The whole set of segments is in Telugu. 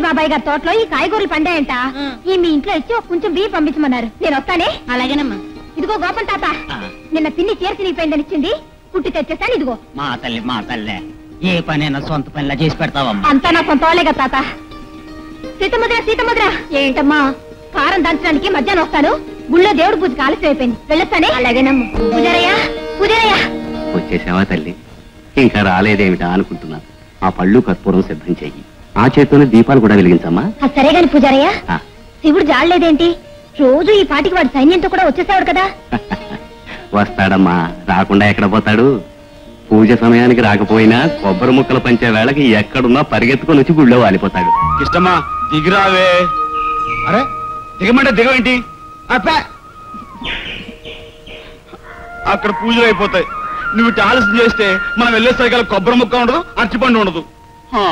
బాబాయ్ గారి తోటలో ఈ కాయగూరలు పండాయంట ఈ మీ ఇంట్లో ఇచ్చి ఒక కొంచెం బియ్యం పంపించమన్నారు నేను వస్తానే అలాగేనమ్మా ఇదిగో గోపం తాత నిన్న పిన్ని చీర చినిగిపోయిందని ఇచ్చింది కుట్టి తెచ్చేసాను ఇదిగో మా తల్లి మా తల్లి ఏ పనైనా సొంత పనిలా చేసి పెడతావమ్మా అంతా నా సొంత వాళ్ళేగా తాత సీతముద్ర సీతముద్ర ఏంటమ్మా కారం దంచడానికి మధ్యాహ్నం వస్తాను గుళ్ళో దేవుడి పూజకి ఆలస్యం అయిపోయింది వెళ్ళొస్తానే అలాగేనమ్మా పూజారయ్యా పూజారయ్యా వచ్చేసావా తల్లి ఇంకా రాలేదేమిటా అనుకుంటున్నా ఆ పళ్ళు కర్పూరం సిద్ధం చెయ్యి ఆ చేత్తోనే దీపాలు కూడా వెలిగించమ్మా అది సరే గాని పూజారయ్యా ఆ. శివుడు జాడలేదేంటి రోజు ఈ పాటికి వాడు సైన్యంతో కూడా వచ్చేసాడు కదా వస్తాడమ్మా రాకుండా ఎక్కడ పోతాడు పూజ సమయానికి రాకపోయినా కొబ్బరి ముక్కలు పంచే వేళకి ఎక్కడున్నా పరిగెత్తుకొని వచ్చి గుళ్ళో వాలిపోతాడు ఇష్టమా దిగిరావే అరే దిగమంటే దిగవేంటి అప్పా అక్కడ పూజలు అయిపోతాయి నువ్వు ఇటు ఆలస్యం చేస్తే మనం వెళ్ళేసరికి కొబ్బరి ముక్క ఉండదు అరటిపండు ఉండదు హా.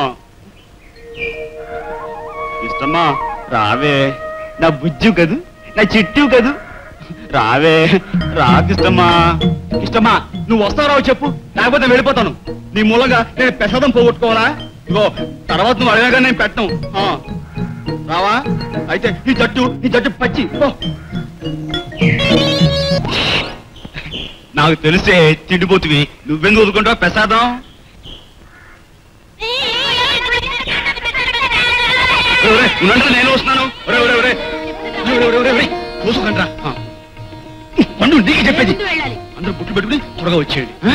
ఇష్టమా రావే నా బుజ్జు కదూ నా చిట్టు కదూ రావే రాకిష్టమా ఇష్టమా నువ్వు వస్తావు రావు చెప్పు లేకపోతే నేను వెళ్ళిపోతాను నీ మూలంగా నేను పెసదం పోగొట్టుకోవాలా ఇగో తర్వాత నువ్వు అడిగాగా నేను పెట్టను ఆ. రావా అయితే ఈ జట్టు ఈ జట్టు పచ్చి పో. నాకు తెలిసే తిండిపోతువి నువ్వెందుకు వదుకుంటావు ప్రసాదం ఒరే, ఒరే, ఉండండి, నేను వస్తున్నాను ఒరే ఒరే ఒరే ఒరే, ఒరే, ఒరే, ఒరే, ఒరే, చూసుకోకండి రా ఆ. పండు నీకు చెప్పేది అందరూ బుట్టు పెట్టుకుని త్వరగా వచ్చేయండి ఆ?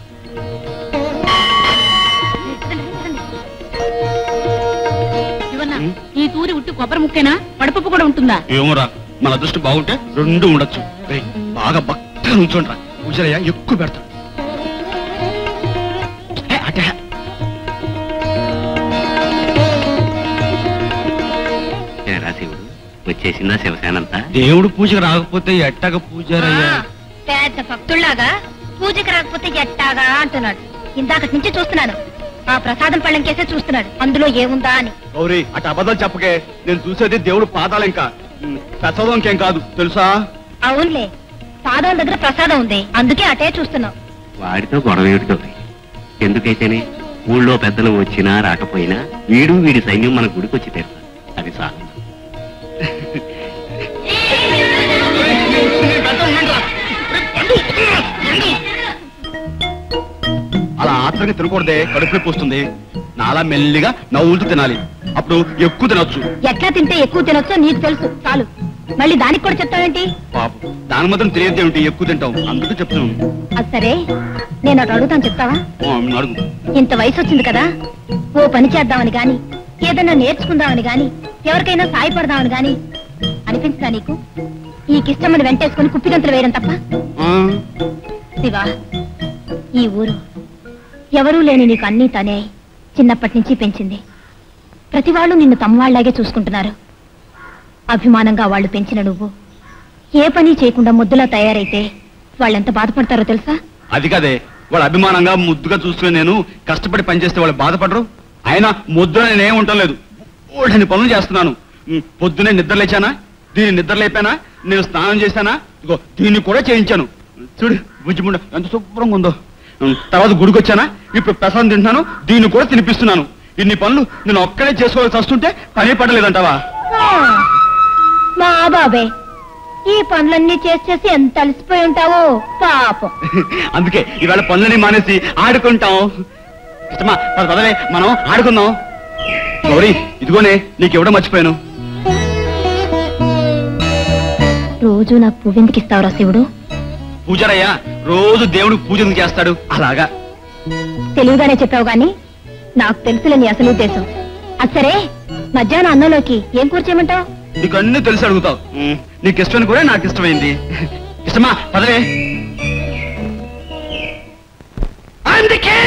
ఈ తూరి ఉట్టు కొబ్బరి ముక్కేనా పడుపు కూడా ఉంటుందా ఏమోరా మన అదృష్టం బాగుంటే రెండు ఉండొచ్చు రేయ్, బాగా భక్తిగా నుంచోండి రా పూజలయ్య ఎక్కువ పెడతాడు ఏ, అటే. ఏరా శివుడు వచ్చేసిందా శివసేనంతా దేవుడు పూజకు రాకపోతే ఎట్టగ పూజారయ్యా పెద్ద భక్తుల్లాగా పూజకి రాకపోతే ఎట్టాగా అంటున్నాడు ఇందాకటి నుంచి చూస్తున్నాను ఆ ప్రసాదం పళ్ళం కేసే చూస్తున్నాడు అందులో ఏముందా అని గౌరీ అటు అబద్ధాలు చెప్పకే నేను చూసేది దేవుడు పాదాలు ఇంకా ప్రసాదం ఇంకేం కాదు తెలుసా అవునులే పాదాల దగ్గర ప్రసాదం ఉంది అందుకే అటే చూస్తున్నాం వాడితో గొడవ ఏమిటి గౌరీ ఎందుకైతేనే ఊళ్ళో పెద్దలు వచ్చినా రాకపోయినా వీడు వీడి సైన్యం మన గుడికి వచ్చి తీరుతారు అది చాలు అలా ఆత్రంగా తినకూడదే కడుపు నొప్పి వస్తుంది నాలా మెల్లిగా నవ్వులుతూ తినాలి అప్పుడు ఎక్కువ తినొచ్చు ఎట్లా తింటే ఎక్కువ తినొచ్చో నీకు తెలుసు చాలు మళ్ళీ దానికి కూడా చెప్తావేంటి పాపం దాని మాత్రం తెలియదు ఏమిటి ఎక్కువ తింటాం అందుకే చెప్తున్నాను అది సరే నేను అటు అడుగుతాను చెప్తావా ఆ, అడుగు ఇంత వయసు వచ్చింది కదా ఓ పని చేద్దామని గాని ఏదన్నా నేర్చుకుందామని గాని ఎవరికైనా సాయపడదామని గాని అనిపించదా నీకు ఈ కిష్టమని వెంటేసుకుని కుప్పిగంతులు వేయడం తప్ప ఆ, శివ ఈ ఊరు ఎవరూ లేని నీకు అన్నీ తనే చిన్నప్పటి నుంచి పెంచింది ప్రతి వాళ్ళు నిన్ను తమ్మవాళ్లాగే చూసుకుంటున్నారు అభిమానంగా వాళ్ళు పెంచిన నువ్వు ఏ పని చేయకుండా ముద్దులా తయారైతే వాళ్ళెంత బాధపడతారో తెలుసా అది కదే వాళ్ళ అభిమానంగా ముద్దుగా చూసుకుని నేను కష్టపడి పనిచేస్తే వాళ్ళు బాధపడరు అయినా ముద్దులో నేనేం ఉండటం లేదు ఓడని పనులు చేస్తున్నాను ఉమ్, పొద్దునే నిద్ర లేచానా దీన్ని నిద్ర లేపానా నేను స్నానం చేశానా ఇగో దీన్ని కూడా చేయించాను చూడు బుజ్జిముండ ఎంత శుభ్రంగా ఉందో ఉమ్, తర్వాత గుడికి వచ్చానా ఇప్పుడు ప్రసాదం తింటున్నాను దీన్ని కూడా తినిపిస్తున్నాను ఇన్ని పనులు నేను ఒక్కడే చేసుకోవాల్సి వస్తుంటే పని పడలేదంటావా ఆ, మా బాబే ఈ పనులన్నీ చేసి చేసి ఎంత అలసిపోయి ఉంటావో పాపం అందుకే ఈవేళ పనులని మానేసి ఆడుకుంటాం ఇష్టమా పద పదవే మనం ఆడుకుందాం గౌరీ ఇదిగోనే నీకు ఎవడో మర్చిపోయాను రోజు నాకు పువ్వెందుకు ఇస్తావురా శివుడు పూజారయ్యా రోజు దేవుడు పూజ ఎందుకు చేస్తాడు అలాగా తెలివిగానే చెప్పావు గాని నాకు తెలుసులే నీ అసలు ఉద్దేశం అది సరే మధ్యాహ్నం అన్నంలోకి ఏం కూర చేయమంటావు నీకు అన్ని తెలిసి అడుగుతావు ఉమ్, నీకు ఇష్టమైన కూడా నాకు ఇష్టమైంది ఇష్టమా పదవే అందుకే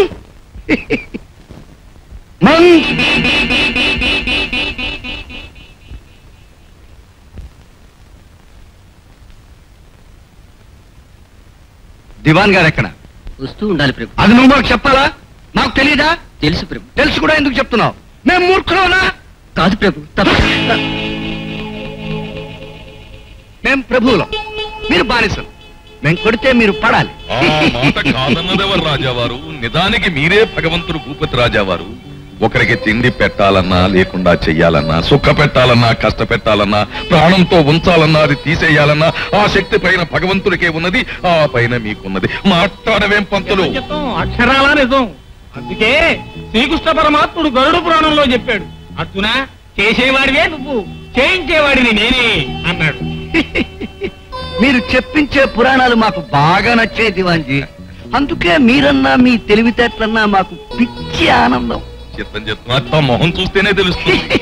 దివాన్ గారు ఎక్కడ వస్తూ ఉండాలి ప్రభు అది నువ్వు మాకు చెప్పాలా నాకు తెలియదా తెలుసు ప్రభు తెలుసు కూడా ఎందుకు చెప్తున్నావు మేము మూర్ఖులవునా కాదు ప్రభు తప్ప మేం ప్రభువులం మీరు బానిసలు మేము కొడితే మీరు పడాలి ఆ మాట కాదన్నదెవరు రాజావారు నిజానికి మీరే భగవంతుడు భూపతి రాజావారు ఒకరికి తిండి పెట్టాలన్నా లేకుండా చెయ్యాలన్నా సుఖ పెట్టాలన్నా కష్ట పెట్టాలన్నా ప్రాణంతో ఉంచాలన్నా అది తీసేయాలన్నా ఆ శక్తి పైన భగవంతుడికే ఉన్నది ఆ పైన మీకున్నది మాట్లాడవేం పంతులు చెప్తాం అక్షరాల నిజం అందుకే శ్రీకృష్ణ పరమాత్ముడు గరుడు పురాణంలో చెప్పాడు అర్జున చేసేవాడివే నువ్వు చేయించేవాడిని నేనే అన్నాడు మీరు చెప్పించే పురాణాలు మాకు బాగా నచ్చే దివాంజీ అందుకే మీరన్నా మీ తెలివితేటలన్నా మాకు పిచ్చి ఆనందం చిత్తం చెప్తున్నా అత్త మొహం చూస్తేనే తెలుస్తుంది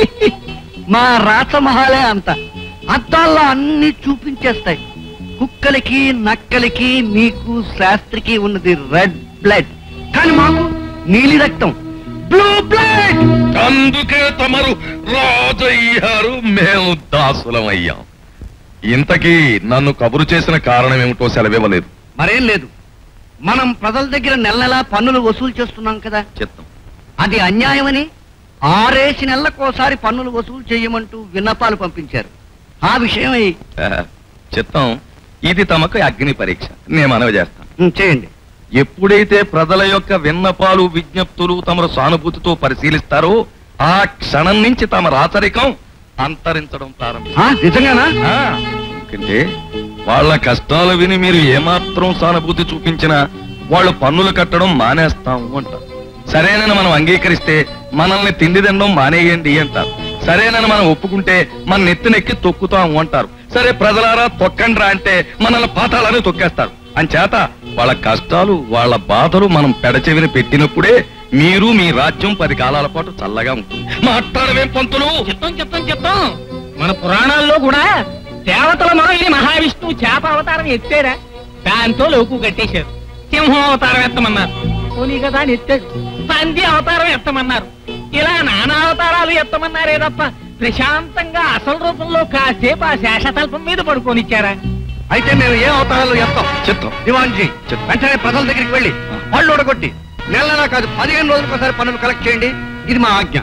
మా రాసమహాలే అంత అద్దాల్లో అన్ని చూపించేస్తాయి కుక్కలకి నక్కలకి మీకు శాస్త్రికి ఉన్నది రెడ్ బ్లడ్ కానీ మాకు నీలి రక్తం బ్లూ బ్లడ్ అందుకే తమరు రాజయ్యారు మేము దాసులమయ్యాం ఇంతకీ నన్ను కబురు చేసిన కారణం ఏమిటో సెలవివ్వలేదు మరేం లేదు మనం ప్రజల దగ్గర నెల నెలా పన్నులు వసూలు చేస్తున్నాం కదా చిత్తం అది అన్యాయమని ఆరేసి నెలలకోసారి పన్నులు వసూలు చేయమంటూ విన్నపాలు పంపించారు ఆ విషయమై ఆ, చిత్తం ఇది తమకు అగ్ని పరీక్ష నేను మనవి చేస్తాను ఉం, చేయండి ఎప్పుడైతే ప్రజల యొక్క విన్నపాలు విజ్ఞప్తులు తమరు సానుభూతితో పరిశీలిస్తారో ఆ క్షణం నుంచి తమ రాచరికం అంతరించడం ప్రారంభిస్తారు ఆ, నిజంగానా ఆ, ఎందుకంటే వాళ్ళ కష్టాలు విని మీరు ఏమాత్రం సానుభూతి చూపించినా వాళ్ళు పన్నులు కట్టడం మానేస్తాము అంటారు సరేనని మనం అంగీకరిస్తే మనల్ని తిండి తినడం మానేయండి అంటారు సరేనని మనం ఒప్పుకుంటే మన నెత్తినెక్కి తొక్కుతాము అంటారు సరే ప్రజలారా తొక్కండ్రా అంటే మనల్ని పాతాలని తొక్కేస్తారు అంచేత వాళ్ళ కష్టాలు వాళ్ళ బాధలు మనం పెడచెవిని పెట్టినప్పుడే మీరు మీ రాజ్యం పది కాలాల పాటు చల్లగా ఉంటుంది మాట్లాడవేం పంతులు చెప్తాం చెప్తాం చెప్తాం మన పురాణాల్లో కూడా దేవతల మొదలైన మహావిష్ణువు చేప అవతారం ఎత్తారా దాంతో లోకు కట్టేశారు సింహం అవతారం ఎత్తమన్నారు పోనీ కదా అని ఎత్తాడు పంది అవతారం ఎత్తమన్నారు ఇలా నానా అవతారాలు ఎత్తమన్నారే తప్ప ప్రశాంతంగా అసలు రూపంలో కాసేపు ఆ శేషతల్పం మీద పడుకోనిచ్చారా అయితే మేము ఏ అవతారాలు చెప్తాం చిత్తం దివాన్జీ చెప్తాం. వెంటనే ప్రజల దగ్గరికి వెళ్ళి పళ్ళు ఊడగొట్టి నెల నెలా కాదు పదిహేను రోజులకు ఒకసారి పన్నులు కలెక్ట్ చేయండి ఇది మా ఆజ్ఞ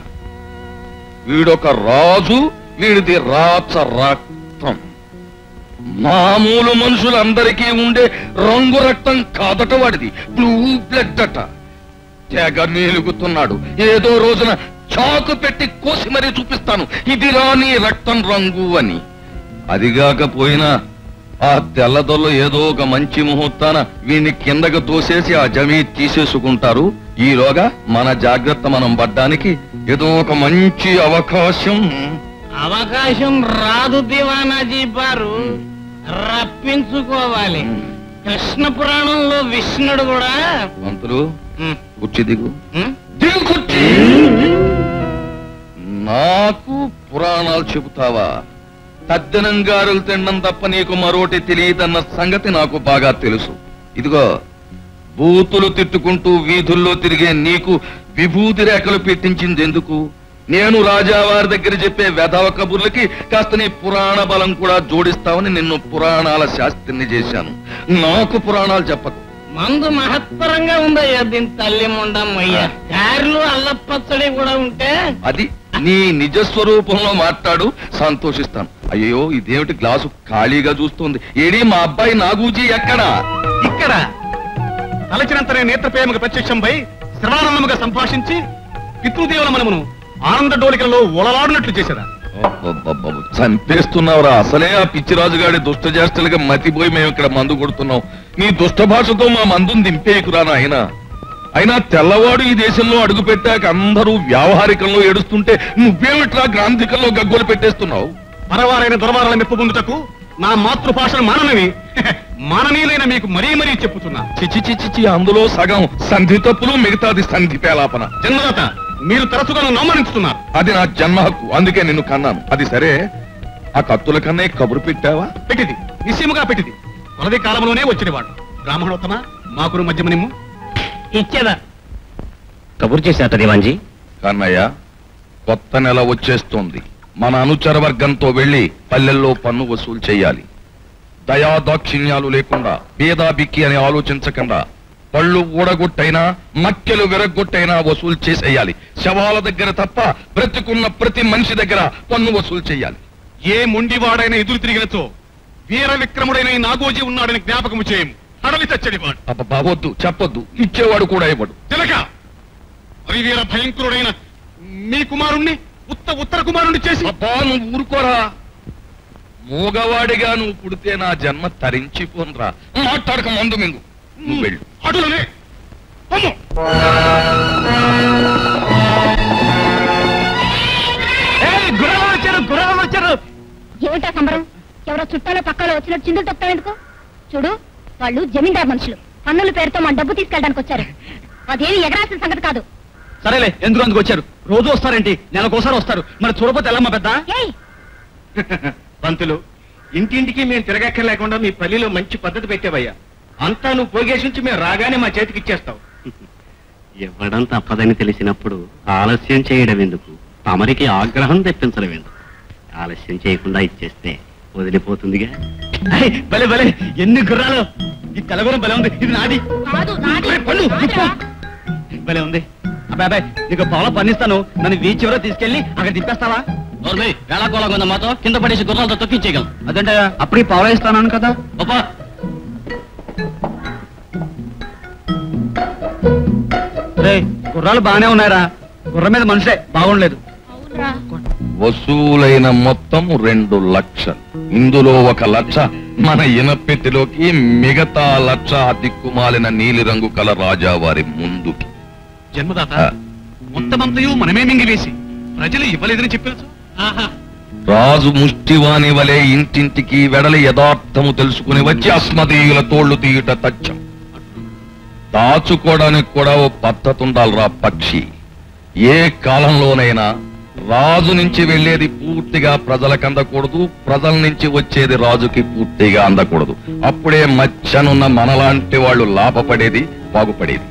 వీడొక రాజు వీడిది రాచ రక్తం మామూలు మనుషులందరికీ ఉండే రంగు రక్తం కాదట వాడిది బ్లూ బ్లడ్ అట తెగ నీలుగుతున్నాడు ఏదో రోజున చాకు పెట్టి కోసి మరీ చూపిస్తాను ఇది రాని రక్తం రంగు అని అదిగాకపోయినా ఆ తెల్లదొల్ల ఏదో ఒక మంచి ముహూర్తాన వీడిని కిందకు తోసేసి ఆ జమీ తీసేసుకుంటారు ఈలోగా మన జాగ్రత్త మనం పడ్డానికి ఏదో ఒక మంచి అవకాశం అవకాశం రాదు దివానాజీ బారు రప్పించుకోవాలి కృష్ణ పురాణంలో విష్ణుడు కూడా మంతులు ఉమ్, కుర్చీ దిగు ఉమ్, దిగు కుర్చీ నాకు పురాణాలు చెబుతావా తద్దనం గారులు తినడం తప్ప నీకు మరోటి తెలియదన్న సంగతి నాకు బాగా తెలుసు ఇదిగో బూతులు తిట్టుకుంటూ వీధుల్లో తిరిగే నీకు విభూతి రేఖలు పెట్టించింది ఎందుకు నేను రాజావారి దగ్గర చెప్పే వెధవ కబుర్లకి కాస్త నీ పురాణ బలం కూడా జోడిస్తావని నిన్ను పురాణాల శాస్త్రిని చేశాను నాకు పురాణాలు చెప్పకు మందు మహత్తరంగా ఉందయ్యా దీని తల్లి ముండమ్మయ్యా గారెలు అల్లపచ్చడి కూడా ఉంటే అది నీ నిజ స్వరూపంలో మాట్లాడు సంతోషిస్తాను అయ్యో ఇదేమిటి గ్లాసు ఖాళీగా చూస్తుంది ఏడి మా అబ్బాయి నాగూజీ ఎక్కడా ఇక్కడ తలచినంతనే నేత్రప్రేమకు ప్రత్యక్షంపై శ్రవణానందముగా సంభాషించి పితృదేవుల మనమును ఆనంద డోలికలలో ఒలలాడినట్లు చేశారా అబ్బబ్బబ్బబ్బ, చంపేస్తున్నావురా అసలే ఆ పిచ్చిరాజుగాడి దుష్ట చేష్టలుగా మతిపోయి మేము ఇక్కడ మందు కొడుతున్నాం నీ దుష్ట భాషతో మా మందుని దింపేయకురా నాయన అయినా తెల్లవాడు ఈ దేశంలో అడుగు పెట్టాక అందరూ వ్యావహారికంలో ఏడుస్తుంటే నువ్వేమిట్రా గ్రాంధికంలో గగ్గోలు పెట్టేస్తున్నావు పరవారైన దొరవారాల మెప్పు పొందుటకు నా మాతృభాషను మాననని మాననీయులైన మీకు మరీ మరీ చెప్పుతున్నా చిచి చిచి చి అందులో సగం సంధి తప్పులు మిగతాది సంధి పేలాపన జన్మదాత మీరు తరచుగా నన్ను అవమానిస్తున్నారు అది నా జన్మ హక్కు అందుకే నిన్ను కన్నాను అది సరే ఆ కత్తుల కన్నా ఈ కబురు పెట్టావా పెట్టిది నిశ్చయముగా పెట్టిది కొలది కాలంలోనే వచ్చినవాడు బ్రాహ్మణోత్తమ మాకురు మధ్యమనిమ్ము ఇచ్చేదా కబుర్ చేశాట దివాంజీ కన్నయ్య కొత్త నెల వచ్చేస్తోంది మన అనుచర వర్గంతో వెళ్లి పల్లెల్లో పన్ను వసూలు చేయాలి దయా దాక్షిణ్యాలు లేకుండా భేదా బిక్కి అని ఆలోచించకుండా పళ్ళు ఊడగొట్టైనా మక్కెలు విరగొట్టైనా వసూలు చేసేయాలి శవాల దగ్గర తప్ప బ్రతికున్న ప్రతి మనిషి దగ్గర పన్ను వసూలు చేయాలి ఏ మొండివాడైన ఎదురు తిరిగినతో వీర విక్రముడైన ఈ నాగోజీ ఉన్నాడని జ్ఞాపకము చేయము అడవి చచ్చడివాడు అబ్బా వద్దు చెప్పొద్దు ఇచ్చేవాడు కూడా ఇవ్వడు తిలక హరివీర భయంకరుడైన మీ కుమారుణ్ణి ఉత్త ఉత్తర కుమారుణ్ణి చేసి అబ్బా నువ్వు ఊరుకోరా మూగవాడిగా నువ్వు పుడితే నా జన్మ తరించిపోనరా మాట్లాడక మందు మింగు నువ్వు వెళ్ళు అటులనే అమ్మో గుర్రాలు వచ్చారు గుర్రాలు వచ్చారు ఏమిటా సంబరం ఎవరో చుట్టాలో పక్కలో వచ్చినట్టు చిందులు తొక్కుతావు ఎందుకు చూడు వాళ్ళు జమీందార్ మనుషులు పన్నుల పేరుతో మన డబ్బు తీసుకెళ్ళడానికి వచ్చారు అదేమి ఎగరాల్సిన సంగతి కాదు సరేలే ఎందుకు అందుకు వచ్చారు రోజు వస్తారేంటి నెలకోసారి వస్తారు మరి చూడపోతే ఎలా మా పెద్ద ఏయ్ పంతులు ఇంటింటికి మేము తిరగక్కర్లేకుండా మీ పల్లిలో మంచి పద్ధతి పెట్టావయ్యా అంతా నువ్వు పోగేసి నుంచి మేము రాగానే మా చేతికి ఇచ్చేస్తావు ఇవ్వడం తప్పదని తెలిసినప్పుడు ఆలస్యం చేయడం ఎందుకు తమరికి ఆగ్రహం తెప్పించడం ఎందుకు ఆలస్యం చేయకుండా ఇచ్చేస్తే వదిలిపోతుందిగా ఐ, భలే భలే ఎన్ని గుర్రాలు ఈ తెల్లగురం భలే ఉంది ఇది నాది కాదు నాది ఒరేయ్, పన్ను, నాదిరా. భలే ఉంది అబ్బాయి అబ్బాయి నీకు పొలం పన్నిస్తాను నన్ను వీధి చివర తీసుకెళ్లి అక్కడ దింపేస్తావా వేళాకోళంగా ఉన్న మాతో కింద పడేసి గుర్రాలతో తొక్కించేయగలం అదంటే అప్పుడు పావులా ఇస్తాను కదా గొప్ప రే గుర్రాలు బాగానే ఉన్నాయరా గుర్రం మీద మనుషే బాగుండలేదు అవునరా వసూలైన మొత్తం రెండు లక్షలు ఇందులో ఒక లక్ష మన ఇనపెట్టిలోకి మిగతా లక్ష ఆ దిక్కుమాలిన నీలిరంగు కల రాజావారి ముందుకి జన్మదాత ఆ. మొత్తమంతయు మనమే మింగివేసి ప్రజలు ఇవ్వలేదని చెప్పారు ఆహా రాజు ముష్టివాని వలె ఇంటింటికి వెడలి యథార్థము తెలుసుకుని వచ్చి అస్మదీయుల తోళ్లు తీయుట తచ్చం దాచుకోవడానికి కూడా ఓ పద్ధతి ఉండాలిరా పక్షి ఏ కాలంలోనైనా రాజు నుంచి వెళ్ళేది పూర్తిగా ప్రజలకు అందకూడదు ప్రజల నుంచి వచ్చేది రాజుకి పూర్తిగా అందకూడదు అప్పుడే మధ్యనున్న మనలాంటి వాళ్ళు లాభపడేది బాగుపడేది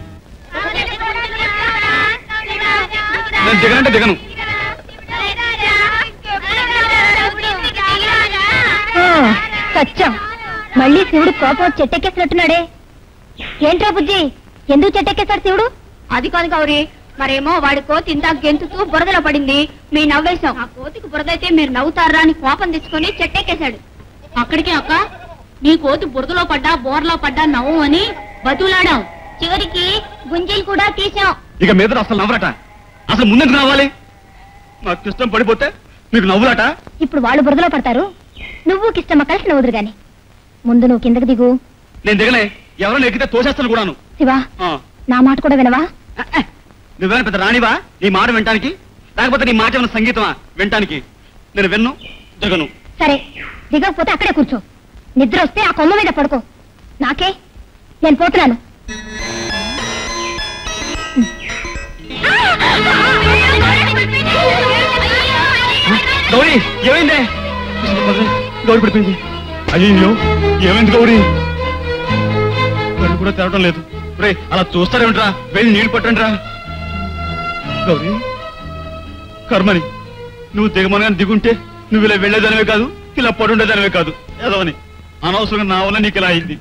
నేను దిగనంటే దిగను ఆ, సత్యం మళ్ళీ శివుడు కోపం వచ్చి చెట్టెక్కేసినట్టున్నాడే ఏంట్రా బుజ్జి ఎందుకు చెట్టెక్కేశాడు శివుడు అది కాదు గౌరీ మరేమో వాడి కోతి ఇందాక గెంతుతూ బురదలో పడింది మీ నవ్వేశాం ఆ కోతికి బురదైతే మీరు నవ్వుతారా అని కోపం తెచ్చుకొని చెట్టెక్కేశాడు అక్కడికి అక్క నీ కోతి బురదలో పడ్డా బోర్లో పడ్డా నవ్వు అని బతులాడాం చివరికి గుంజీలు కూడా తీసాం ఇక మీద అసలు నవ్వరట అసలు ముందెందుకు నవ్వాలి నాకు ఇష్టం పడిపోతే మీకు నవ్వులట ఇప్పుడు వాళ్ళు బురదలో పడతారు నువ్వు కిష్టమ్మ కలిసి నవ్వుదురు గాని ముందు నువ్వు కిందకి దిగు నేను దిగలే ఎవరైనా ఎక్కితే తోసేస్తాను కూడాను శివా ఆ. నా మాట కూడా వినవా నువ్వేమైనా పెద్ద రాణివా నీ మాట వినటానికి లేకపోతే నీ మాట ఏమైనా సంగీతమా వినటానికి నేను విన్ను దిగను సరే దిగకపోతే అక్కడే కూర్చో నిద్ర వస్తే ఆ కొమ్మ మీద పడుకో నాకే నేను పోతున్నాను గౌరీ ఏమైందే గౌరీ పడిపోయింది అయ్యో ఏమైంది గౌరీ కళ్ళు కూడా తెరవడం లేదు రే అలా చూస్తారేమిట్రా వెళ్ళి నీళ్లు పట్టండి రా గౌరీ కర్మని నువ్వు దిగమనగా దిగుంటే నువ్వు ఇలా వెళ్ళేదానివే కాదు ఇలా పడుండేదానివే కాదు ఏదోని అనవసరంగా నా వల్ల నీకు ఇలా అయింది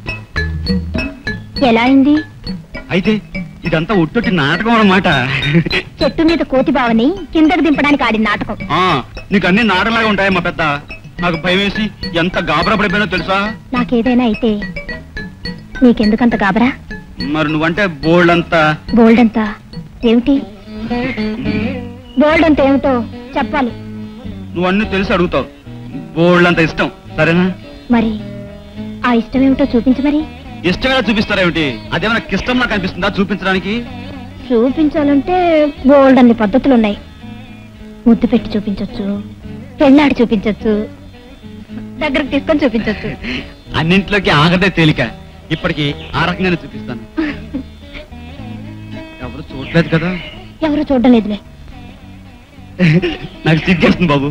ఎలా అయింది అయితే ఇదంతా ఉట్టొట్టి నాటకం అన్నమాట చెట్టు మీద కోతి బావని కిందకు దింపడానికి ఆడిన నాటకం ఆ, నీకు అన్ని నాటలాగా ఉంటాయి మా పెద్ద నాకు భయం వేసి ఎంత గాబరా పడిపోయినో తెలుసా నాకేదైనా అయితే నీకెందుకంత గాబరా మరి నువ్వంటే బోల్డ్ అంతా బోల్డ్ అంతా ఏమిటి బోల్డ్ అంత ఏమిటో చెప్పాలి నువ్వు అన్ని తెలిసి అడుగుతావు బోల్డ్ అంత ఇష్టం సరేనా మరి ఆ ఇష్టం ఏమిటో చూపించు మరి ఇష్టంగా చూపిస్తారేమిటి అదేమైనా ఇష్టం నాకు అనిపిస్తుందా చూపించడానికి చూపించాలంటే బోల్డ్ అన్ని పద్ధతులు ఉన్నాయి ముద్దు పెట్టి చూపించొచ్చు పెళ్ళాడి చూపించొచ్చు దగ్గరకు తీసుకొని చూపించొచ్చు అన్నింటిలోకి ఆగదే తేలిక ఇప్పటికి ఆ రకంగానే చూపిస్తాను ఎవరు చూడలేదు కదా ఎవరు చూడడం లేదులే నాకు సిగ్గేస్తుంది బాబు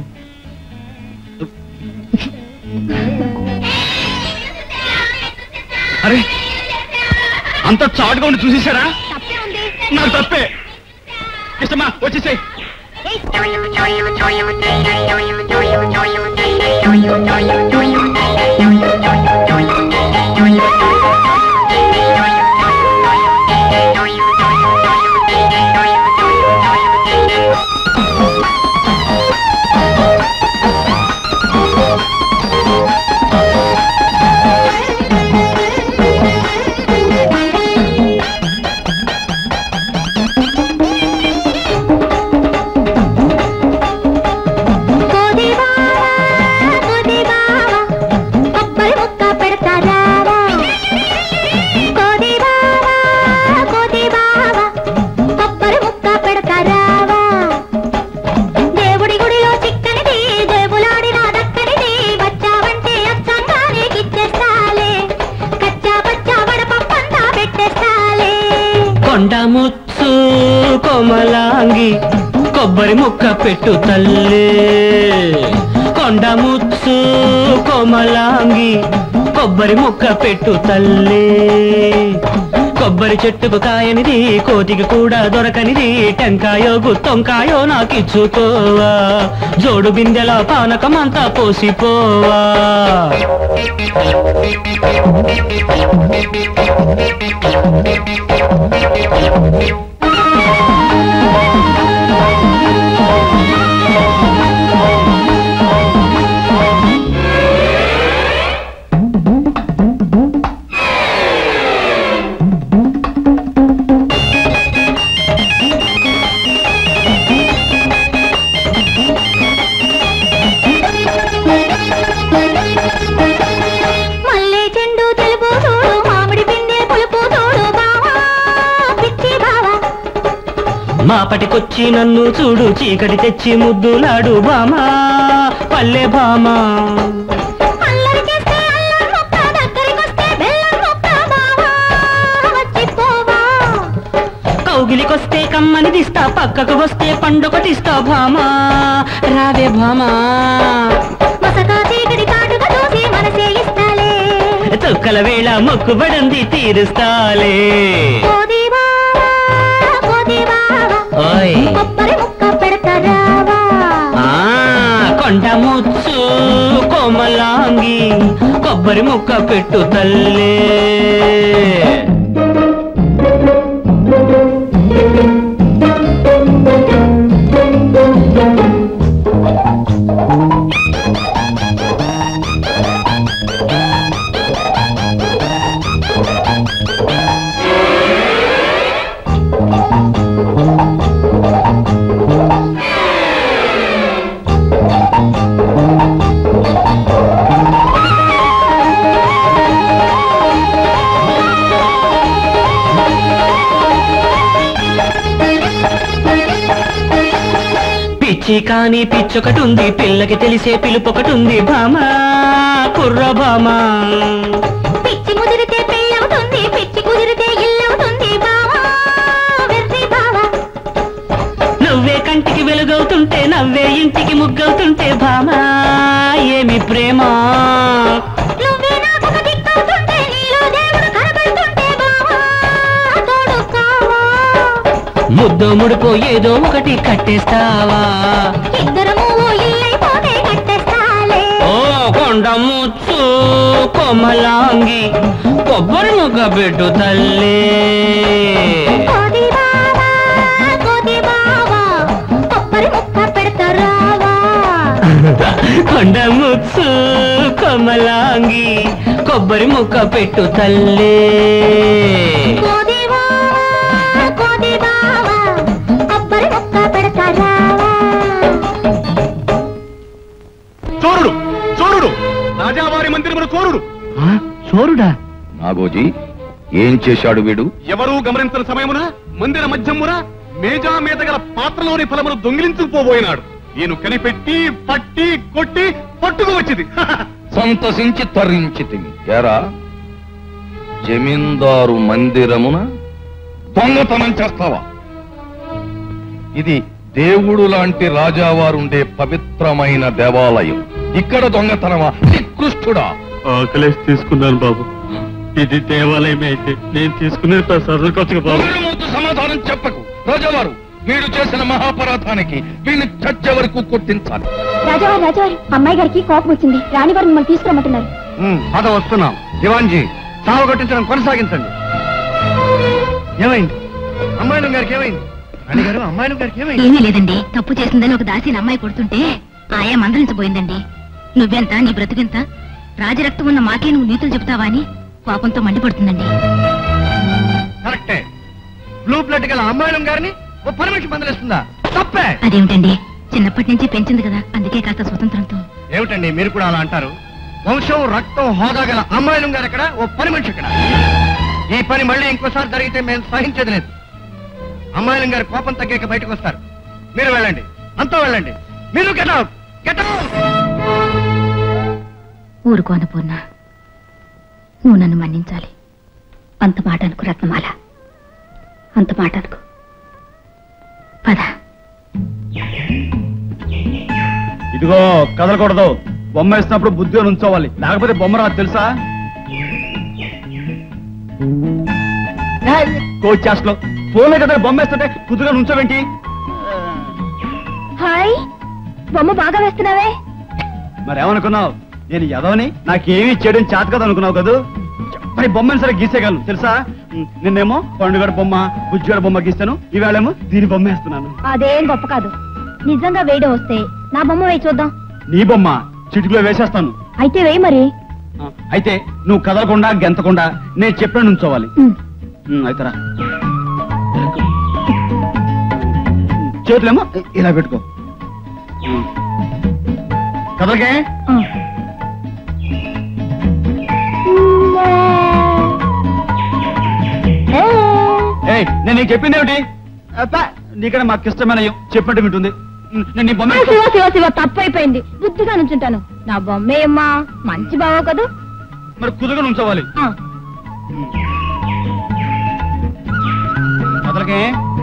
అరే అంత చాటుగా ఉండి చూసేశారా తప్పే ఉంది నాకు తప్పే ఇష్టమా వచ్చేసాయి పెట్టు తల్లి కొండ ముచ్చు కోమలాంగి కొబ్బరి ముక్క పెట్టు తల్లి కొబ్బరి చెట్టుకు కాయనిది కోతికి కూడా దొరకనిది టెంకాయో గుత్తొంకాయో నాకిచ్చుకోవా జోడు బిందెల పానకమంతా పోసిపోవా మల్లె చెండు తెలుపు తోడు మామిడి పిండి పులుపు తోడు బావా పిచ్చి బావా మాపటికొచ్చి నన్ను చూడు చీకటి తెచ్చి ముద్దులాడు బామా పల్లె బామా అల్లరి చేస్తే అల్లం మొక్క దగ్గరికొస్తే బెల్లం మొక్క బావా వచ్చిపోవా కౌగిలికొస్తే కమ్మని దిస్తా పక్కకు వస్తే పండుగటిస్తా భామా రావే భామా మసకా చీకటి కాటుగా చూసి మనసే ఇస్తాలే తుక్కల వేళ మొక్కుబడంది తీరుస్తాలే కోది బావా కోది బావా ఓయ్ కొబ్బరి ముక్క పెడతారావా ఆ కొండ ముచ్చు కోమలాంగి కొబ్బరి ముక్క పెట్టు తల్లే పిచ్చి కాని పిచ్చొకటుంది పిల్లకి తెలిసే పిలుపొకటుంది భామా కుర్ర భామా పిచ్చి ముదిరితే పెళ్ళవుతుంది పిచ్చి కుదిరితే ఇల్లవుతుంది బావా వెర్రి బావా నువ్వే కంటికి వెలుగవుతుంటే నవ్వే ఇంటికి ముగ్గవుతుంటే భామా ఏమి ప్రేమ నువ్వే నాకొక దిక్కవుతుంటే నీలో దేవుడు కనబడుతుంటే బావా తోడు కావా ముద్దు ముడుపు ఏదో ఒకటి కట్టేస్తావా ఇద్దరము ఓ ఇల్లైపోతే కట్టేస్తాలే ఓ కొండ ముచ్చు కొమలాంగి కొబ్బరి ముగ్గ పెట్టు తల్లి కోది బావా కోది బావా కొబ్బరి ముక్క పెడతారావా కొండ ముచ్చు కొమలాంగి కొబ్బరి ముక్క పెట్టు తల్లి కోది బావా కోది బావా కొబ్బరి ముక్క పెడతారావా చోరుడు చోరుడు రాజావారి మందిరమును కోరుడు చోరుడా నాగోజీ ఏం చేశాడు వీడు ఎవరూ గమనించిన సమయమున మందిర మధ్యమున మేజా మీద గల పాత్రలోని ఫలమును దొంగిలించుకుపోబోయినాడు ఈయన కనిపెట్టి పట్టి కొట్టి పట్టుకు వచ్చింది సంతసించి తరించి తిని ఎరా జమీందారు మందిరమున దొంగతనం చేస్తావా ఇది దేవుడు లాంటి రాజావారుండే పవిత్రమైన దేవాలయం ఇక్కడ దొంగతనమా నికృష్టుడా ఆకలేసి తీసుకున్నాను బాబు ఇది దేవాలయమే అయితే నేను తీసుకునే సర్వకొచ్చు నోరుమూతు సమాధానం చెప్పకు రాజావారు వీడు చేసిన మహాపరాధానికి వీడిని చచ్చే వరకు కొట్టించాలి రాజావారి రాజావారి అమ్మాయి గారికి కోపం వచ్చింది రాణివారు మిమ్మల్ని తీసుకురమ్మంటున్నారు పద వస్తున్నాం దివాన్జీ సాగు కొట్టించడం కొనసాగించండి ఏమైంది అమ్మాయిలు గారికి ఏమైంది రాణి గారు అమ్మాయిలు గారికి ఏమైంది ఏమీ లేదండి తప్పు చేసిందని ఒక దాసిని అమ్మాయి కొడుతుంటే ఆయా మందలించబోయిందండి నువ్వెంత నీ బ్రతుకెంత రాజరక్తం ఉన్న మాకే నువ్వు నీతులు చెప్తావా అని కోపంతో మండిపడుతుందండి కరెక్టే బ్లూ బ్లడ్ గల అమ్మాయిలం గారిని ఓ పని మనిషి మందలిస్తుందా తప్పే అదేమిటండి చిన్నప్పటి నుంచి పెంచింది కదా అందుకే కాస్త స్వతంత్రంతో ఏమిటండి మీరు కూడా అలా అంటారు వంశం రక్తం హోదా గల అమ్మాయిలం గారు ఎక్కడ ఓ పని మనిషి ఎక్కడ ఈ పని మళ్ళీ ఇంకోసారి జరిగితే మేము సహించేది లేదు అమ్మాయిలం గారు కోపం తగ్గాక బయటకు వస్తారు మీరు వెళ్ళండి అంతా వెళ్ళండి మీరు గెటౌట్ గెటౌట్ ఊరుకోను పూర్ణ నువ్వు నన్ను మన్నించాలి అంత మాట అనుకు రత్నమాల అంత మాట అనుకు పద ఇదిగో కదలకూడదు బొమ్మ వేసినప్పుడు బుద్ధిగా నుంచోవాలి లేకపోతే బొమ్మ రాదు తెలుసా కోచ్ చేస్తలో ఫోన్లే కదా బొమ్మ వేస్తుంటే కుదురుగా నుంచోవేంటి హాయ్ బొమ్మ బాగా వేస్తున్నావే మరి ఏమనుకున్నావు నేను ఎదవని నాకేమీ చేయడం చేత కదా అనుకున్నావు కదా మరి బొమ్మని సరే గీసేయగలను తెలుసా ఉమ్, నిన్నేమో పండుగడ బొమ్మ బుజ్జిగడ బొమ్మ గీస్తాను ఈవేళేమో దీని బొమ్మ వేస్తున్నాను అదేం గొప్ప కాదు నిజంగా వేయడం వస్తే నా బొమ్మ వేయి చూద్దాం నీ బొమ్మ చిటికలో వేసేస్తాను అయితే వేయి మరి ఆ, అయితే నువ్వు కదలకుండా గెంతకుండా నేను చెప్పిన నుంచోవాలి ఉమ్. ఉమ్, అయితేరా చేతులేమో ఇలా పెట్టుకో ఉమ్. కదలకే ఆ. ఏ. ఏయ్ నేను నీకు చెప్పింది ఏమిటి అబ్బా, నీకన్నా మాకు ఇష్టమైన చెప్పినట్టు వింటుంది ఉమ్, నేను నీ బొమ్మ ఆ, శివ శివ శివ తప్పైపోయింది బుద్ధిగా నుంచుంటాను నా బొమ్మే అమ్మా మంచి బావ కదూ మరి కుదురుగా నుంచోవాలి ఆ. కదలకే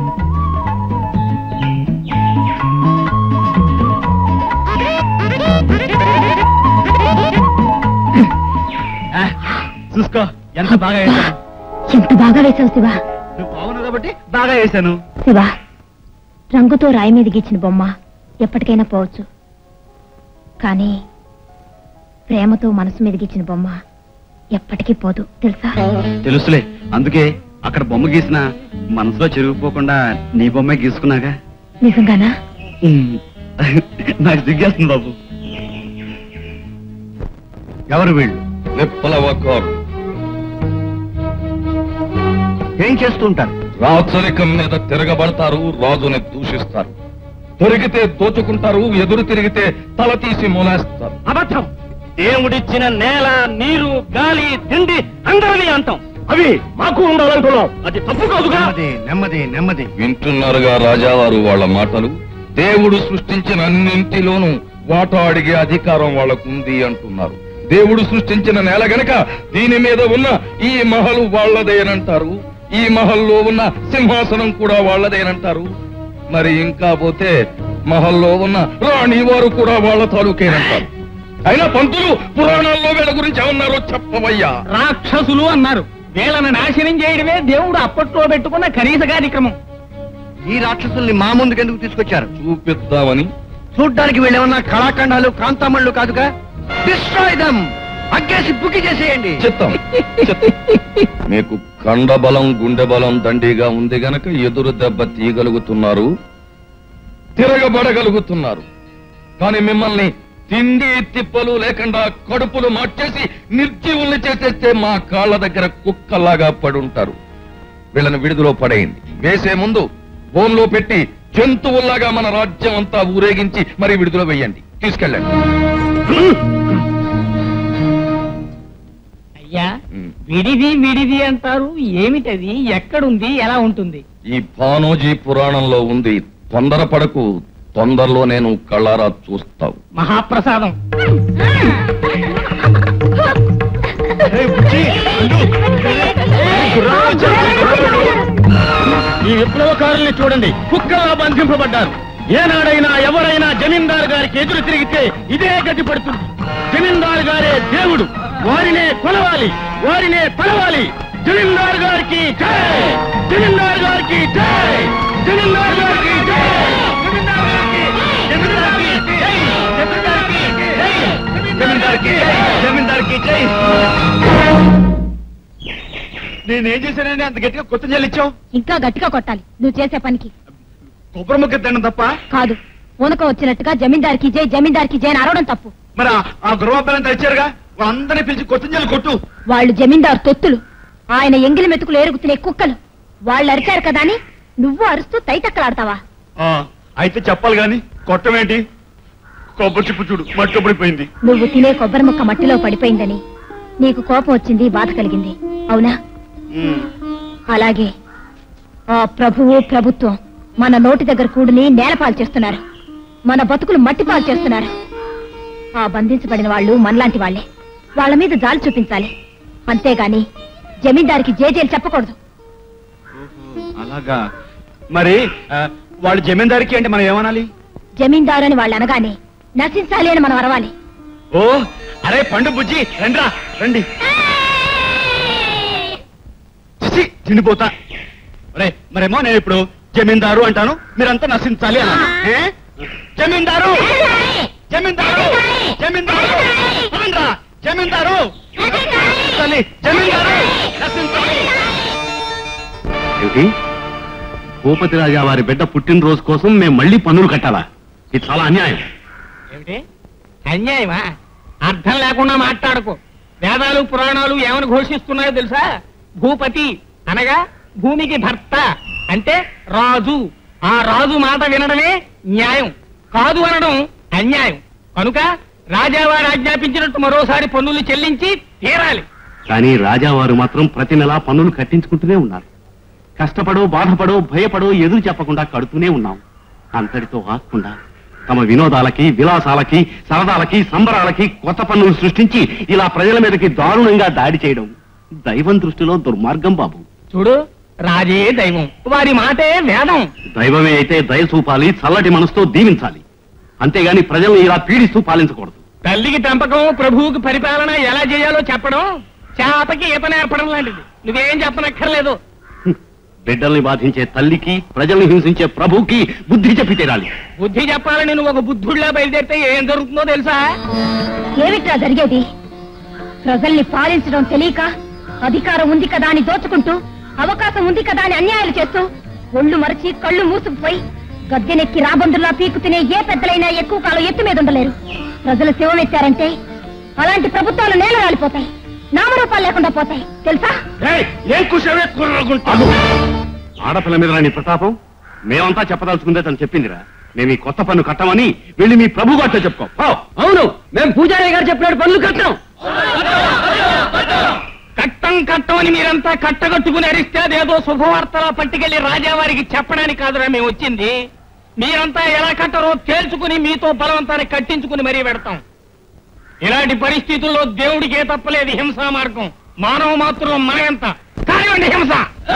ఆ, చూసుకో ఎంత బాగా వేసాను ఎంత బాగా వేసావు శివ నువ్వు బాగున్నావు కాబట్టి బాగా వేసాను శివ రంగుతో రాయి మీద గీచిన బొమ్మ ఎప్పటికైనా పోవచ్చు కానీ ప్రేమతో మనసు మీద గీచిన బొమ్మ ఎప్పటికీ పోదు తెలుసా తెలుసులే అందుకే అక్కడ బొమ్మ గీసిన మనసులో చెరిగిపోకుండా నీ బొమ్మే గీసుకున్నాగా నిజంగానా ఉమ్, నాకు దిగ్గేస్తుంది బాబు ఎవరు వీళ్ళు విప్లవకారు ఏం చేస్తుంటారు రాచరికం మీద తిరగబడతారు రాజుని దూషిస్తారు దొరికితే దోచుకుంటారు ఎదురు తిరిగితే తల తీసి మూలేస్తారు అబద్ధం దేవుడిచ్చిన నేల నీరు గాలి తిండి అందరినీ అంటాం అవి మాకు ఉండాలంటున్నాం అది తప్పు కాదుగా నెమ్మది నెమ్మది నెమ్మది వింటున్నారుగా రాజావారు వాళ్ళ మాటలు దేవుడు సృష్టించిన అన్నింటిలోనూ వాటా అడిగే అధికారం వాళ్ళకుంది అంటున్నారు దేవుడు సృష్టించిన నేల గనక దీని మీద ఉన్న ఈ మహలు వాళ్ళదేనంటారు ఈ మహల్లో ఉన్న సింహాసనం కూడా వాళ్ళదేనంటారు మరి ఇంకా పోతే మహల్లో ఉన్న రాణి వారు కూడా వాళ్ళ తాలూకేనంటారు అయినా పంతులు పురాణాల్లో వీళ్ళ గురించి ఏమన్నారో చెప్పవయ్యా రాక్షసులు అన్నారు వీళ్ళని నాశనం చేయడమే దేవుడు అప్పట్లో పెట్టుకున్న కనీస కార్యక్రమం ఈ రాక్షసుల్ని మా ముందుకు ఎందుకు తీసుకొచ్చారు చూపిద్దామని చూడ్డానికి వీళ్ళేమన్నా కళాఖండాలు కాంతామణులు కాదుగా డిస్ట్రాయ్ దమ్ అగ్గేసి బుక్కి చేసేయండి చిత్తం చిత్తం. మీకు కండ బలం గుండె బలం దండిగా ఉంది గనక ఎదురు దెబ్బ తీయగలుగుతున్నారు తిరగబడగలుగుతున్నారు కానీ మిమ్మల్ని తిండి తిప్పలు లేకుండా కడుపులు మార్చేసి నిర్జీవుల్ని చేసేస్తే మా కాళ్ళ దగ్గర కుక్కలాగా పడుంటారు వీళ్ళని విడుదల పడేయండి వేసే ముందు బోన్లో పెట్టి జంతువుల్లాగా మన రాజ్యం అంతా ఊరేగించి మరి విడుదల వేయండి తీసుకెళ్ళండి అయ్యా ఉమ్. విడిది విడిది అంటారు ఏమిటది ఎక్కడుంది ఎలా ఉంటుంది ఈ భానోజీ పురాణంలో ఉంది తొందరపడకు తొందరలో నేను కళ్ళారా చూస్తావు మహాప్రసాదం ఈ విప్లవకారుల్ని చూడండి కుక్కలా బంధింపబడ్డారు ఏనాడైనా ఎవరైనా జమీందారు గారికి ఎదురు తిరిగితే ఇదే గతి పడుతుంది జమీందారు గారే దేవుడు వారినే కొలవాలి వారినే తలవాలి జమీందారు గారికి జై జమీందారు గారికి జై జమీందారు గారికి జై జమీందారు గారికి జమీందారుకి జై జమీందారుకి జై జమీందార్కి జమీందార్కి జై నేనేం చేశానండి అంత గట్టిగా కొత్త చెల్లిచ్చావు ఇంకా గట్టిగా కొట్టాలి నువ్వు చేసే పనికి కొబ్బరి ముక్క తినడం తప్ప కాదు పూనక వచ్చినట్టుగా జమీందార్కి జై జమీందార్కి జై అని అరవడం తప్పు మరి ఆ- ఆ గృహపిల్లని తెచ్చారుగా వాళ్ళందరినీ పిలిచి కొత్త చెల్లి కొట్టు వాళ్ళు జమీందారు తొత్తులు ఆయన ఎంగిలి మెతుకులు ఏరుకు తినే కుక్కలు వాళ్ళు అరిచారు కదా అని నువ్వు అరుస్తూ తైతక్కలాడతావా ఆ, అయితే చెప్పాలి గాని కొట్టమేంటి కొబ్బరి చిప్పు చూడు మట్టి పడిపోయింది నువ్వు తినే కొబ్బరి ముక్క మట్టిలో పడిపోయిందని నీకు కోపం వచ్చింది బాధ కలిగింది అవునా అలాగే ఆ ప్రభువు ప్రభుత్వం మన నోటి దగ్గర కూడిని నేలపాలు చేస్తున్నారు మన బతుకులు మట్టిపాలు చేస్తున్నారు ఆ బంధించబడిన వాళ్ళు మనలాంటి వాళ్ళే వాళ్ళ మీద జాలి చూపించాలి అంతేగాని జమీందారికి జేజేలు చెప్పకూడదు అలాగా మరి ఆ, వాళ్ళు జమీందారికి అంటే మనం ఏమనాలి జమీందారు అని వాళ్ళు అనగానే నశించాలి అని మనం అరవాలి ఓ అరే పండు బుజ్జి రండ్రా రండి చిచి, తిండిపోతా ఒరే మరేమో నేను ఇప్పుడు జమీందారు అంటాను మీరంతా నశించాలి అన్నాను ఏ? జమీందారు జమీందారు జమీందారు రండ్రా, జమీందారు నశించాలి, జమీందారు నశించాలి ఏమిటి భూపతి రాజా వారి బిడ్డ పుట్టినరోజు కోసం మేము మళ్ళీ పన్నులు కట్టాలా ఇది చాలా అన్యాయం ఏమిటి అన్యాయమా అర్థం లేకుండా మాట్లాడకు వేదాలు పురాణాలు ఏమని ఘోషిస్తున్నాయో తెలుసా భూపతి అనగా భూమికి భర్త అంటే రాజు ఆ రాజు మాట వినడమే న్యాయం కాదు అనడం అన్యాయం కనుక రాజావారు ఆజ్ఞాపించినట్టు మరోసారి పన్నులు చెల్లించి తీరాలి కానీ రాజావారు మాత్రం ప్రతి నెలా పన్నులు కట్టించుకుంటూనే ఉన్నారు కష్టపడో బాధపడో భయపడో ఎదురు చెప్పకుండా కడుతూనే ఉన్నాం అంతటితో ఆకుండా తమ వినోదాలకి విలాసాలకి సరదాలకి సంబరాలకి కొత్త పన్నులు సృష్టించి ఇలా ప్రజల మీదకి దారుణంగా దాడి చేయడం దైవం దృష్టిలో దుర్మార్గం బాబు చూడు రాజే దైవం వారి మాటే వేదం దైవమే అయితే దయ చూపాలి చల్లటి మనసుతో దీవించాలి అంతేగాని ప్రజల్ని ఇలా పీడిస్తూ పాలించకూడదు తల్లికి పెంపకం ప్రభువుకి పరిపాలన ఎలా చేయాలో చెప్పడం చేపకి ఈత నేర్పడం లాంటిది నువ్వేం చెప్పనక్కర్లేదు హ్మ్. బిడ్డల్ని బాధించే తల్లికి ప్రజల్ని హింసించే ప్రభుకి బుద్ధి చెప్పి తీరాలి బుద్ధి చెప్పాలని నువ్వు ఒక బుద్ధుడిలా బయలుదేరితే ఏం జరుగుతుందో తెలుసా ఏమిట్రా జరిగేది ప్రజల్ని పాలించడం తెలియక అధికారం ఉంది కదా అని దోచుకుంటూ అవకాశం ఉంది కదా అని అన్యాయాలు చేస్తూ ఒళ్ళు మరచి కళ్ళు మూసుకుపోయి గద్దెనెక్కి రాబందుల్లా పీకు తినే ఏ పెద్దలైనా ఎక్కువ కాలం ఎత్తు మీద ఉండలేరు ప్రజలు శివమెత్తారంటే అలాంటి ప్రభుత్వాలు నేల రాలిపోతాయి నామరూపాలు లేకుండా పోతాయి తెలుసా ఏం కుషమే కుర్రగుంటా ఆడపిల్ల మీద రాని ప్రతాపం మేమంతా చెప్పదలుచుకుందే తను చెప్పిందిరా మేము ఈ కొత్త పన్ను కట్టమని వెళ్ళి మీ ప్రభు గారితో చెప్పుకో పో. అవును మేము పూజారి గారు చెప్పినట్టు పనులు కట్టాం కట్టం కట్టం అని మీరంతా కట్టగట్టుకుని అరిస్తే అదేదో శుభవార్తలా పట్టుకెళ్లి రాజావారికి చెప్పడానికి కాదురా మేము వచ్చింది మీరంతా ఎలా కట్టరో తేల్చుకుని మీతో బలవంతాన్ని కట్టించుకుని మరీ పెడతాం ఇలాంటి పరిస్థితుల్లో దేవుడికే తప్పలేదు హింసా మార్గం మానవ మాత్రం మన ఎంత కానివ్వండి హింస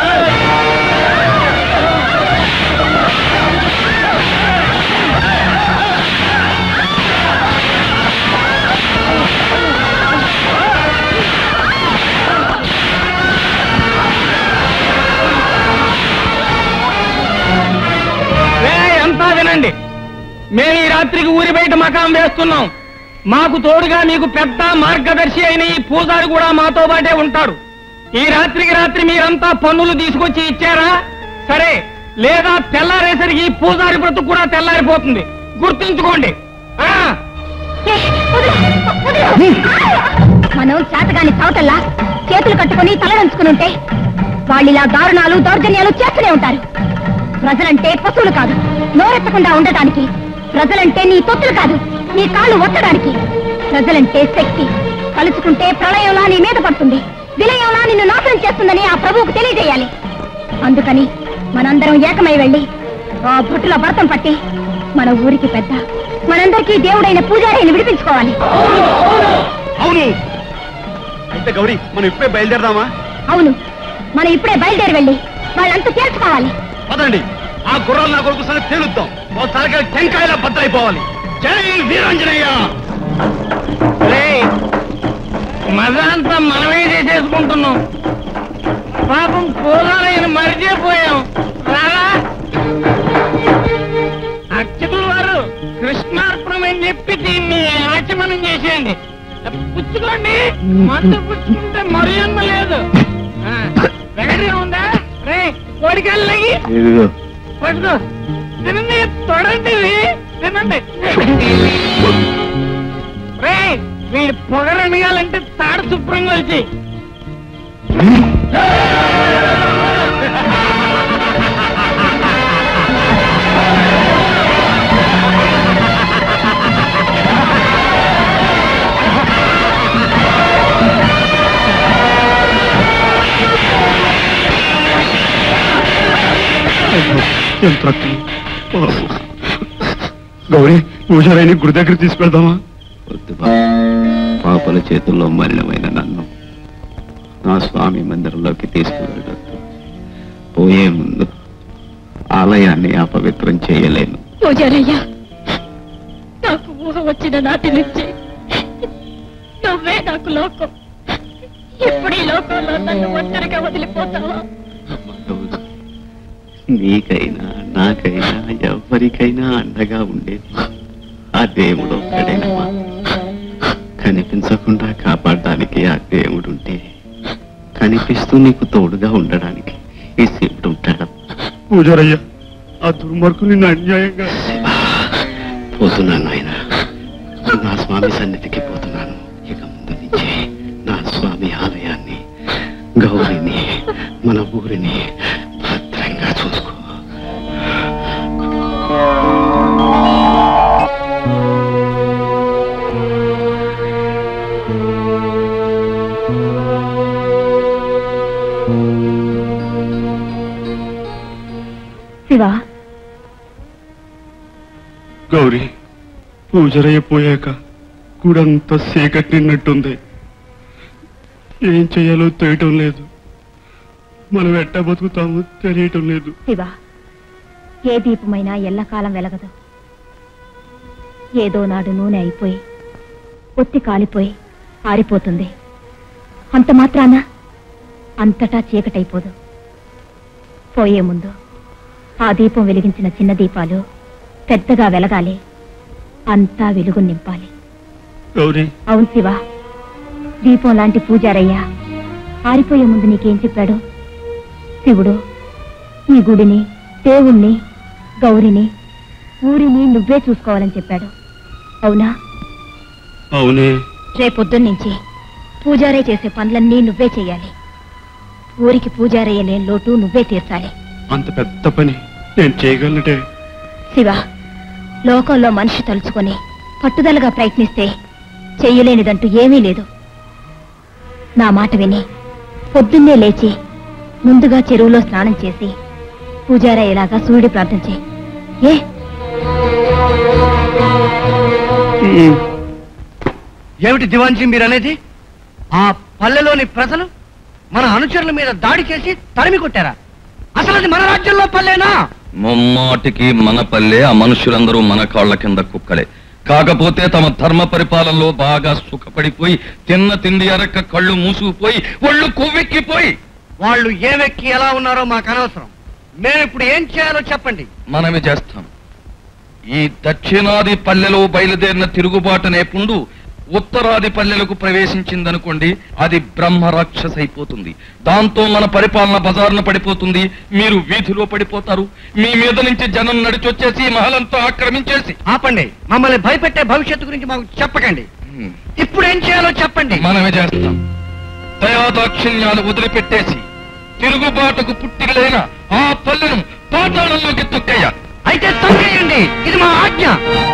ఏ, అంతా వినండి మేము ఈ రాత్రికి ఊరి బయట మకాం వేస్తున్నాం మాకు తోడుగా మీకు పెద్ద మార్గదర్శి అయిన ఈ పూజారి కూడా మాతో పాటే ఉంటాడు ఈ రాత్రికి రాత్రి మీరంతా పన్నులు తీసుకొచ్చి ఇచ్చారా సరే లేదా తెల్లారేసరికి ఈ పూజారి బ్రతుకు కూడా తెల్లారిపోతుంది గుర్తుంచుకోండి ఆ ఏ, వదిలు, వదిలు. మనం చేతగాని చవటల్లా చేతులు కట్టుకుని తలడంచుకుని ఉంటే వాళ్ళిలా దారుణాలు దౌర్జన్యాలు చేస్తూనే ఉంటారు ప్రజలంటే పశువులు కాదు నోరెత్తకుండా ఉండటానికి ప్రజలంటే నీ తొత్తులు కాదు నీ కాళ్ళు ఒత్తడానికి ప్రజలంటే శక్తి కలుసుకుంటే ప్రళయంలా నీ మీద పడుతుంది విలయంలా నిన్ను నాశనం చేస్తుందని ఆ ప్రభువుకు తెలియజేయాలి అందుకని మనందరం ఏకమై వెళ్ళి ఆ భటుల భరతం పట్టి మన ఊరికి పెద్ద మనందరికీ దేవుడైన పూజారిని విడిపించుకోవాలి అవును అయితే గౌరీ మనం ఇప్పుడే బయలుదేరదామా అవును మనం ఇప్పుడే బయలుదేరి వెళ్ళి వాళ్ళంతా తేల్చుకోవాలి పదండి ఆ గుర్రాలు నా కొడుకు సంగతి తేలుద్దాం ఓ తలకాయ టెంకాయలా బద్దలైపోవాలి జై వీరాంజనేయ రేయ్, మజా అంతా మనమే చేసేసుకుంటున్నాం పాపం పూజారైన మరిచిపోయాం రారా అర్చకుల వారు కృష్ణార్పణం అని చెప్పి దీన్ని ఆచమనం చేసేయండి పుచ్చుకోండి మందు పుచ్చుకుంటే మర్యాద లేదు ఆ, వెగటే ఉందా రే కోడికాయలకి పట్టుకో తినండి తొడండి ఇవి. తినండి రే వీడి పొగరనియాలంటే తాడు శుభ్రంగా వచ్చి గౌరీ పూజారాయని గుడి దగ్గర తీసుకెళ్దామా వద్దు బాబు. పాపల చేతుల్లో మలినమైన నన్ను నా స్వామి మందిరంలోకి తీసుకువెళ్ళొద్దు పోయే ముందు ఆలయాన్ని అపవిత్రం చేయలేను పూజారయ్యా నా నాకు ఊహ వచ్చిన నాటి నుంచి నువ్వే నాకు లోకం ఇప్పుడు ఈ లోకంలో నన్ను ఒంటరిగా వదిలిపోతావా నీకైనా నాకైనా ఎవరికైనా అండగా ఉండేది ఆ దేవుడు ఒక్కడేనమ్మా కనిపించకుండా కాపాడడానికి ఆ దేవుడుంటే కనిపిస్తూ నీకు తోడుగా ఉండడానికి ఈ శివుడు ఉంటాడు పూజారయ్య ఆ దుర్మార్గులు నిన్ను అన్యాయంగా పోతున్నాను ఆయన నా స్వామి సన్నిధికి పోతున్నాను ఇక ముందు నుంచి నా స్వామి ఆలయాన్ని గౌరిని మన ఊరిని భద్రంగా చూసుకో శివ గౌరీ పూజరయ్య పోయాక కూడంతా చీకటి నిన్నట్టుంది ఏం చేయాలో తెలియటం లేదు మనం ఎట్టా బతుకుతామో తెలియటం లేదు శివ ఏ దీపమైనా ఎల్లకాలం వెలగదు ఏదో నాడు నూనె అయిపోయి ఒత్తి కాలిపోయి ఆరిపోతుంది అంత మాత్రాన అంతటా చీకటైపోదు పోయే ముందు ఆ దీపం వెలిగించిన చిన్న దీపాలు పెద్దగా వెలగాలి అంతా వెలుగు నింపాలి గౌరీ అవును శివ దీపం లాంటి పూజారయ్యా ఆరిపోయే ముందు నీకేం చెప్పాడు శివుడు ఈ గుడిని దేవుణ్ణి గౌరిని ఊరిని నువ్వే చూసుకోవాలని చెప్పాడు అవునా అవునే రేపొద్దున్నుంచి పూజారే చేసే పనులన్నీ నువ్వే చెయ్యాలి ఊరికి పూజారయ్య లేని లోటు నువ్వే తీర్చాలి అంత పెద్ద పని నేను చేయగలటే శివ లోకంలో మనిషి తలుచుకొని పట్టుదలగా ప్రయత్నిస్తే చెయ్యలేనిదంటూ ఏమీ లేదు నా మాట విని పొద్దున్నే లేచి ముందుగా చెరువులో స్నానం చేసి పూజారయ్యేలాగా సూర్యుడి ప్రార్థన చేయి ఏ ఏమిటి దివాన్జీ మీరు అనేది ఆ పల్లెలోని ప్రజలు మన అనుచరుల మీద దాడి చేసి తరిమి కొట్టారా అసలు అది మన రాజ్యంలో పల్లెనా ముమ్మాటికి మన పల్లె ఆ మనుషులందరూ మన కాళ్ళ కింద కుక్కలే కాకపోతే తమ ధర్మ పరిపాలనలో బాగా సుఖపడిపోయి తిన్న తిండి అరక్క కళ్ళు మూసుకుపోయి ఒళ్ళు కొవ్వెక్కిపోయి వాళ్ళు ఏమెక్కి ఎలా ఉన్నారో మాకు అనవసరం మేము ఇప్పుడు ఏం చేయాలో చెప్పండి మనమే చేస్తాం ఈ దక్షిణాది పల్లెలో బయలుదేరిన తిరుగుబాటునే పుండు ఉత్తరాది పల్లెలకు ప్రవేశించిందనుకోండి అది బ్రహ్మ రాక్షస అయిపోతుంది దాంతో మన పరిపాలన బజారున పడిపోతుంది మీరు వీధిలో పడిపోతారు మీ మీద నుంచి జనం నడిచొచ్చేసి ఈ మహలంతా ఆక్రమించేసి ఆపండి మమ్మల్ని భయపెట్టే భవిష్యత్తు గురించి మాకు చెప్పకండి ఇప్పుడు ఏం చేయాలో చెప్పండి మనమే చేస్తాం దయాదాక్షిణ్యాలు వదిలిపెట్టేసి తిరుగుబాటుకు పుట్టిగలైన ఆ పల్లెను పాతాళంలోకి తొక్కేయాలి అయితే తొక్కేయండి ఇది మా ఆజ్ఞ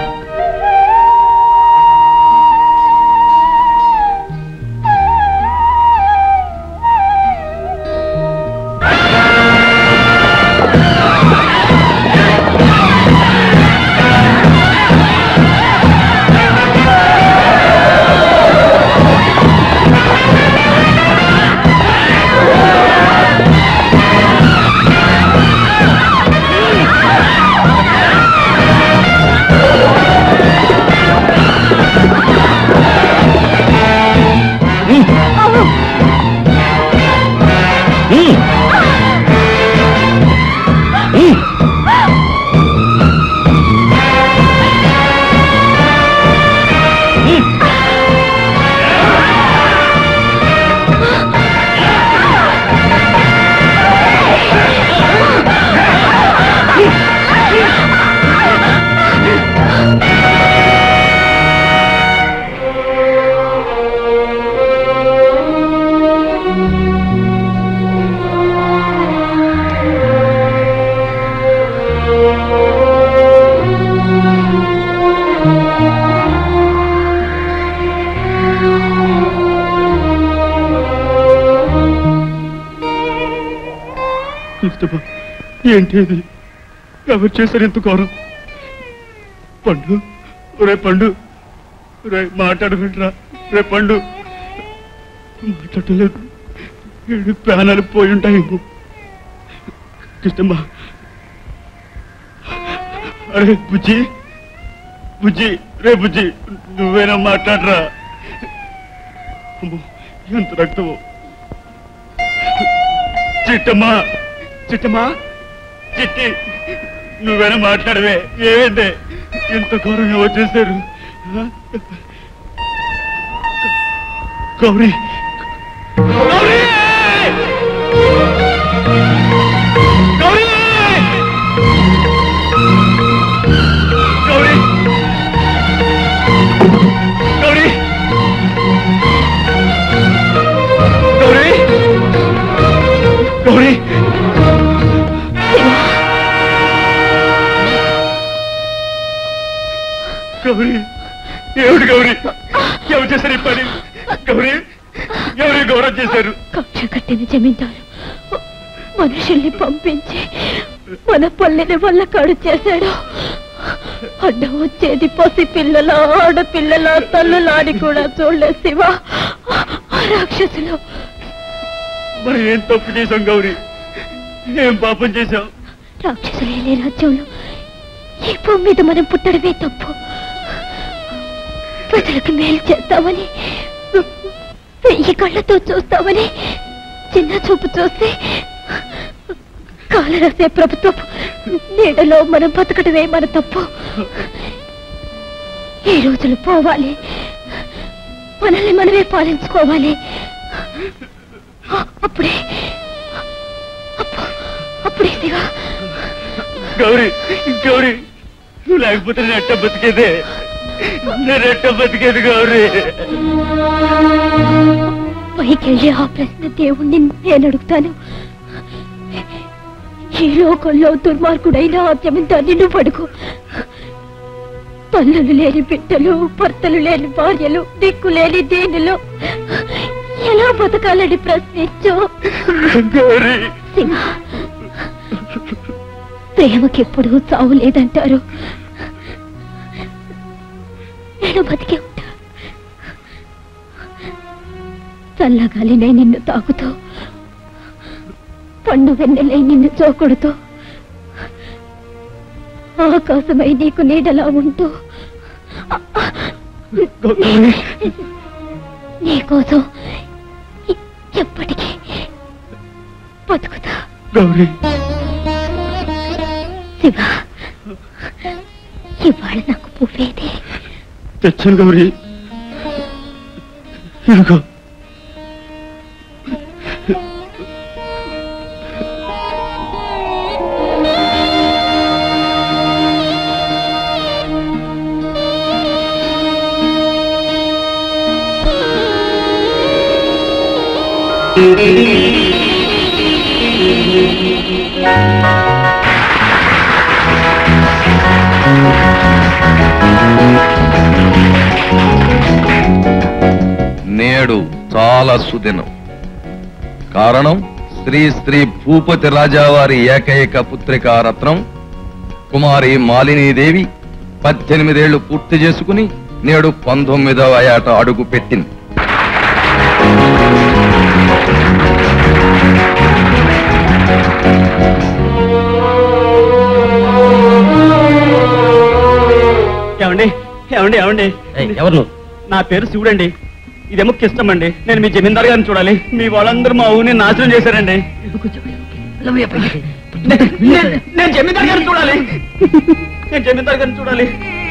కృష్ణప్ప ఏంటి ఇది ఎవరు చేశారు ఎంత ఘోరం పండు రే పండు రే మాట్లాడకుండా రే పండు మాట్లాడలేదు ఏడు ప్రాణాలు పోయి ఉంటాయేమో కృష్ణమ్మ అరే బుజ్జి బుజ్జి రే బుజ్జి నువ్వేనా మాట్లాడరా అమ్మో, ఎంత రక్తము చిట్టమ్మా చిట్టమ్మా చిట్టి నువ్వేనా మాట్లాడవే ఏమైంది ఇంత ఘోరంగా వచ్చేసారు ఆ? గౌరీ గౌరీ గౌరీ గౌరీ గౌరీ గౌరీ గౌరీ గౌరీ ఏమిటి గౌరీ ఎవరు చేశారు ఈ పని గౌరీ ఎవరు గౌరవం చేశారు కక్ష కట్టిన జమీందారు మనుషుల్ని పంపించి మన పల్లెని వల్ల కాడు చేశాడు అడ్డం వచ్చేది పసి పిల్లల ఆడపిల్లల తల్లులాని కూడా చూడలేదు శివ ఆ రాక్షసులు మరి ఏం తప్పు చేశాం గౌరీ ఏం పాపం చేశాం రాక్షసులు లేని రాజ్యంలో ఈ భూమి మీద మనం పుట్టడమే తప్పు ప్రజలకు మేలు చేస్తామని వెయ్యి కళ్ళతో చూస్తామని చిన్న చూపు చూస్తే కాలరాసే ప్రభుత్వం నీడలో మనం బతకటమే మన తప్పు ఈ రోజులు పోవాలి మనల్ని మనమే పాలించుకోవాలి అప్పుడే అప్పు- అప్పుడే శివ గౌరీ గౌరీ నువ్వు లేకపోతే నేను ఎట్ట బతికేదే నేను ఎట్ట బతికేది గౌరీ పైకెళ్ళి ఆ ప్రశ్న దేవుణ్ణి నేను అడుగుతాను ఈ లోకంలో దుర్మార్గుడైన ఆ జమీందాన్ని నువ్వు అడుగు తల్లులు లేని బిడ్డలు భర్తలు లేని భార్యలు దిక్కు లేని దేనిలో ఎలా బతకాలని ప్రశ్నించు గౌరీ శివ ప్రేమకెప్పుడు చావు లేదంటారు నేను బతికే ఉంటా చల్లగాలినే నిన్ను తాకుతూ పండు వెన్నెలై నిన్ను చోకుడుతూ ఆకాశమై నీకు నీడలా ఉంటూ నీకోసం ఎ- ఎప్పటికీ బతుకుతా గౌరీ శివ ఇవాళ నాకు పువ్వేది తెచ్చాను గౌరీ ఇదిగో నేడు చాలా సుదినం కారణం శ్రీ శ్రీ భూపతి రాజావారి ఏకైక పుత్రిక రత్నం కుమారి మాలినీదేవి పద్దెనిమిదేళ్లు పూర్తి చేసుకుని నేడు పంతొమ్మిదవ ఏట అడుగు పెట్టింది ఏమండి ఏమండి ఏమండి ఎవరు నా పేరు శివుడండి ఇదేమో కిష్టం అండి నేను మీ జమీందార్ గారిని చూడాలి మీ వాళ్ళందరూ మా ఊరిని నాశనం చేశారండి నే- నే- నేను జమీందార్ గారిని చూడాలి నేను జమీందార్ గారిని చూడాలి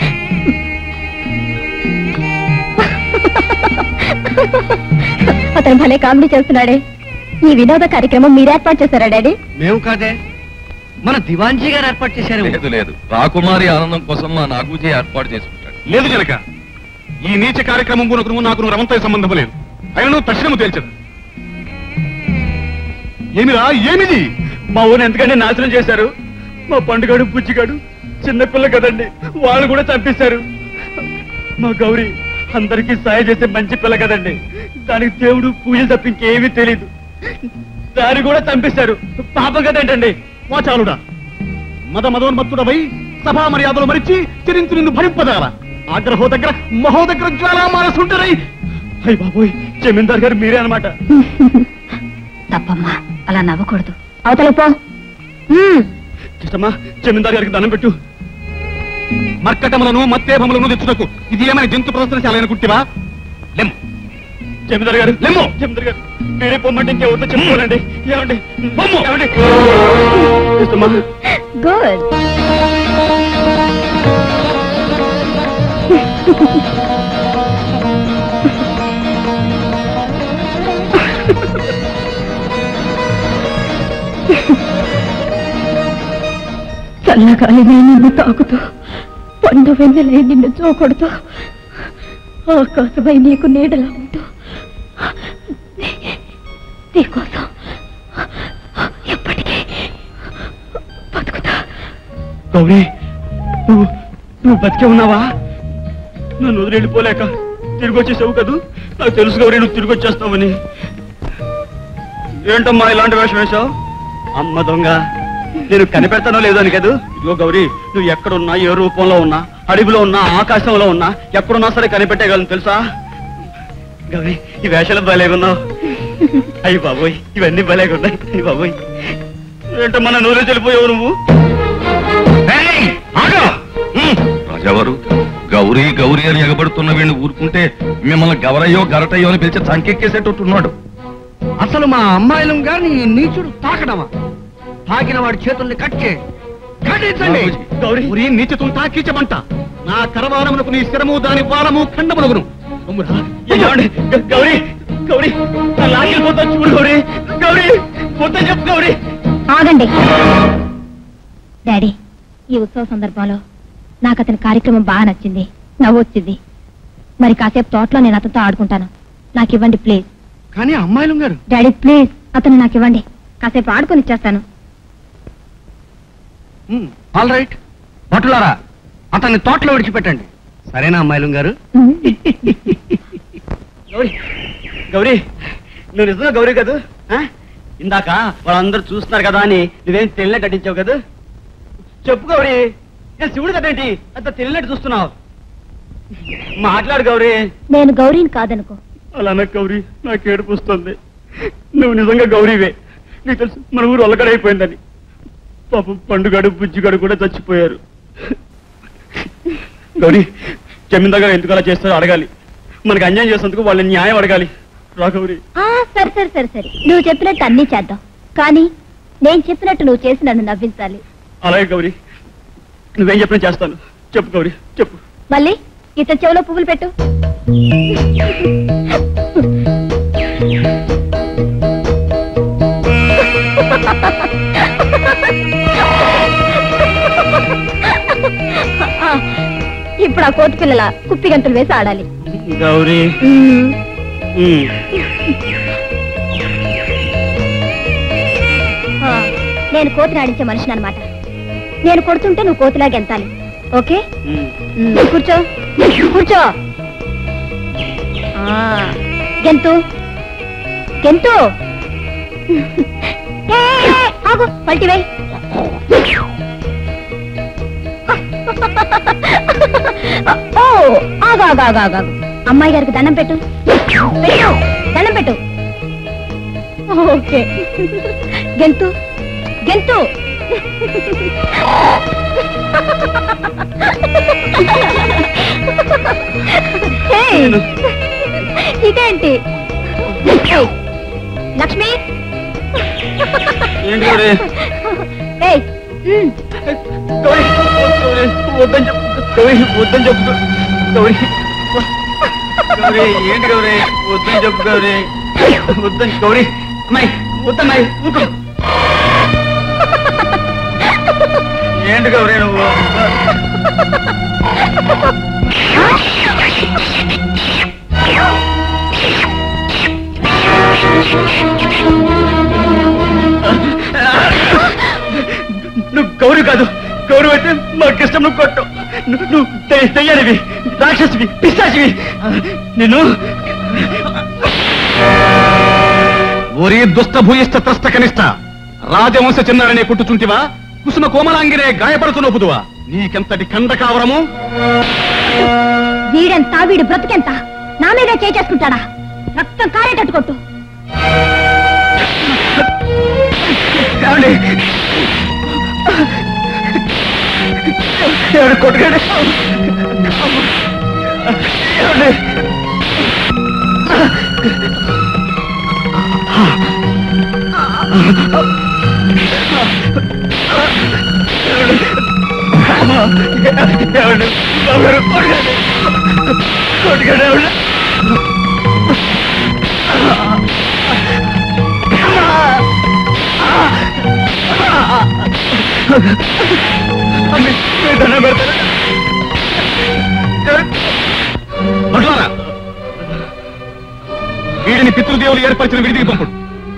అతను భలే కామెడీ చేస్తున్నాడే ఈ వినోద కార్యక్రమం మీరు ఏర్పాటు చేశారా డాడీ మేము కాదే మన దివాన్జీ గారు ఏర్పాటు చేశారు లేదు లేదు రాకుమారి ఆనందం కోసం మా నాగూజీ ఏర్పాటు చేసుకుంటాడు లేదు గనక ఈ నీచ కార్యక్రమం గునకు నాకు రమంతో సంబంధం లేదు అయినా నువ్వు తక్షణము తేల్చదు ఏమిరా ఏమిది మా ఊరిని ఎందుకంటే నాశనం చేశారు మా పండుగాడు బుజ్జిగాడు చిన్నపిల్ల కదండి వాళ్ళు కూడా చంపేశారు మా గౌరీ అందరికీ సాయం చేసే మంచి పిల్ల కదండి దానికి దేవుడు పూజలు తప్ప ఇంకేమీ తెలియదు దాన్ని కూడా చంపేశారు పాపం కదంటండి వాచాలుడా మద మదోన్మత్తుడవై సభా మర్యాదలు మరిచి చిరించు నిన్ను భరింపదాల ఆగ్రహో దగ్గర మహో దగ్గర జ్వాలా మానసుంటరై అయ్య బాబోయ్ జమీందార్ గారు మీరే అనమాట తప్పమ్మా అలా నవ్వకూడదు అవతల పో కృష్ణమ్మా జమీందార్ గారికి దండం పెట్టు మర్కటములను మత్తేభములను తెచ్చుటకు ఇది ఏమైనా జంతు ప్రదర్శనశాల అనుకుంటేవా లెమ్ము జమీదారు గారు లెమ్ము జమీదారు గారు మీరే పొమ్మంటే ఇంకెవరితో చెప్పుకోనండి ఏమండి పొమ్ము ఏమండి ఇష్టమా? గుడ్ చల్లగాలినే నిన్ను తాకుతూ పండ వెన్నెలే నిన్ను చూకొడుతూ ఆకాశమై నీకు నీడలా ఉంటూ నీకోసం ఎప్పటికీ బతుకుతా గౌరీ నువ్వు నువ్వు బతికే ఉన్నావా నన్ను వదిలి వెళ్ళిపోలేక తిరిగి వచ్చేసావు కదూ నాకు తెలుసు గౌరీ నువ్వు తిరిగి వచ్చేస్తావని ఏంటమ్మా ఇలాంటి వేషం వేశావు అమ్మ దొంగ నేను కనిపెడతానో లేదో అని కదూ ఇదిగో గౌరీ నువ్వు ఎక్కడున్నా ఏ రూపంలో ఉన్నా అడవిలో ఉన్నా ఆకాశంలో ఉన్నా ఎక్కడున్నా సరే కనిపెట్టగలను తెలుసా గౌరీ ఈ వేషాలు భలేగున్నావు అయ్యి బాబోయ్ ఇవన్నీ భలేగున్నాయి అయ్యి బాబోయ్ ఏంటమ్మా నన్ను ఊరే చెల్లిపోయావు నువ్వు రాజావారు గౌరీ గౌరీ అని ఎగబడుతున్న వీడిని ఊరుకుంటే మిమ్మల్ని గవరయ్యో గరటయ్యో అని పిలిచి చంకెక్కేసేటట్టున్నాడు అసలు మా అమ్మాయిలం గాని ఈ నీచుడు తాకడమా తాకిన వాడి చేతుల్ని కట్ చేయండి ఖండించండి గౌరీ ఉరి నీచతుం తాకించమంట నా కరవారమునకు నీ శిరము దాని వారము ఖండమునగును అమ్మురా, ఏమండి? గ- గౌరీ గౌరీ నా లాగిపోతా చూడు గౌరీ గౌరీ పొద్దు చెప్పు గౌరీ ఆగండి డాడీ ఈ ఉత్సవ సందర్భంలో నాకు అతని కార్యక్రమం బాగా నచ్చింది నవ్వొచ్చింది మరి కాసేపు తోటలో నేను అతనితో ఆడుకుంటాను నాకు ఇవ్వండి ప్లీజ్ కానీ అమ్మాయిలం గారు డాడీ ప్లీజ్ అతను నాకు ఇవ్వండి కాసేపు ఆడుకొని ఇచ్చేస్తాను ఆల్ రైట్ భటులారా అతన్ని తోటలో విడిచిపెట్టండి సరేనా అమ్మాయిలం గారు గౌరీ గౌరీ నువ్వు నిజంగా గౌరీ కదూ ఆ? ఇందాక వాళ్ళందరూ చూస్తున్నారు కదా అని నువ్వేం తెలియనట్టు నటించావు కదా చెప్పు గౌరీ నేను శివుడు కదేంటి అంత తెలియనట్టు చూస్తున్నావు మాట్లాడు గౌరీ నేను గౌరీని కాదనుకో అలా నాకు గౌరీ నాకు ఏడుపు వస్తుంది నువ్వు నిజంగా గౌరీవే నీకు తెలుసు మన ఊరు అల్లకడైపోయిందని పాపం పండుగాడు బుజ్జిగాడు కూడా చచ్చిపోయారు గౌరీ జమీందార్ గారు ఎందుకు అలా చేస్తారో అడగాలి మనకి అన్యాయం చేసినందుకు వాళ్ళని న్యాయం అడగాలి రా గౌరీ ఆ, సరే సరే సరే సరే నువ్వు చెప్పినట్టు అన్నీ చేద్దాం కానీ నేను చెప్పినట్టు నువ్వు చేసి నన్ను నవ్వించాలి అలాగే గౌరీ నువ్వేం చెప్పినా చేస్తాను చెప్పు గౌరీ చెప్పు మళ్ళీ ఇతని చెవిలో పువ్వులు పెట్టు ఆ, ఇప్పుడు ఆ కోతి పిల్లల కుప్పి గంతులు వేసి ఆడాలి గౌరీ మ్మ్. ఉమ్. ఆ, నేను కోతిని ఆడించే మనిషిని అనమాట నేను కొడుతుంటే నువ్వు కోతిలా గెంతాలి ఓకే ఉమ్. మ్మ్, కూర్చో కూర్చో ఆ, గెంతు గెంతు ఏ, ఏ, ఏ, ఆగు పల్టి వేయ్ ఓ ఆగు ఆగు ఆగు ఆగు ఆగు. అమ్మాయి గారికి దండం పెట్టు పెట్టు దండం పెట్టు ఓకే గెంతు గెంతు ఏయ్, ఇదేంటి ఏయ్, లక్ష్మి ఏంటి గౌరీ ఏయ్ ఉమ్, గౌరీ గౌరీ వద్దని చెప్పు గౌరీ వద్దని చెప్పు గౌరీ గౌరీ ఏంటి గౌరీ వద్దని చెప్పు గౌరీ వద్దని గౌరీ అమ్మాయి వద్దమ్మాయి ఊరుకో ఏంటి గౌరీ నువ్వు నువ్వు గౌరీ కాదు గౌరీ అయితే మా కృష్ణ నువ్వు కొట్టు నువ్వు నువ్వు దె- దెయ్యానివి రాక్షసివి పిశాచివి నిన్ను ఓరి దుష్ట భూయిష్ట త్రస్త కనిష్ట రాజవంశ చిన్నారనే కుట్టుచుంటివా కుసుమ కోమలాంగిరే గాయపడుతూ నొప్పుదువా నీకెంతటి కంద కావరము వీడెంత వీడు బ్రతికెంత నా మీదే చేసేసుకుంటాడా రక్తం కారేటట్టు కొట్టు ఏమండి? ఎవడు కొట్టుకోండి ఏమండి? ఏమండి? బాబుగారు, కొట్టుకోండి. కొట్టుకోండి, ఏమండి? అమ్మి, మీ దండం పెడతాను. భటులారా, వీడిని పితృదేవులు ఏర్పరిచిన విడిదికి పంపుడు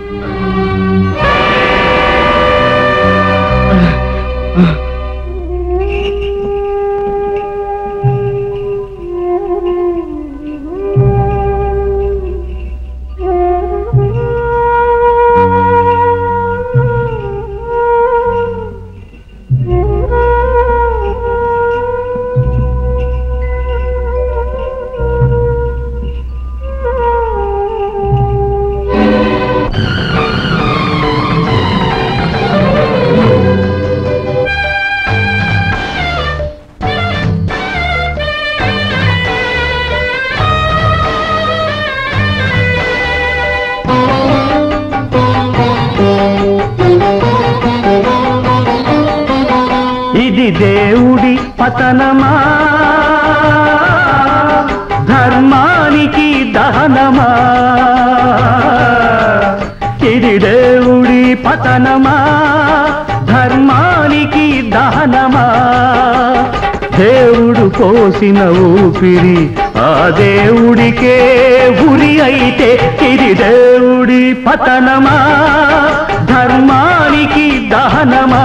ఇది దేవుడి పతనమా ధర్మానికి దహనమా ఇది దేవుడి పతనమా ధర్మానికి దహనమా దేవుడు పోసిన ఊపిరి ఆ దేవుడికే ఉరి అయితే ఇది దేవుడి పతనమా ధర్మానికి దహనమా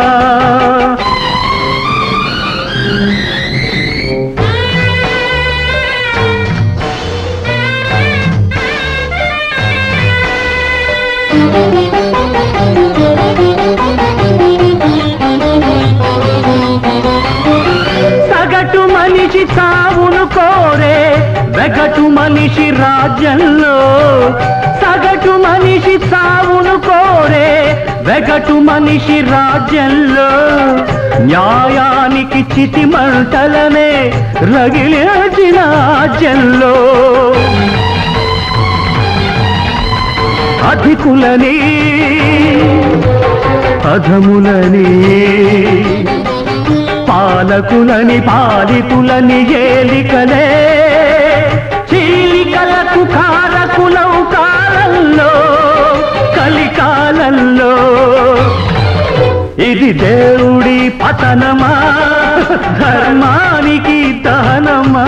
సగటు మనిషి సావును కోరే వెగటు మనిషి రాజ్యంలో సగటు మనిషి సావును కోరే వెగటు మనిషి రాజ్యంలో న్యాయానికి చితి మంటలనే రగిలిచిన రాజ్యంలో అధికులని అధములని పాలకులని పాలితులని ఏలికలే చీలికలకు కారకులవు కాలంలో కలికాలంలో ఇది దేవుడి పతనమా ధర్మానికి దహనమా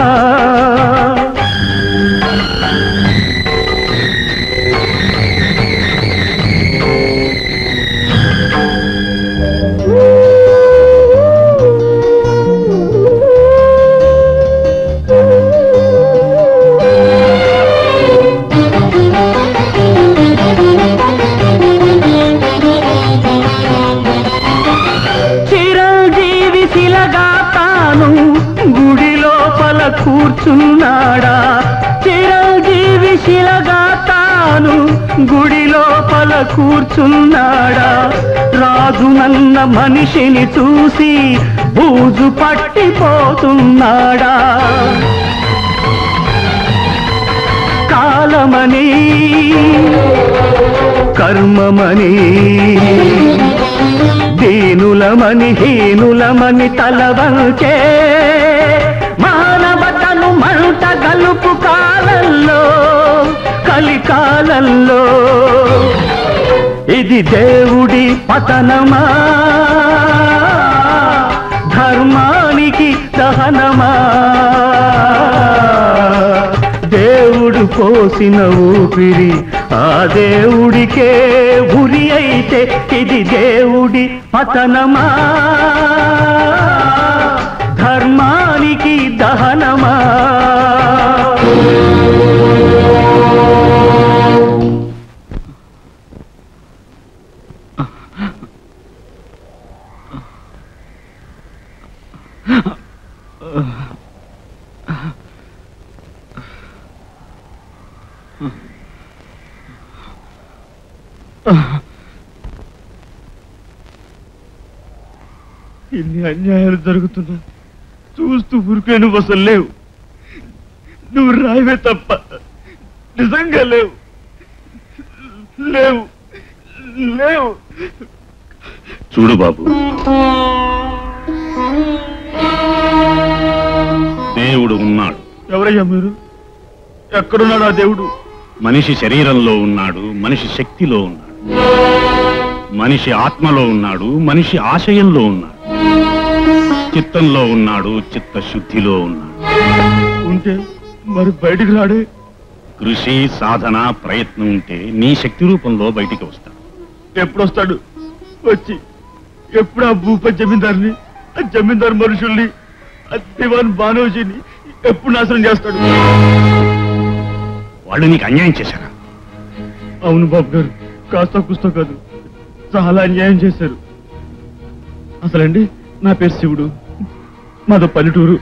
చిరంజీవి శిలగా తాను గుడి లోపల కూర్చున్నాడా చిరంజీవి శిలగా తాను గుడి లోపల కూర్చున్నాడా రాజునన్న మనిషిని చూసి బూజు పట్టిపోతున్నాడా కాలమని కర్మమని దీనులమని హీనులమని తలవంచే మానవతను మంట గలుపు కాలంలో కలికాలంలో ఇది దేవుడి పతనమా ధర్మానికి దహనమా దేవుడు పోసిన ఊపిరి ఆ దేవుడికే ఉరి అయితే ఇది దేవుడి పతనమా ధర్మానికి దహనమా ఇన్ని అన్యాయాలు జరుగుతున్నా చూస్తూ ఊరికే నువ్వు అసలు లేవు నువ్వు రాయవే తప్ప నిజంగా లేవు లేవు లేవు చూడు బాబు దేవుడు ఉన్నాడు ఎవరయ్యా మీరు ఎక్కడున్నాడు ఆ దేవుడు మనిషి శరీరంలో ఉన్నాడు మనిషి శక్తిలో ఉన్నాడు మనిషి ఆత్మలో ఉన్నాడు మనిషి ఆశయంలో ఉన్నాడు చిత్తంలో ఉన్నాడు చిత్తశుద్ధిలో ఉన్నాడు ఉంటే మరి బయటికి రాడే కృషి సాధన ప్రయత్నం ఉంటే నీ శక్తి రూపంలో బయటికి వస్తాడు ఎప్పుడు వస్తాడు వచ్చి ఎప్పుడు ఆ భూప జమీందార్ని ఆ జమీందార్ మనుషుల్ని ఆ దివాన్ బానోజీని ఎప్పుడు నాశనం చేస్తాడు వాళ్ళు నీకు అన్యాయం చేశారా అవును బాబు గారు కాస్త కుస్తో కాదు చాలా అన్యాయం చేశారు అసలండి నా పేరు శివుడు మాదో పల్లెటూరు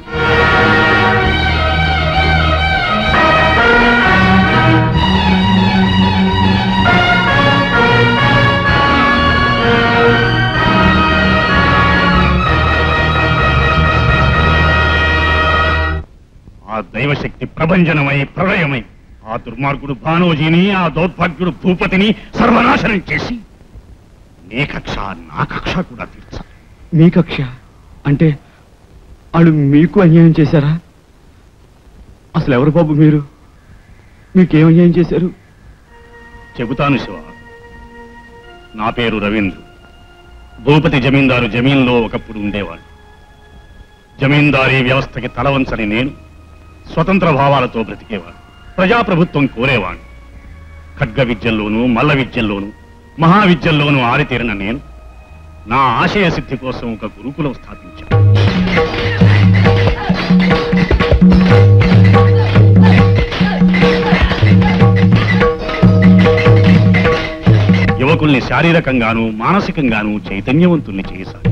ఆ దైవశక్తి ప్రభంజనమై ప్రళయమై ఆ దుర్మార్గుడు భానోజీని ఆ దౌర్భాగ్యుడు భూపతిని సర్వనాశనం చేసి నీ కక్ష నా కక్ష కూడా తీర్చాలి మీ కక్ష అంటే వాళ్ళు మీకు అన్యాయం చేశారా అసలు ఎవరు బాబు మీరు మీకేం అన్యాయం చేశారు చెబుతాను శివ నా పేరు రవీంద్ర భూపతి జమీందారు జమీన్లో ఒకప్పుడు ఉండేవాడు జమీందారీ వ్యవస్థకి తలవంచని నేను స్వతంత్ర భావాలతో బ్రతికేవాడు ప్రజాప్రభుత్వం కోరేవాడు ఖడ్గ విద్యల్లోనూ మల్ల విద్యల్లోనూ మహావిద్యల్లోనూ ఆరితేరిన నేను నా ఆశయ సిద్ధి కోసం ఒక గురుకులం స్థాపించాను యువకుల్ని శారీరకంగానూ మానసికంగానూ చైతన్యవంతుల్ని చేయసాగి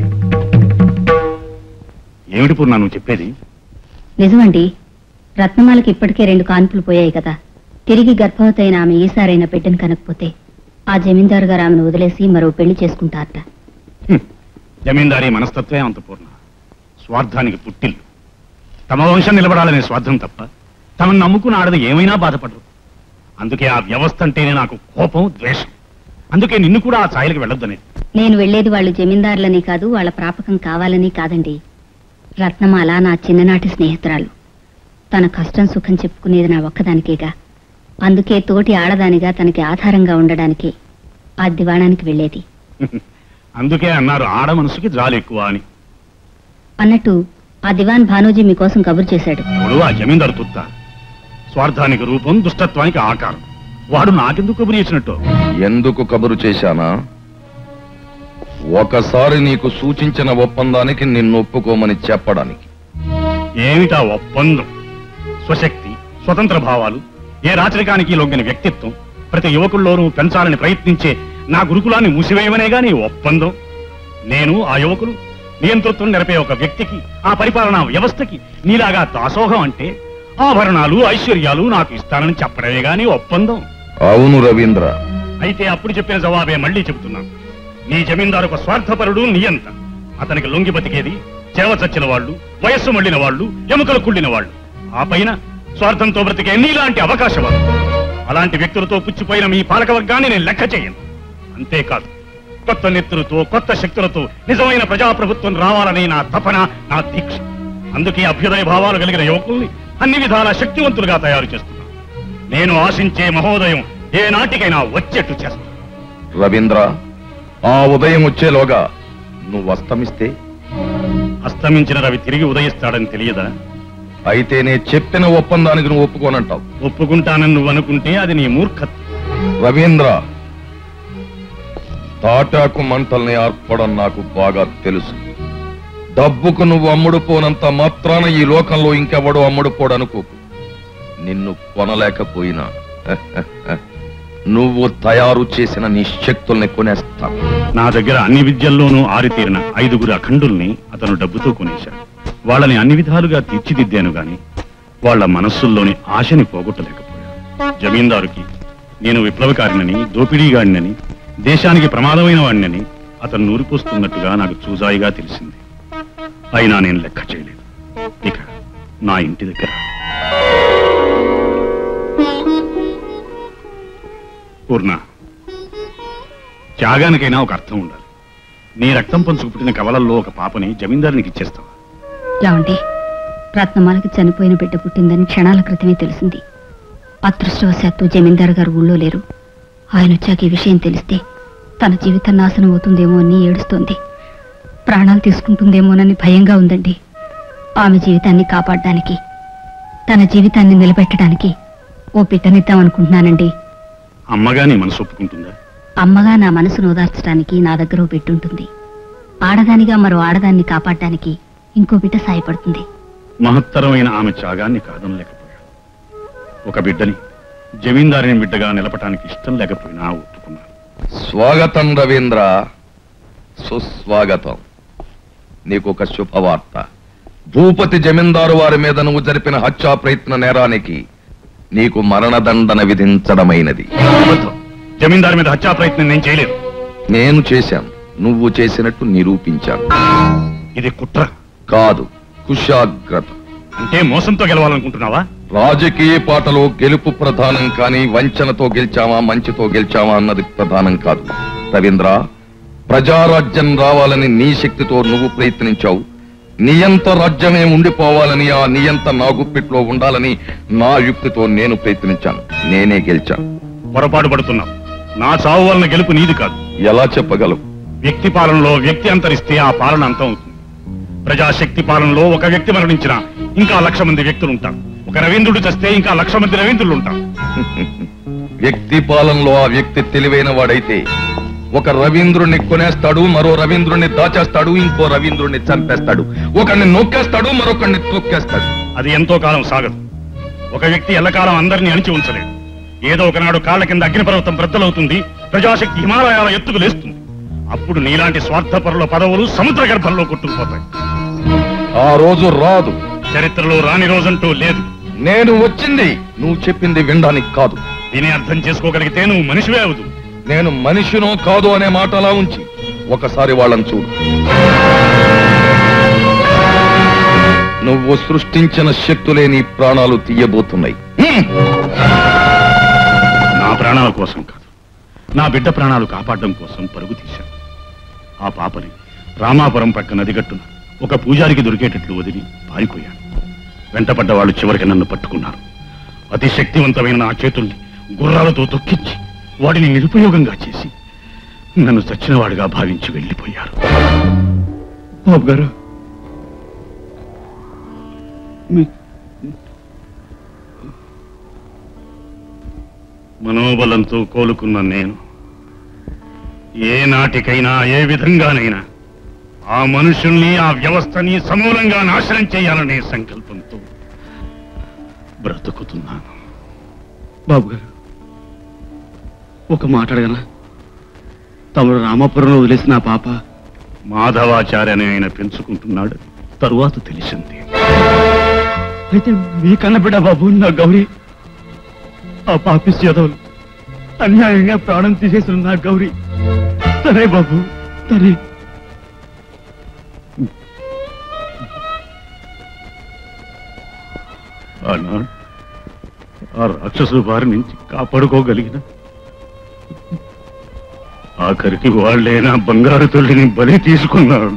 ఏమిటి పూర్ణ నువ్వు చెప్పేది నిజమండి రత్నమాలకి ఇప్పటికే రెండు కాన్పులు పోయాయి కదా తిరిగి గర్భవతి అయిన ఆమె ఈసారైన బిడ్డను కనకపోతే ఆ జమీందారు గారు ఆమెను వదిలేసి మరో పెళ్లి చేసుకుంటారట జమీందారీ మనస్తత్వే అంత పూర్ణ స్వార్థానికి పుట్టిల్లు తమ వంశం నిలబడాలనే స్వార్థం తప్ప తమను నమ్ముకున్న ఆడది ఏమైనా బాధపడరు అందుకే ఆ వ్యవస్థ అంటేనే నాకు కోపం ద్వేషం అందుకే నిన్ను కూడా ఆ ఛాయలకు వెళ్ళొద్దనేది నేను వెళ్లేది వాళ్ళు జమీందారులని కాదు వాళ్ళ ప్రాపకం కావాలని కాదండి రత్నమాల నా చిన్ననాటి స్నేహితురాలు తన కష్టం సుఖం చెప్పుకునేది నా ఒక్కదానికేగా అందుకే తోటి ఆడదానిగా తనకి ఆధారంగా ఉండడానికి ఆ దివాణానికి వెళ్ళేది అందుకే అన్నారు ఆడ మనసుకి జాలి ఎక్కువ అని అన్నట్టు ఆ దివాన్ భానోజీ మీకోసం కబురు చేశాడు ఇప్పుడు ఆ జమీందారు తుత్త స్వార్థానికి రూపం దుష్టత్వానికి ఆకారం వాడు నాకెందుకు కబురు చేసినట్టు ఎందుకు కబురు చేశానా ఒకసారి నీకు సూచించిన ఒప్పందానికి నిన్ను ఒప్పుకోమని చెప్పడానికి ఏమిటా ఒప్పందం స్వశక్తి స్వతంత్ర భావాలు ఏ రాచరికానికి లొంగిన వ్యక్తిత్వం ప్రతి యువకుల్లోనూ పెంచాలని ప్రయత్నించే నా గురుకులాన్ని మూసివేయమనేగా నీ ఒప్పందం నేను ఆ యువకులు నియంతృత్వం నెరపే ఒక వ్యక్తికి ఆ పరిపాలనా వ్యవస్థకి నీలాగా దాసోహం అంటే ఆభరణాలు ఐశ్వర్యాలు నాకు ఇస్తానని చెప్పడమే గాని ఒప్పందం అవును రవీంద్ర అయితే అప్పుడు చెప్పిన జవాబే మళ్ళీ చెబుతున్నాను నీ జమీందారు ఒక స్వార్థపరుడు నియంత అతనికి లొంగి బతికేది చేవ చచ్చిన వాళ్ళు వయస్సు మళ్ళిన వాళ్ళు ఎముకలు కుళ్ళిన వాళ్ళు ఆ పైన స్వార్థంతో బ్రతికే నీలాంటి అవకాశవాదు అలాంటి వ్యక్తులతో పుచ్చిపోయిన మీ పాలకవర్గాన్ని నేను లెక్క చేయను అంతేకాదు కొత్త నెత్తులతో కొత్త శక్తులతో నిజమైన ప్రజాప్రభుత్వం రావాలని నా తపన నా దీక్ష అందుకే అభ్యుదయ భావాలు కలిగిన యువకుల్ని అన్ని విధాల శక్తివంతులుగా తయారు చేస్తున్నాను నేను ఆశించే మహోదయం ఏ నాటికైనా వచ్చేట్టు చేస్తాను రవీంద్ర ఆ ఉదయం వచ్చేలోగా నువ్వు అస్తమిస్తే అస్తమించిన రవి తిరిగి ఉదయిస్తాడని తెలియదా అయితే నే చెప్పిన ఒప్పందానికి నువ్వు ఒప్పుకోనంటావు ఒప్పుకుంటానని నువ్వు అనుకుంటే అది నీ మూర్ఖత్వం రవీంద్ర తాటాకు మంటల్ని ఆర్పడం నాకు బాగా తెలుసు డబ్బుకు నువ్వు అమ్ముడు పోనంత మాత్రాన ఈ లోకంలో ఇంకెవడో అమ్ముడు పోడనుకోకు నిన్ను కొనలేకపోయినా నువ్వు తయారు చేసిన నీ శక్తుల్ని కొనేస్తాను నా దగ్గర అన్ని విద్యల్లోనూ ఆరితేరిన ఐదుగురు అఖండుల్ని అతను డబ్బుతో కొనేశాడు వాళ్ళని అన్ని విధాలుగా తీర్చిదిద్దాను గాని వాళ్ళ మనస్సుల్లోని ఆశని పోగొట్టలేకపోయాను జమీందారుకి నేను విప్లవకారినని దోపిడీగాడినని దేశానికి ప్రమాదమైన వాడినని అతను నూరిపోస్తున్నట్టుగా నాకు చూజాయిగా తెలిసింది అయినా నేను లెక్క చేయలేదు ఇక నా ఇంటి దగ్గర పూర్ణ త్యాగానికైనా ఒక అర్థం ఉండాలి నీ రక్తం పంచుకు పుట్టిన కవలల్లో ఒక పాపని జమీందారునికి ఇచ్చేస్తావా ఏమండి రత్నమాలకి చనిపోయిన బిడ్డ పుట్టిందని క్షణాల క్రితమే తెలిసింది అదృష్టవశాత్తు జమీందారు గారు ఊళ్ళో లేరు ఆయన వచ్చాక ఈ విషయం తెలిస్తే తన జీవితం నాశనం అవుతుందేమో అని ఏడుస్తోంది ప్రాణాలు తీసుకుంటుందేమోనని భయంగా ఉందండి ఆమె జీవితాన్ని కాపాడడానికి తన జీవితాన్ని నిలబెట్టడానికి ఓ బిడ్డనిద్దామనుకుంటున్నానండి అమ్మగా నీ మనసు ఒప్పుకుంటుందా అమ్మగా నా మనసును ఓదార్చడానికి నా దగ్గర ఓ బిడ్డ ఉంటుంది ఆడదానిగా మరో ఆడదాన్ని కాపాడడానికి ఇంకో బిడ్డ సాయపడుతుంది మహత్తరమైన ఆమె త్యాగాన్ని కాదనలేకపోయా ఒక బిడ్డని జమీందారిని బిడ్డగా నిలపటానికి ఇష్టం లేకపోయినా ఒప్పుకున్నాను స్వాగతం రవీంద్ర సుస్వాగతం నీకొక శుభవార్త భూపతి జమీందారు వారి మీద నువ్వు జరిపిన హత్యా ప్రయత్న నేరానికి నీకు మరణదండన విధించడమైనది అబద్ధం. జమీందారు మీద హత్యా ప్రయత్నం నేను చేయలేదు నేను చేశాను నువ్వు చేసినట్టు నిరూపించాను ఇది కుట్ర కాదు కుశాగ్రత అంటే మోసంతో గెలవాలనుకుంటున్నావా రాజకీయ పాటలో గెలుపు ప్రధానం కానీ వంచనతో గెలిచామా మంచితో గెలిచామా అన్నది ప్రధానం కాదు రవీంద్ర ప్రజారాజ్యం రావాలని నీ శక్తితో నువ్వు ప్రయత్నించావు నియంత రాజ్యమే ఉండిపోవాలని ఆ నియంత నా గుప్పిట్లో ఉండాలని నా యుక్తితో నేను ప్రయత్నించాను నేనే గెలిచాను పొరపాటు పడుతున్నావు నా చావు వలన గెలుపు నీది కాదు ఎలా చెప్పగలవు వ్యక్తి పాలనలో వ్యక్తి అంతరిస్తే ఆ పాలన అంతం అవుతుంది ప్రజాశక్తి పాలనలో ఒక వ్యక్తి మరణించినా ఇంకా లక్ష మంది వ్యక్తులు ఉంటారు ఒక రవీంద్రుడు చస్తే ఇంకా లక్ష మంది రవీంద్రులు ఉంటారు వ్యక్తి పాలనలో ఆ వ్యక్తి తెలివైన వాడైతే ఒక రవీంద్రుణ్ణి కొనేస్తాడు మరో రవీంద్రుణ్ణి దాచేస్తాడు ఇంకో రవీంద్రుణ్ణి చంపేస్తాడు ఒకడిని నొక్కేస్తాడు మరొకడిని తొక్కేస్తాడు అది ఎంతో కాలం సాగదు ఒక వ్యక్తి ఎల్లకాలం అందరినీ అణిచి ఉంచలేడు ఏదో ఒకనాడు కాళ్ళ కింద అగ్నిపర్వతం బ్రద్దలవుతుంది ప్రజాశక్తి హిమాలయాల ఎత్తుకు లేస్తుంది అప్పుడు నీలాంటి స్వార్థపరుల పదవులు సముద్ర గర్భంలో కొట్టుకుపోతాయి ఆ రోజు రాదు చరిత్రలో రాని రోజంటూ లేదు నేను వచ్చింది నువ్వు చెప్పింది వినడానికి కాదు దీని అర్థం చేసుకోగలిగితే నువ్వు మనిషివే అవదు నేను మనిషినో కాదు అనే మాట అలా ఉంచి ఒకసారి వాళ్ళని చూడు నువ్వు సృష్టించిన శక్తులే నీ ప్రాణాలు తీయబోతున్నాయి హ్మ్. నా ప్రాణాల కోసం కాదు నా బిడ్డ ప్రాణాలు కాపాడడం కోసం పరుగు తీశాను ఆ పాపని రామాపురం పక్క నదిగట్టున ఒక పూజారికి దొరికేటట్లు వదిలి పారిపోయాను వెంటపడ్డ వాళ్ళు చివరికి నన్ను పట్టుకున్నారు అతి శక్తివంతమైన నా చేతుల్ని గుర్రాలతో తొక్కించి వాటిని నిరుపయోగంగా చేసి నన్ను చచ్చినవాడిగా భావించి వెళ్ళిపోయారు బాబు గారు మనోబలంతో కోలుకున్న నేను ఏ నాటికైనా ఏ విధంగానైనా ఆ మనుషుల్ని ఆ వ్యవస్థని సమూలంగా నాశనం చేయాలనే సంకల్పంతో బ్రతుకుతున్నాను బాబు గారు ఒక మాట అడగనా తమరు రామాపురంలో వదిలేసిన ఆ పాప మాధవాచార్యని ఆయన పెంచుకుంటున్నాడు తరువాత తెలిసింది అయితే మీ కన్న బిడ్డ బాబు నా గౌరీ ఆ పాపిస్ యాదవులు అన్యాయంగా ప్రాణం తీసేసిన నా గౌరీ తనే బాబు తనే ఆనాడు ఆ రాక్షసు బారి నుంచి కాపాడుకోగలిగిన ఆఖరికి వాళ్ళేనా బంగారు తల్లిని బలి తీసుకున్నారు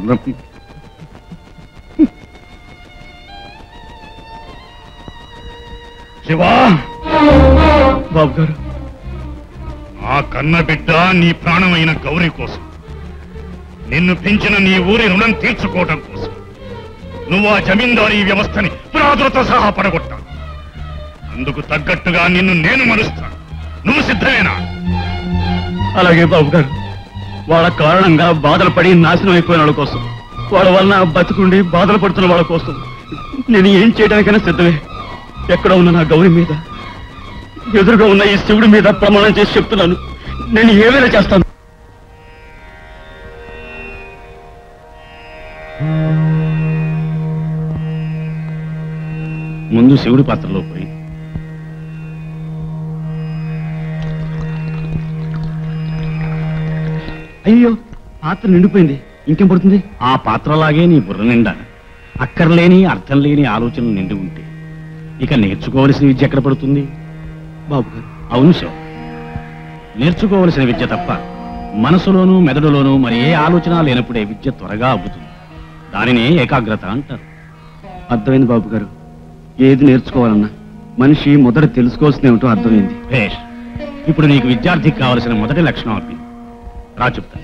శివా బాబు గారు ఆ కన్న బిడ్డ నీ ప్రాణమైన గౌరీ కోసం నిన్ను పెంచిన నీ ఊరి రుణం తీర్చుకోవటం కోసం నువ్వు ఆ జమీందారీ వ్యవస్థని పురాదులతో సహా పడగొట్టా అందుకు తగ్గట్టుగా నిన్ను నేను మరుస్తా నువ్వు సిద్ధమేనా అలాగే బాబు గారు వాళ్ళ కారణంగా బాధలు పడి నాశనం అయిపోయిన వాళ్ళ కోసం వాళ్ళ వలన బతుకుండి బాధలు పడుతున్న వాళ్ళ కోసం నేను ఏం చేయడానికైనా సిద్ధమే ఎక్కడ ఉన్న నా గౌరి మీద ఎదురుగా ఉన్న ఈ శివుడి మీద ప్రమాణం చేసి చెప్తున్నాను నేను ఏమైనా చేస్తాను ముందు శివుడి పాత్రలో పోయి అయ్యో పాత్ర నిండిపోయింది ఇంకేం పడుతుంది ఆ పాత్రలాగే నీ బుర్ర నిండా అక్కర్లేని అర్థం లేని ఆలోచనలు నిండి ఉంటే ఇక నేర్చుకోవలసిన విద్య ఎక్కడ పడుతుంది బాబు గారు అవును శివ నేర్చుకోవలసిన విద్య తప్ప మనసులోనూ మెదడులోనూ మరి ఏ ఆలోచన లేనప్పుడే విద్య త్వరగా అబ్బుతుంది దానినే ఏకాగ్రత అంటారు అర్థమైంది బాబు గారు ఏది నేర్చుకోవాలన్నా మనిషి మొదట తెలుసుకోవాల్సిన ఏమిటో అర్థమైంది భేష్ ఇప్పుడు నీకు విద్యార్థికి కావలసిన మొదటి లక్షణం అబ్బి రా చెప్తా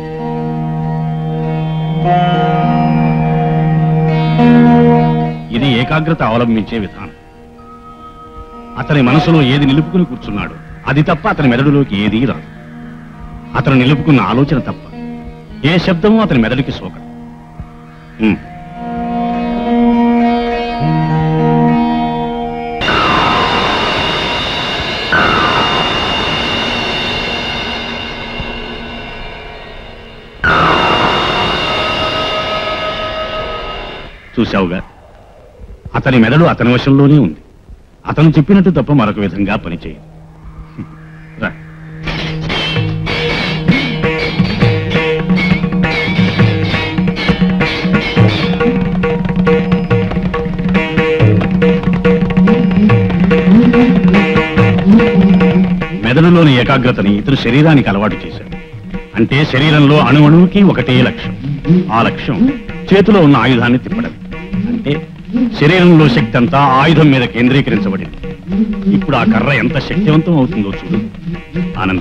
ఇది ఏకాగ్రత అవలంబించే విధానం అతని మనసులో ఏది నిలుపుకుని కూర్చున్నాడు అది తప్ప అతని మెదడులోకి ఏదీ రాదు అతను నిలుపుకున్న ఆలోచన తప్ప ఏ శబ్దమూ అతని మెదడుకి సోకడు ఉమ్. చూశావుగా అతని మెదడు అతని వశంలోనే ఉంది అతను చెప్పినట్టు తప్ప మరొక విధంగా పనిచేయదు హ్మ్. రా మెదడులోని ఏకాగ్రతని ఇతను శరీరానికి అలవాటు చేశాడు అంటే శరీరంలో అణువణువుకి ఒకటే లక్ష్యం ఆ లక్ష్యం చేతిలో ఉన్న ఆయుధాన్ని తిప్పడం అంటే శరీరంలో శక్తి అంతా ఆయుధం మీద కేంద్రీకరించబడింది ఇప్పుడు ఆ కర్ర ఎంత శక్తివంతం అవుతుందో చూడు ఆనంద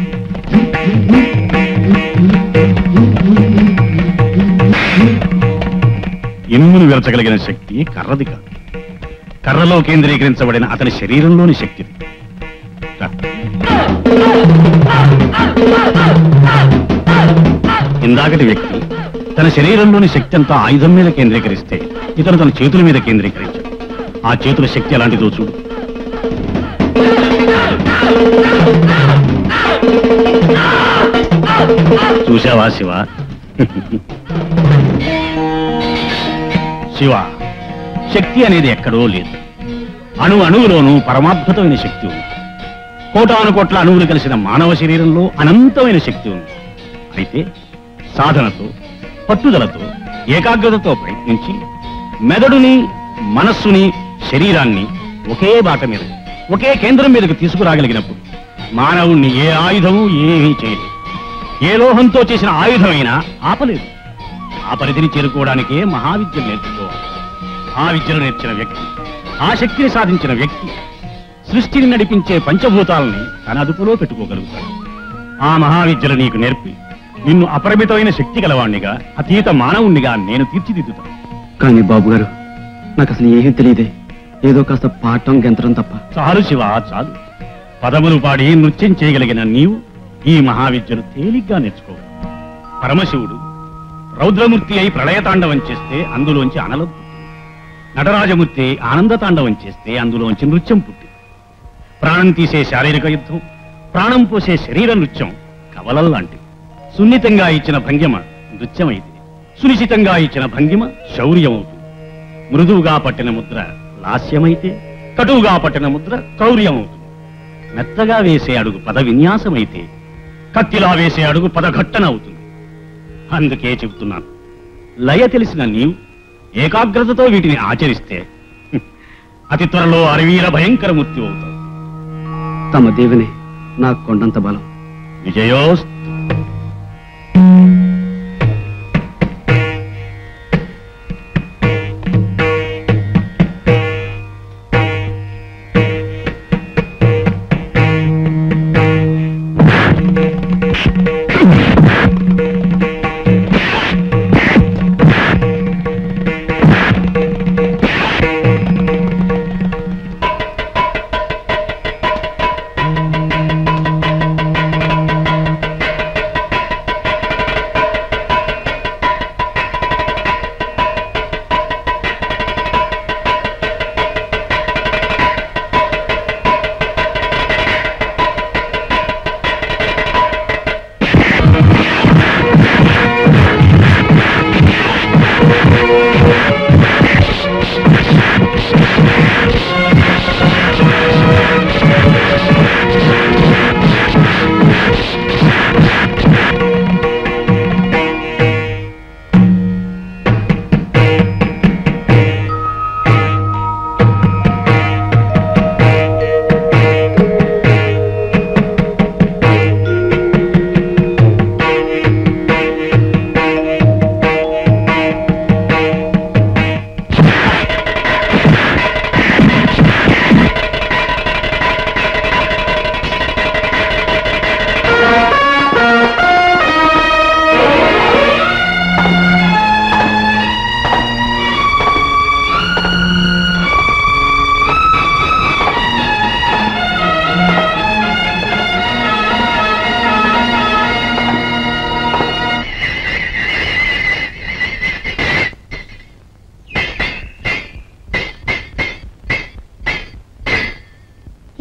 ఇనుమును విరచగలిగిన శక్తి కర్రది కాదు కర్రలో కేంద్రీకరించబడిన అతని శరీరంలోని శక్తిది రా. ఇందాకటి వ్యక్తి తన శరీరంలోని శక్తి అంతా ఆయుధం మీద కేంద్రీకరిస్తే ఇతను తన చేతుల మీద కేంద్రీకరించాడు ఆ చేతుల శక్తి ఎలాంటిదో చూడు చూశావా శివ శివ శక్తి అనేది ఎక్కడో లేదు అణు అణువులోనూ పరమాద్భుతమైన శక్తి ఉంది కోటాను కోట్ల అణువులు కలిసిన మానవ శరీరంలో అనంతమైన శక్తి ఉంది అయితే సాధనతో పట్టుదలతో ఏకాగ్రతతో ప్రయత్నించి మెదడుని మనస్సుని శరీరాన్ని ఒకే బాట మీద ఒకే కేంద్రం మీదకు తీసుకురాగలిగినప్పుడు మానవుణ్ణి ఏ ఆయుధము ఏమీ చేయలేదు ఏ లోహంతో చేసిన ఆయుధమైనా ఆపలేదు ఆ పరిధిని చేరుకోవడానికే మహావిద్యను నేర్చుకోవాలి ఆ విద్యను నేర్చిన వ్యక్తి ఆ శక్తిని సాధించిన వ్యక్తి సృష్టిని నడిపించే పంచభూతాలని తన అదుపులో పెట్టుకోగలుగుతాడు ఆ మహావిద్యలు నీకు నేర్పి నిన్ను అపరిమితమైన శక్తి గలవాణ్ణిగా అతీత మానవుణ్ణిగా నేను తీర్చిదిద్దుతాను కానీ బాబు గారు నాకు అసలు ఏమీ తెలియదే ఏదో కాస్త పాఠం గెంతడం తప్ప చాలు శివ చాలు పదములు పాడి నృత్యం చేయగలిగిన నీవు ఈ మహావిద్యను తేలిగ్గా నేర్చుకోగలవు పరమశివుడు రౌద్రమూర్తి అయి ప్రళయతాండవం చేస్తే అందులోంచి అనలం పుట్టింది నటరాజమూర్తి అయి ఆనందతాండవం చేస్తే అందులోంచి నృత్యం పుట్టింది ప్రాణం తీసే శారీరక యుద్ధం ప్రాణం పోసే శరీర నృత్యం కవలల్ లాంటివి సున్నితంగా ఇచ్చిన భంగిమ నృత్యమైతే సునిశ్చితంగా ఇచ్చిన భంగిమ శౌర్యమవుతుంది మృదువుగా పట్టిన ముద్ర లాస్యమైతే కటువుగా పట్టిన ముద్ర క్రౌర్యమవుతుంది మెత్తగా వేసే అడుగు పద విన్యాసమైతే కత్తిలా వేసే అడుగు పదఘట్టన అవుతుంది అందుకే చెబుతున్నాను లయ తెలిసిన నీవు ఏకాగ్రతతో వీటిని ఆచరిస్తే హ్మ్, అతి త్వరలో అరవీర భయంకర మృత్యు అవుతావు తమ దేవునే నాకు కొండంత బలం విజయోస్తు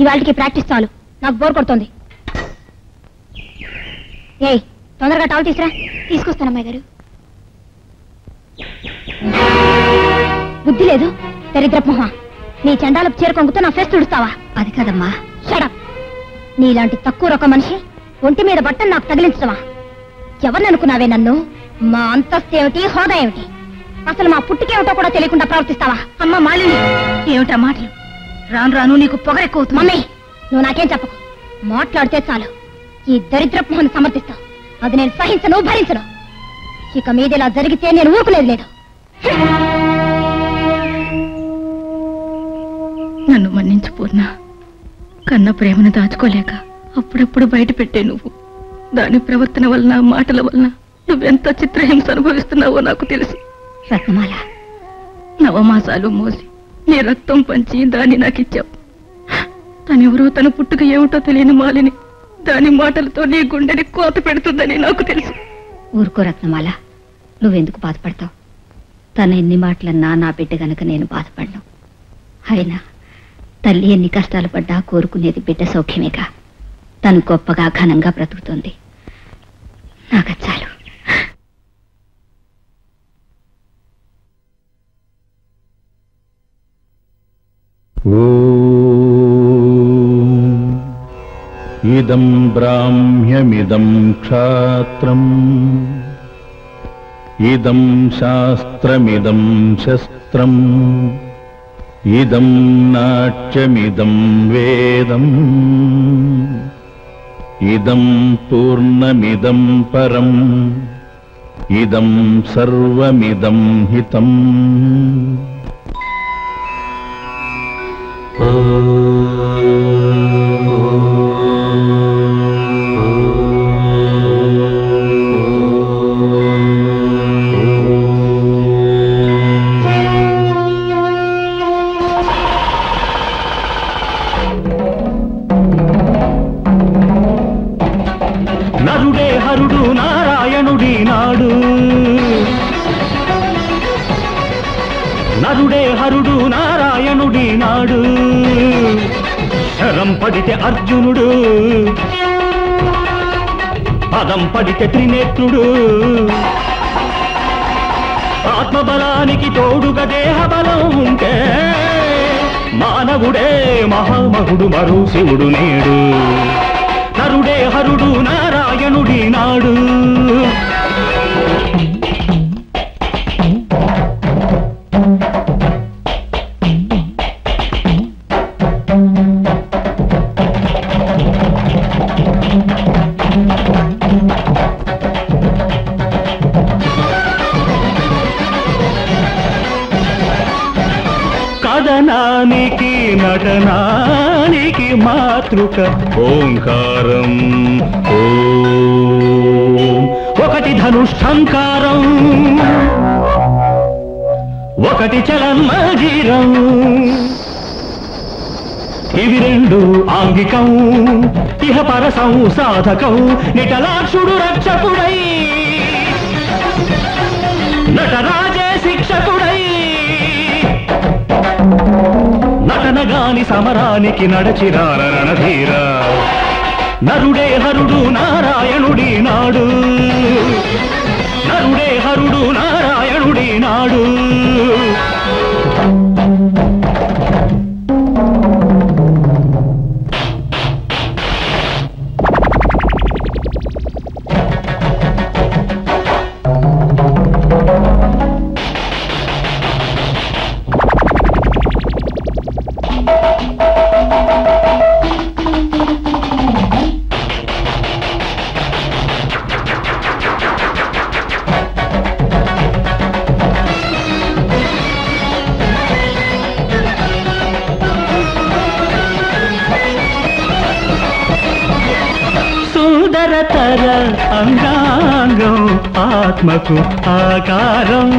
వాళ్ళకి ప్రాక్టీస్ చాలు నాకు బోర్ కొడుతోంది ఏయ్ తొందరగా టాల్ తీసురా తీసుకొస్తాను అమ్మాయి గారు బుద్ధి లేదు దరిద్రపు మొహ నీ చండాలకు చీర కొంగుతో నా ఫేస్ తుడుస్తావా అది కాదమ్మా షడప్ నీలాంటి తక్కువ రకం మనిషి ఒంటి మీద బట్టను నాకు తగిలించడమా ఎవరిని అనుకున్నావే నన్ను మా అంతస్తు ఏమిటి హోదా ఏమిటి అసలు మా పుట్టుకేమిటో కూడా తెలియకుండా ప్రవర్తిస్తావా అమ్మ మాలిని ఏమిటా మాటలు రాను రాను నీకు పొగరెక్కువ మమ్మీ నువ్వు నాకేం చెప్పకు మాట్లాడితే చాలు ఈ దరిద్రపు మొహన్ని సమర్థిస్తావు అది నేను సహించను భరించను ఇక మీద ఇలా జరిగితే నేను ఊరుకునేది లేదు నన్ను మన్నించు పూర్ణ కన్న ప్రేమను దాచుకోలేక అప్పుడప్పుడు బయట పెట్టే నువ్వు దాని ప్రవర్తన వలన మాటల వలన నువ్వెంత చిత్రహింస అనుభవిస్తున్నావో నాకు తెలుసు రత్నమాల నవమాసాలు మోసి నీ రక్తం పంచి దాన్ని నాకిచ్చావు తనెవరో తన పుట్టుక ఏమిటో తెలియని మాలిని దాని మాటలతో నీ గుండెని కోత పెడుతుందని నాకు తెలుసు ఊరుకో రత్నమాల నువ్వెందుకు బాధపడతావు తన ఎన్ని మాటలన్నా నా బిడ్డ గనక నేను బాధపడను అయినా తల్లి ఎన్ని కష్టాలు పడ్డా కోరుకునేది బిడ్డ సౌఖ్యమేగా తను గొప్పగా ఘనంగా బ్రతుకుతుంది నాకు చాలు ఇదం బ్రాహ్మ్యమిదం క్షాత్రం ఇదం శాస్త్రమిదం శస్త్రం ఇదం నాట్యమిదం వేదం ఇదం పూర్ణమిదం పరం ఇదం సర్వమిదం హితం నరుడే హరుడు నారాయణుడి నాడు నరుడే హరుడు నారాయణుడి నాడు శరం పడితే అర్జునుడు పదం పడితే త్రినేత్రుడు ఆత్మబలానికి తోడుగా దేహ బలం ఉంటే మానవుడే మహామహుడు మరో శివుడు నేడు నరుడే హరుడు నారాయణుడి నాడు కథనానికి నటనానికి మాతృక ఓంకారం ఓం ఒకటి ధనుష్టంకారం ఒకటి చలన్మజీరం ఇవి రెండు ఆంగికం ఇహ పరసం సాధకం నిటలాక్షుడు రక్షకుడై నటరాజే శిక్షకుడై నటనగాని సమరానికి నడచిరార రణధీర నరుడే హరుడు నారాయణుడి నాడు నరుడే హరుడు నారాయణుడి నాడు సుందరతర అంగాంగం ఆత్మకు ఆకారం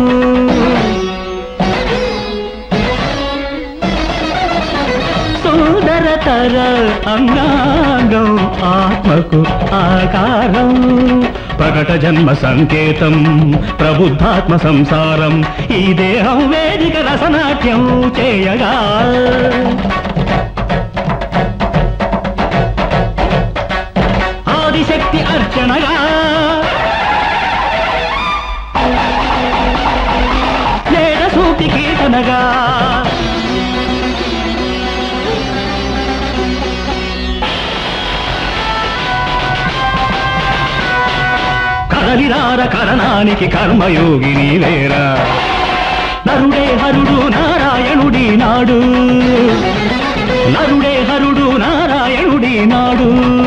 సుందరతర అంగాంగం ఆత్మకు ఆకారం ప్రకట జన్మ సంకేతం ప్రబుద్ధాత్మ సంసారం ఈ దేహం వేదిక రసనాట్యం చేయగా కదలిరార కరణానికి కర్మయోగిని వేరా నరుడే హరుడు నారాయణుడి నాడు నరుడే హరుడు నారాయణుడి నాడు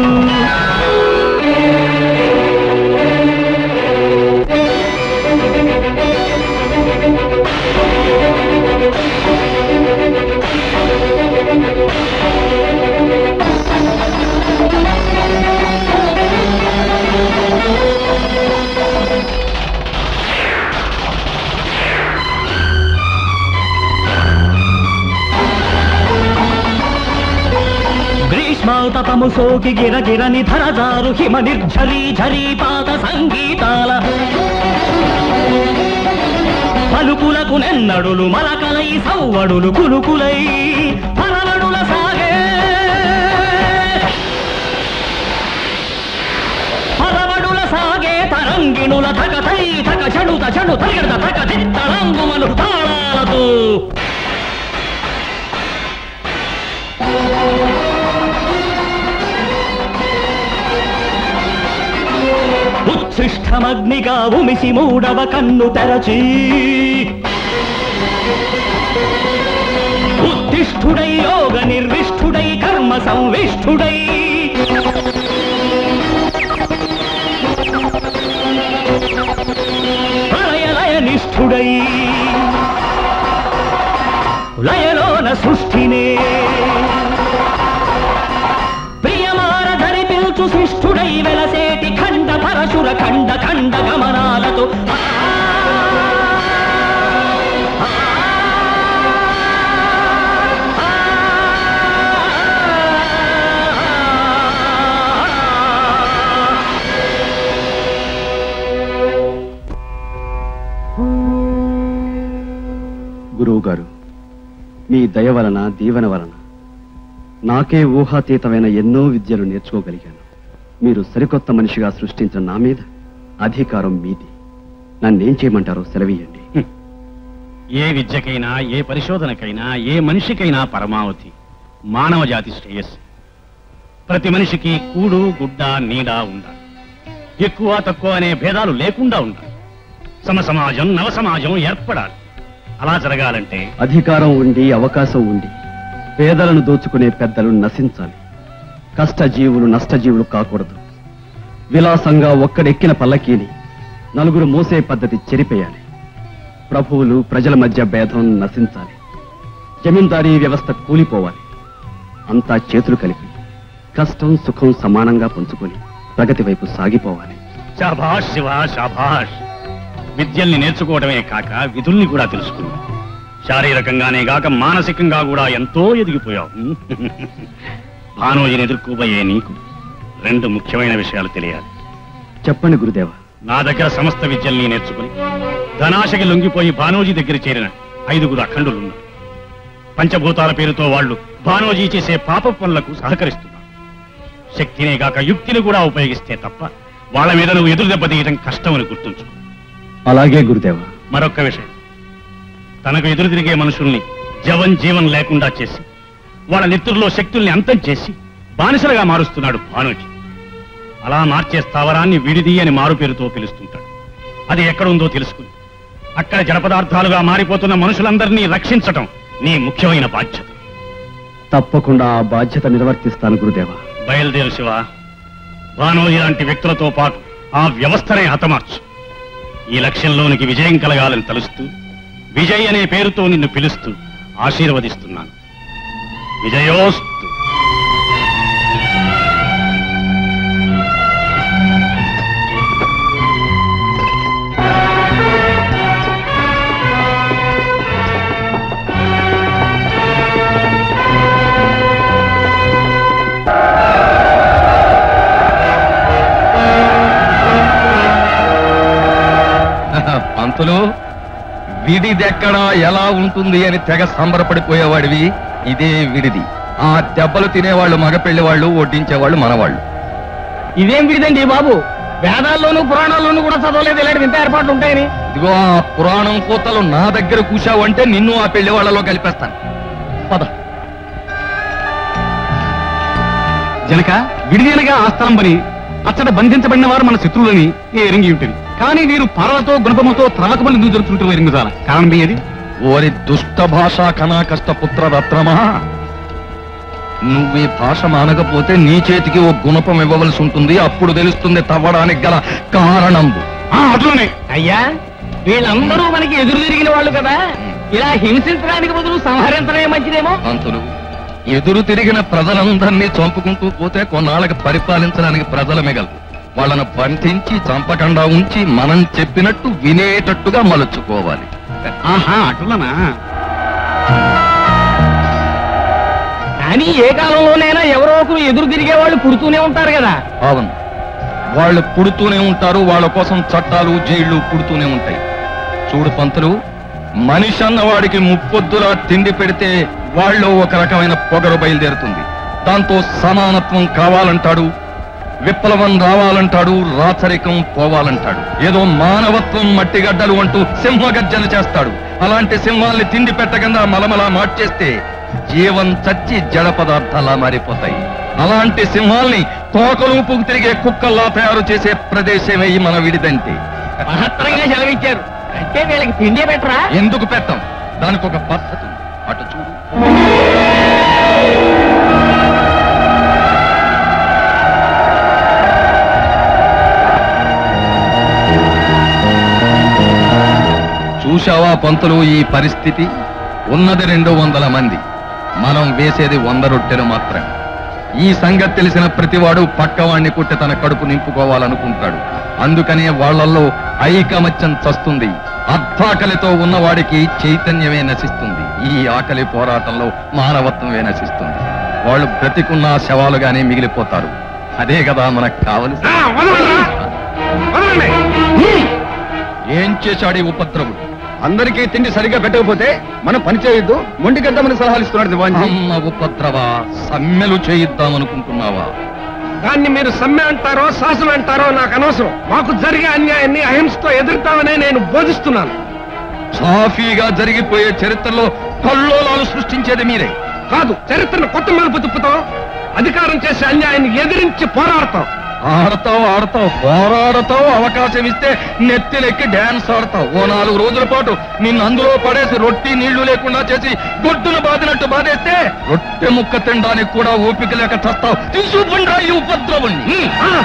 గ్రీష్మాతపము సోకి గిరగిరని ధరజారు హిమ నిర్ఝరీ ఝరీ పాత సంగీతాల పలుకులకు నెన్నడులు మలకలై సవ్వడులు కులుకులై పరవడుల సాగే పరవడుల సాగే తరంగిణుల తక తై తక చెడుత చెడు తగిడ తక చిత్తళంగుమలు తాళాలతో ఉచ్ఛిష్టమగ్నిగా ఉమిసి మూడవ కన్ను తెరచి ఉత్తిష్ఠుడై యోగ నిర్విష్ఠుడై కర్మ సంవిష్ఠుడై ప్రళయలయ నిష్ఠుడై లయలోన సృష్టినే ప్రియమార ధరి పిల్చు శిష్ఠుడై వెలసేటి ఖండ పరశుర ఖండ ఖండ గమనాలతో గురువు గారు మీ దయ వలన దీవెన వలన నాకే ఊహాతీతమైన ఎన్నో విద్యలు నేర్చుకోగలిగాను మీరు సరికొత్త మనిషిగా సృష్టించిన నా మీద అధికారం మీది నన్నేం చేయమంటారో సెలవీయండి ఏ విద్యకైనా ఏ పరిశోధనకైనా ఏ మనిషికైనా పరమావధి మానవ జాతి శ్రేయస్సు ప్రతి మనిషికి కూడు గుడ్డ నీడ ఉండాలి ఎక్కువ తక్కువ అనే భేదాలు లేకుండా ఉండాలి సమ సమాజం నవ సమాజం ఏర్పడాలి అలా జరగాలంటే అధికారం ఉండి అవకాశం ఉండి పేదలను దోచుకునే పెద్దలు నశించాలి కష్టజీవులు నష్టజీవులు కాకూడదు విలాసంగా ఒక్కడెక్కిన పల్లకీని నలుగురు మోసే పద్ధతి చెరిపేయాలి ప్రభువులు ప్రజల మధ్య భేదం నశించాలి జమీందారీ వ్యవస్థ కూలిపోవాలి అంతా చేతులు కలిపి కష్టం సుఖం సమానంగా పంచుకొని ప్రగతి వైపు సాగిపోవాలి శాభాష్ శివ శాభాష్ విద్యల్ని నేర్చుకోవడమే కాక విధుల్ని కూడా తెలుసుకున్నావు శారీరకంగానే కాక మానసికంగా కూడా ఎంతో ఎదిగిపోయావు భానోజిని ఎదుర్కోబోయే నీకు రెండు ముఖ్యమైన విషయాలు తెలియాలి చెప్పండి గురుదేవ నా దగ్గర సమస్త విద్యల్ని నేర్చుకుని ధనాశకి లొంగిపోయి భానోజీ దగ్గర చేరిన ఐదుగురు అఖండులున్నారు పంచభూతాల పేరుతో వాళ్ళు భానోజీ చేసే పాప పనులకు సహకరిస్తున్నారు శక్తినే కాక యుక్తిని కూడా ఉపయోగిస్తే తప్ప వాళ్ళ మీద నువ్వు ఎదురు దెబ్బతీయడం కష్టమని గుర్తుంచు అలాగే గురుదేవ మరొక్క విషయం తనకు ఎదురు తిరిగే మనుషుల్ని జవన్ జీవన్ లేకుండా చేసి వాళ్ళ నెత్తుల్లో శక్తుల్ని అంతం చేసి బానిసలుగా మారుస్తున్నాడు భానుజీ అలా మార్చే స్థావరాన్ని విడిది అని మారు పేరుతో పిలుస్తుంటాడు అది ఎక్కడుందో తెలుసుకుని అక్కడ జడపదార్థాలుగా మారిపోతున్న మనుషులందరినీ రక్షించటం నీ ముఖ్యమైన బాధ్యత తప్పకుండా ఆ బాధ్యత నిర్వర్తిస్తాను గురుదేవ బయలుదేరు శివ భానోజీ లాంటి వ్యక్తులతో పాటు ఆ వ్యవస్థనే హతమార్చు ఈ లక్ష్యంలోనికి విజయం కలగాలని తలుస్తూ విజయ్ అనే పేరుతో నిన్ను పిలుస్తూ ఆశీర్వదిస్తున్నాను విజయోస్తు పంతులు విడిదెక్కడా ఎలా ఉంటుంది అని తెగ సంబరపడిపోయేవాడివి ఇదే విడిది ఆ దెబ్బలు తినేవాళ్ళు మగపెళ్లి వాళ్ళు వడ్డించేవాళ్ళు మనవాళ్ళు ఇదేం విడిదండి బాబు వేదాల్లోనూ పురాణాల్లోనూ కూడా చదవలేదు ఇలాంటి వింత ఏర్పాట్లు ఉంటాయని ఇదిగో ఆ పురాణం కూతలు నా దగ్గర కూశావంటే నిన్ను ఆ పెళ్లి వాళ్ళలో కలిపేస్తాను పద జనక విడిదేనగా ఆస్థలం పని అచ్చట బంధించబడిన వారు మన శత్రువులని ఎరింగి ఉంటుంది కానీ వీరు పరలతో గుణపముతో త్రాకబడి ఎందుకు జరుగుతుంటారు ఎరింగుదాల కారణం ఏది ఓరి దుష్ట భాషా కనాకష్ట పుత్ర రత్నమా నువ్వు ఈ భాష మానకపోతే నీ చేతికి ఓ గుణపం ఇవ్వవలసి ఉంటుంది అప్పుడు తెలుస్తుంది తవ్వడానికి గల కారణం అట్లనే అయ్యా వీళ్ళందరూ మనకి ఎదురు తిరిగిన వాళ్ళు కదా ఇలా హింసించడానికి బదులు సంహరించడమే మంచిదేమో పంతులు ఎదురు తిరిగిన ప్రజలందరినీ చంపుకుంటూ పోతే కొన్నాళ్ళకి పరిపాలించడానికి ప్రజల మిగలరు వాళ్ళను బంధించి చంపకుండా ఉంచి మనం చెప్పినట్టు వినేటట్టుగా మలుచుకోవాలి ఆహా అటులనా కానీ ఏ కాలంలోనైనా ఎవరో ఒకరు ఎదురు తిరిగే వాళ్ళు పుడుతూనే ఉంటారు కదా అవును వాళ్ళు పుడుతూనే ఉంటారు వాళ్ళ కోసం చట్టాలు జైళ్లు పుడుతూనే ఉంటాయి చూడు పంతులు మనిషి అన్న వాడికి ముప్పొద్దులా తిండి పెడితే వాళ్ళు ఒక రకమైన పొగరు బయలుదేరుతుంది దాంతో సమానత్వం కావాలంటాడు విప్లవం రావాలంటాడు రాచరికం పోవాలంటాడు ఏదో మానవత్వం మట్టిగడ్డలు అంటూ సింహగర్జన చేస్తాడు అలాంటి సింహాల్ని తిండి పెట్టకుండా మలమలా మార్చేస్తే జీవం చచ్చి జడ పదార్థాలా మారిపోతాయి అలాంటి సింహాల్ని తోకలూపుకు తిరిగే కుక్కల్లా తయారు చేసే ప్రదేశమే ఈ మన విడిదంటే మహత్తరంగా సెలవిచ్చారు అంటే వీళ్ళకి తిండి పెట్టరా ఎందుకు పెట్టం దానికి ఒక పద్ధతి ఉంది. అటు చూడు చూశావా పంతులు ఈ పరిస్థితి ఉన్నది రెండు వందల మంది మనం వేసేది వంద రొట్టెలు మాత్రమే ఈ సంగతి తెలిసిన ప్రతివాడు పక్కవాణ్ణి కొట్టి తన కడుపు నింపుకోవాలనుకుంటాడు అందుకనే వాళ్ళల్లో ఐకమత్యం చస్తుంది అర్థాకలితో ఉన్నవాడికి చైతన్యమే నశిస్తుంది ఈ ఆకలి పోరాటంలో మానవత్వమే నశిస్తుంది వాళ్ళు బ్రతికున్న శవాలుగానే మిగిలిపోతారు అదే కదా మనకు కావలసి ఏం చేశాడు ఈ ఉపద్రవుడు అందరికీ తిండి సరిగ్గా పెట్టకపోతే మనం పని చేయొద్దు మొండికెద్దామని సలహాలు ఇస్తున్నాడు దివాన్జీ అమ్మ ఉపద్రవ సమ్మెలు చేయిద్దామనుకుంటున్నావా దాన్ని మీరు సమ్మె అంటారో శాసనం అంటారో నాకు అనవసరం మాకు జరిగే అన్యాయాన్ని అహింసతో ఎదుర్తామనే నేను బోధిస్తున్నాను సాఫీగా జరిగిపోయే చరిత్రలో కల్లోలాలు సృష్టించేది మీరే కాదు చరిత్రను కొత్త మలుపు తిప్పుతాం అధికారం చేసే అన్యాయాన్ని ఎదిరించి పోరాడతాం ఆడతావు ఆడతావు పోరాడతావు అవకాశం ఇస్తే నెత్తిలెక్కి డాన్స్ ఆడతావు ఓ నాలుగు రోజుల పాటు నిన్ను అందులో పడేసి రొట్టి నీళ్లు లేకుండా చేసి గొడ్డును బాదినట్టు బాధేస్తే రొట్టె ముక్క తినడానికి కూడా ఓపిక లేక చస్తావు తీసుకుండ్రా ఈ ఉపద్రవుణ్ణి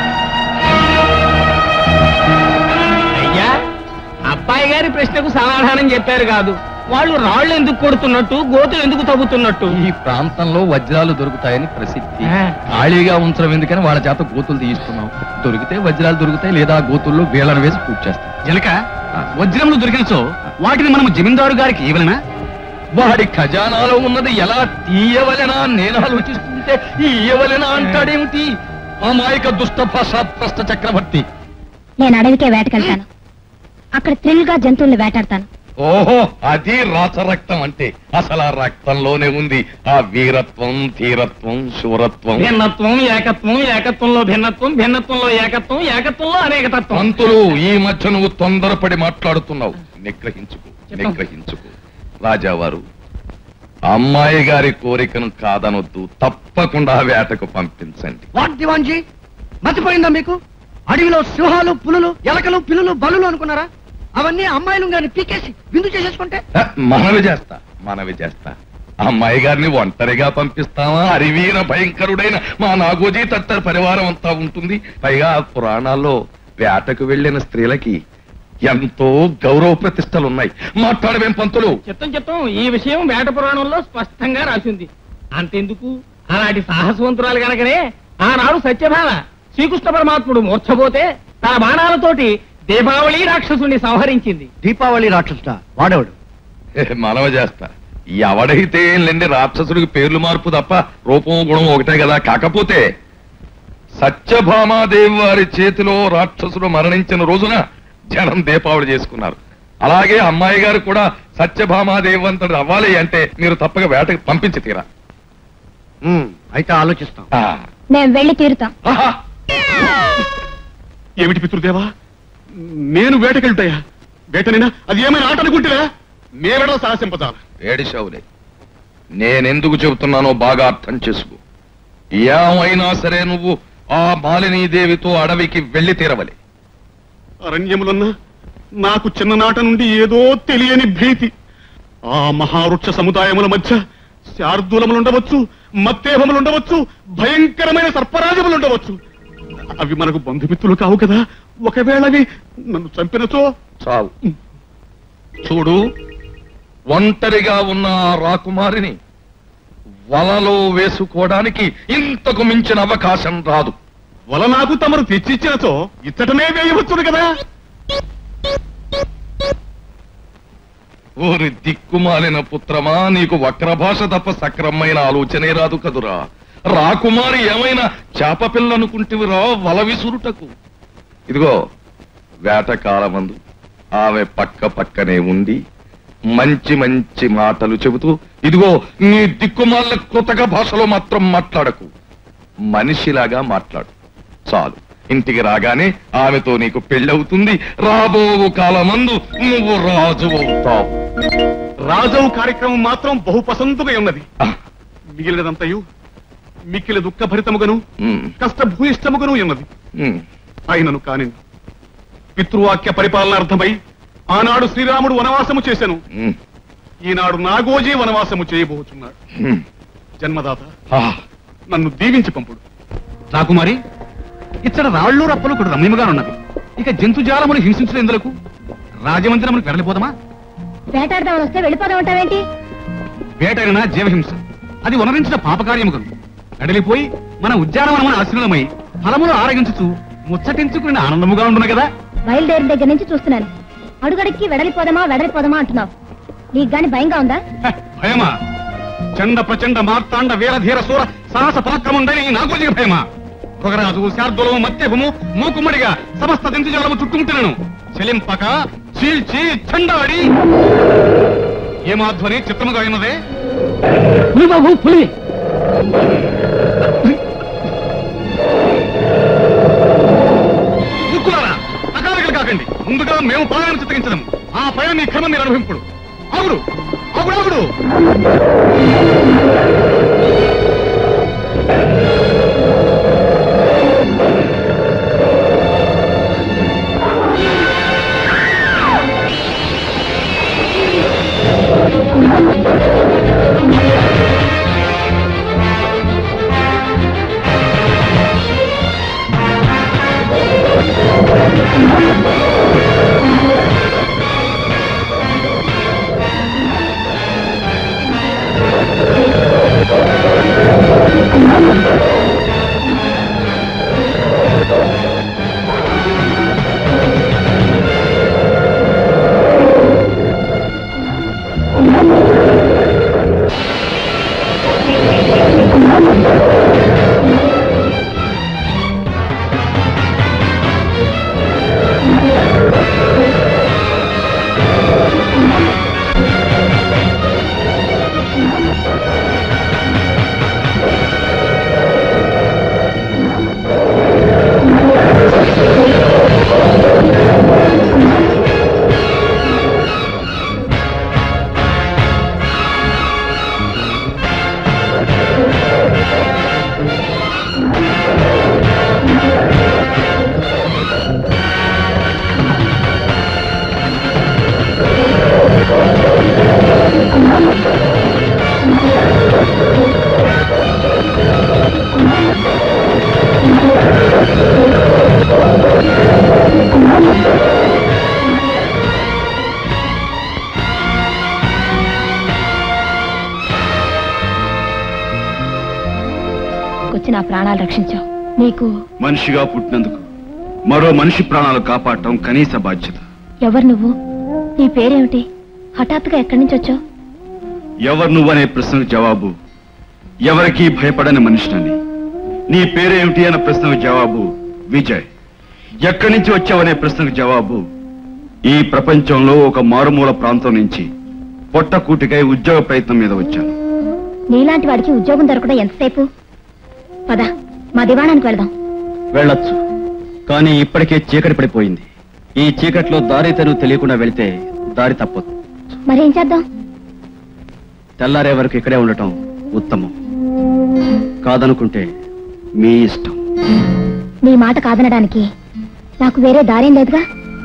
అయ్యా అబ్బాయి గారి ప్రశ్నకు సమాధానం చెప్పారు కాదు వాళ్ళు రాళ్ళు ఎందుకు కొడుతున్నట్టు గోతులు ఎందుకు తవ్వుతున్నట్టు ఈ ప్రాంతంలో వజ్రాలు దొరుకుతాయని ప్రసిద్ధి ఖాళీగా ఉంచడం ఎందుకని వాళ్ళ చేత గోతులు తీయిస్తున్నాం దొరికితే వజ్రాలు దొరుకుతాయి లేదా ఆ గోతుల్లో వేళను వేసి పూజ చేస్తాం జనక వజ్రములు దొరికినచో వాటిని మనం జమీందారు గారికి ఇవ్వలనా వాడి ఖజానాలో ఉన్నది ఎలా తీయవలెనా నేను ఆలోచిస్తుంటే ఇయ్యవలెనా అంటాడేమిటి అమాయక దుష్ట భాషాత్రస్త చక్రవర్తి నేను అడవికే వేటకెళ్తాను అక్కడ థ్రిల్ గా జంతువుల్ని వేటాడతాను ఓహో అది రాచరక్తం అంటే అసలు ఆ రక్తంలోనే ఉంది ఆ వీరత్వం ధీరత్వం శూరత్వం భిన్నత్వం ఏకత్వం ఏకత్వంలో భిన్నత్వం భిన్నత్వంలో ఏకత్వం ఏకత్వంలో అనేకతత్వం పంతులు ఈ మధ్య నువ్వు తొందరపడి మాట్లాడుతున్నావు నిగ్రహించుకో నిగ్రహించుకో రాజావారు అమ్మాయి గారి కోరికను కాదనొద్దు తప్పకుండా వేటకు పంపించండి వాట్ దివాన్జీ మర్చిపోయిందా మీకు అడవిలో సింహాలు పులులు ఎలకలు పిల్లులు బలులు అనుకున్నారా అవన్నీ అమ్మాయిలు గారిని పీకేసి విందు చేసేసుకుంటే హ, మనవి చేస్తా మనవి చేస్తా అమ్మాయి గారిని ఒంటరిగా పంపిస్తావా అరివీర భయంకరుడైన మా నాగోజీ తత్తర్ పరివారం అంతా ఉంటుంది పైగా పురాణాల్లో వేటకు వెళ్ళిన స్త్రీలకి ఎంతో గౌరవ ప్రతిష్టలు ఉన్నాయి మాట్లాడవేం పంతులు చిత్తం చిత్తం ఈ విషయం వేట పురాణంలో స్పష్టంగా రాసింది అంతెందుకు అలాంటి సాహసవంతురాలు గనకనే ఆనాడు సత్యభామ శ్రీకృష్ణ పరమాత్ముడు మూర్ఛపోతే తన బాణాలతోటి దీపావళి రాక్షసుని సంహరించింది దీపావళి రాక్షసుట వాడేవాడు హే, మనవి చేస్తా ఎవడైతే ఏం లేండి రాక్షసుడికి పేర్లు మార్పు తప్ప రూపం గుణం ఒకటే కదా కాకపోతే సత్యభామాదేవి వారి చేతిలో రాక్షసుడు మరణించిన రోజున జనం దీపావళి చేసుకున్నారు అలాగే అమ్మాయి గారు కూడా సత్యభామాదేవి అంతటి అవ్వాలి అంటే మీరు తప్పక వేటకు పంపించి తీరా అయితే ఆలోచిస్తాం ఆ, మేము వెళ్ళి తీరుతాం ఆహా, ఏమిటి పితృదేవా నేను వేటకెళ్తాయా వేటనైనా అది ఏమైనా ఆట అనుకుంటురా మేరడో సాహసింపజాల ఏడిశావులే నేనెందుకు చెబుతున్నానో బాగా అర్థం చేసుకో ఏమైనా సరే నువ్వు ఆ మాలినీదేవితో అడవికి వెళ్లి తీరవలే అరణ్యములన్నా నాకు చిన్ననాట నుండి ఏదో తెలియని భీతి ఆ మహావృక్ష సముదాయముల మధ్య శార్దూలములుండవచ్చు మత్తేహములుండవచ్చు భయంకరమైన సర్పరాజములుండవచ్చు అవి మనకు బంధుమిత్రులు కావు కదా ఒకవేళ అవి నన్ను చంపినచో చావు చూడు ఒంటరిగా ఉన్న ఆ రాకుమారిని వలలో వేసుకోవడానికి ఇంతకు మించిన అవకాశం రాదు వల నాకు తమరు తెచ్చిచ్చినచో ఇచ్చటనే వేయవచ్చును కదా ఓరి దిక్కుమాలిన పుత్రమా నీకు వక్ర భాష తప్ప సక్రమైన ఆలోచనే రాదు కదురా రాకుమారి ఏమైనా చేప పిల్లనుకుంటివిరా వల విసురుటకు ఇదిగో వేటకాలమందు ఆమె పక్క పక్కనే ఉండి మంచి మంచి మాటలు చెబుతూ ఇదిగో నీ దిక్కుమాల కృతక భాషలో మాత్రం మాట్లాడకు మనిషిలాగా మాట్లాడు చాలు ఇంటికి రాగానే ఆమెతో నీకు పెళ్ళవుతుంది రాబో కాలమందు నువ్వు రాజు అవుతావు రాజవు కార్యక్రమం మాత్రం బహు పసందుగా ఉన్నది మిగిలినదంతయు మిక్కిలి దుఃఖభరితముగను కష్టభూయిష్టముగను ఉన్నది అయినను కాని పితృవాక్య పరిపాలనార్థమై ఆనాడు శ్రీరాముడు వనవాసము చేశాను ఈనాడు నాగోజీ వనవాసము చేయబోతున్నాడు జన్మదాత నన్ను దీవించి పంపుడు రాకుమారి ఇచ్చట రాళ్ళు రప్పలు కూడా రమ్యముగా ఉన్నది ఇక జంతుజాలమును హింసించడం ఎందులకు రాజమందిరములకు వెడలిపోదామా వేటాడదామని వస్తే వెళ్ళిపోదాం అంటావేంటి వేటైన జీవహింస అది వనరించిన పాపకార్యము కను వెడలిపోయి మన ఉద్యానవనమున ఆశ్రమమై ఫలములు ఆరగించుచు ముచ్చటించుకుని ఆనందముగా ఉండును కదా బయలుదేరిన దగ్గర నుంచి చూస్తున్నాను అడుగడికి వెడలిపోదామా వెడలిపోదామా అంటున్నావు నీకు గాని భయంగా ఉందా భయమా చండ ప్రచండ మార్తాండ వీరధీర సూర సాహస పరాక్రముండని నాగోజికి భయమా పొగరాజు శార్దులము మత్యభము మూకుమ్మడిగా సమస్త దించుజలము చుట్టుముట్టినను చెలింపక చీల్చి చండాడి ఏమాధ్వని చిత్రముగా ఉన్నదే బాబు పులి ముక్కులారా అకాలికలు కాకండి ముందుగా మేము పాలన చిత్రించడం ఆ పైన నీ క్రమం మీరు అనుభవింపుడు ఆగుడు ఆగుడు ఆగుడు వచ్చి నా ప్రాణాలు రక్షించావు నీకు మనిషిగా పుట్టినందుకు మరో మనిషి ప్రాణాలు కాపాడటం కనీస బాధ్యత ఎవరు నువ్వు నీ పేరేమిటి హఠాత్తుగా ఎక్కడి నుంచి వచ్చావు ఎవరు నువ్వనే ప్రశ్నకు జవాబు ఎవరికీ భయపడని మనిషినని నీ పేరేమిటి అన్న ప్రశ్నకు జవాబు విజయ్ ఎక్కడి నుంచి వచ్చావనే ప్రశ్నకు జవాబు ఈ ప్రపంచంలో ఒక మారుమూల ప్రాంతం నుంచి పొట్టకూటికై ఉద్యోగ ప్రయత్నం మీద వచ్చాను నీలాంటి వాడికి ఉద్యోగం దొరకడం ఎంతసేపు పద మా దివాణానికి వెళదాం వెళ్ళొచ్చు కానీ ఇప్పటికే చీకటి పడిపోయింది ఈ చీకట్లో దారి తెరువు తెలియకుండా వెళితే దారి తప్పదు మరేం చేద్దాం తెల్లారే వరకు ఇక్కడే ఉండటం ఉత్తమం కాదనుకుంటే మీ ఇష్టం నీ మాట కాదనడానికి నాకు వేరే దారేం లేదుగా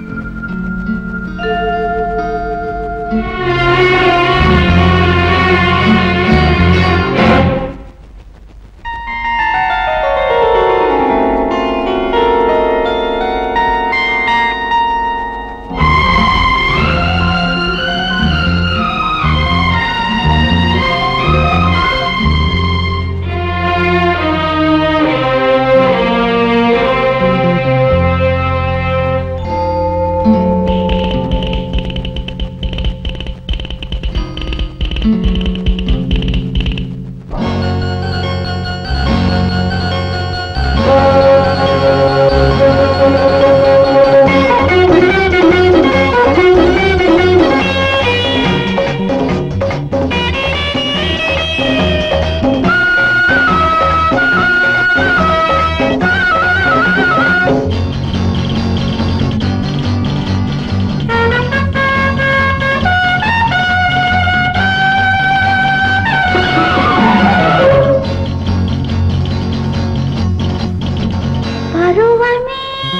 పరువమే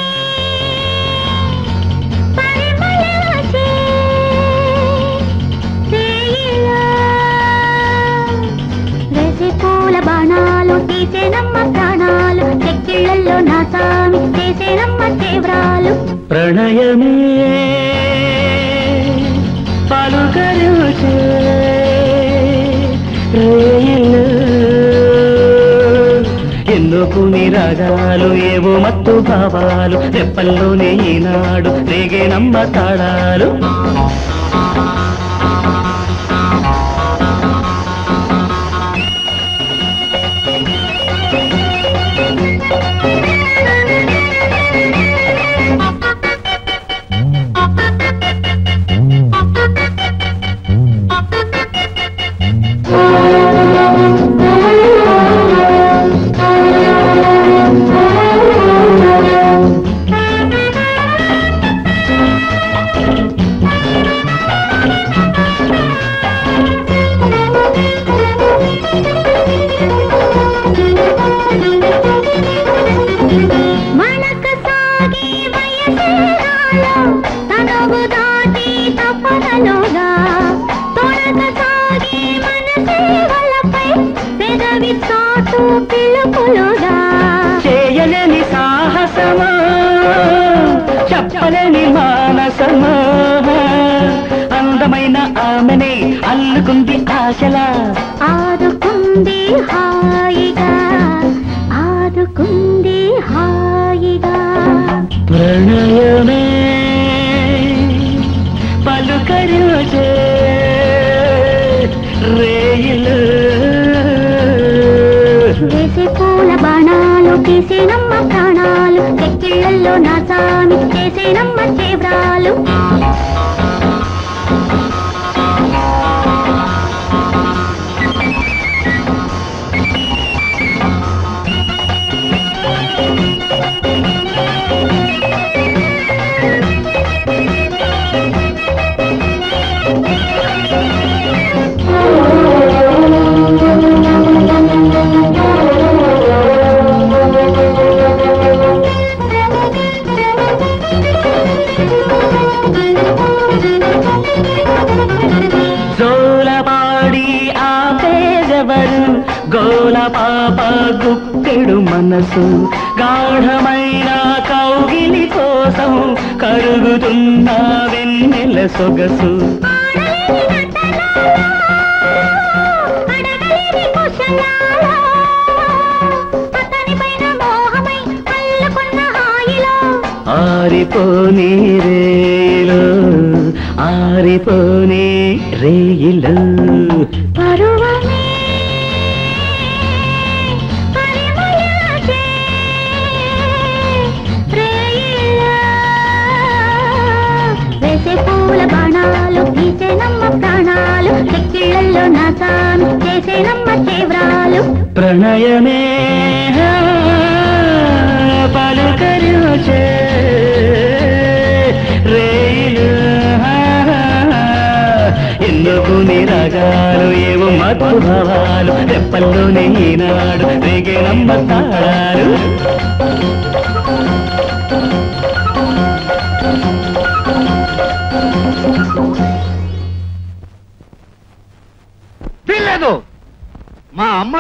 పరిమళాచే తేయిలా వేసి పూల బాణాలు తీసేనమ్మ ప్రాణాలు చెక్కిళ్ళల్లో నా సామి చేసేనమ్మ తీవ్రాలు ప్రణయమే పలుకరుచే రేయిలు ఎన్నుకుని రాగాలు ఏవో మత్తు భావాలు రెప్పల్లోనే ఈనాడు రేగే నమ్మ తాళాలు మనక సాగి వయసేరాలో తనువు దాటి తపనలోగా తొడక సాగి మనసే వలపై పెదవి చాటు పిలుపులుగా చేయలేని సాహసమా చెప్పలేని మానసమా అందమైన ఆమెనే అల్లుకుంది ఆశలా ఆదుకుంది హాయిగా ఆదుకుంది హాయిగా ప్రణయమే పలుకరుచే రేయిలు వేసే పూల బాణాలు తీసేనమ్మ ప్రాణాలు చెక్కిళ్ళల్లో నా సామి చేసేనమ్మ చేవ్రాలు జోలపాడి ఆపేదెవరు గోల పాప గుప్పెడు మనసు గాఢమైన కౌగిలి కోసం కరుగుతున్న వెన్నెల సొగసు అడగలేని కుశలాలో అతనిపైన మోహమై అల్లుకున్న హాయిలో ఆరిపోని రేలో ఆరిపోని రేయిలు పరువమే పరిమళాచే రేయిలా వేసే పూల బాణాలు తీసేనమ్మ ప్రాణాలు చెక్కిళ్ళల్లో నా సామి చేసేనమ్మ చేవ్రాలు ప్రణయమే పలుకరుచే రేయిలు ఎన్నుకుని రాగాలు ఏవో మధు భావాలు రెప్పల్లోనే ఈనాడు రేగే నమ్మ తాళాలు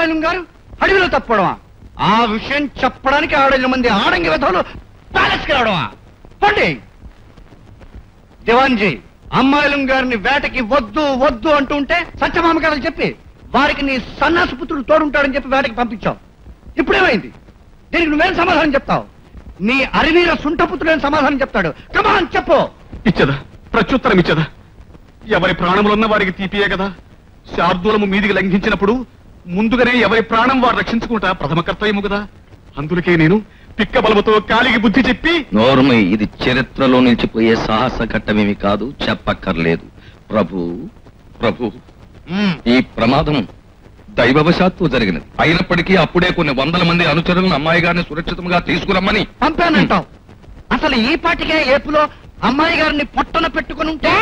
అమ్మాయిలు గారు అడవిలో తప్పడమా ఆ విషయం చెప్పడానికి ఆడైన మంది ఆడంగి విధవులు ప్యాలెస్కి రావడమా పండి దివాన్జీ అమ్మాయిలు గారిని వేటకి వద్దు వద్దు అంటూ ఉంటే సత్యమామ కథలు చెప్పి వారికి నీ సన్నాసి పుత్రుడు తోడుంటాడని చెప్పి వేటకి పంపించావు ఇప్పుడేమైంది దీనికి నువ్వేం సమాధానం చెప్తావు నీ అరివీర సుంఠపుత్రుడు ఏం సమాధానం చెప్తాడు కమాన్ చెప్పు ఇచ్చదా ప్రత్యుత్తరం ఇచ్చదా ఎవరి ప్రాణములున్న వారికి తీపియే కదా శార్దూలము మీదికి లంఘించినప్పుడు ముందుగానే ఎవరి ప్రాణం వారు రక్షించుకుంటా ప్రథమ కర్తవ్యము కదా అందులకే నేను పిక్క బలముతో కాలికి బుద్ధి చెప్పి నోర్మి ఇది చరిత్రలో నిలిచిపోయే సాహస ఘట్టమేమి కాదు చెప్పక్కర్లేదు ప్రభు ప్రభు ఈ ప్రమాదం దైవవశాత్తు జరిగినది అయినప్పటికీ అప్పుడే కొన్ని వందల మంది అనుచరులను అమ్మాయి గారిని సురక్షితంగా తీసుకురమ్మని పంపానంటావు అసలు ఈ పాటికే ఏపులో అమ్మాయి గారిని పొట్టన పెట్టుకుని ఉంటే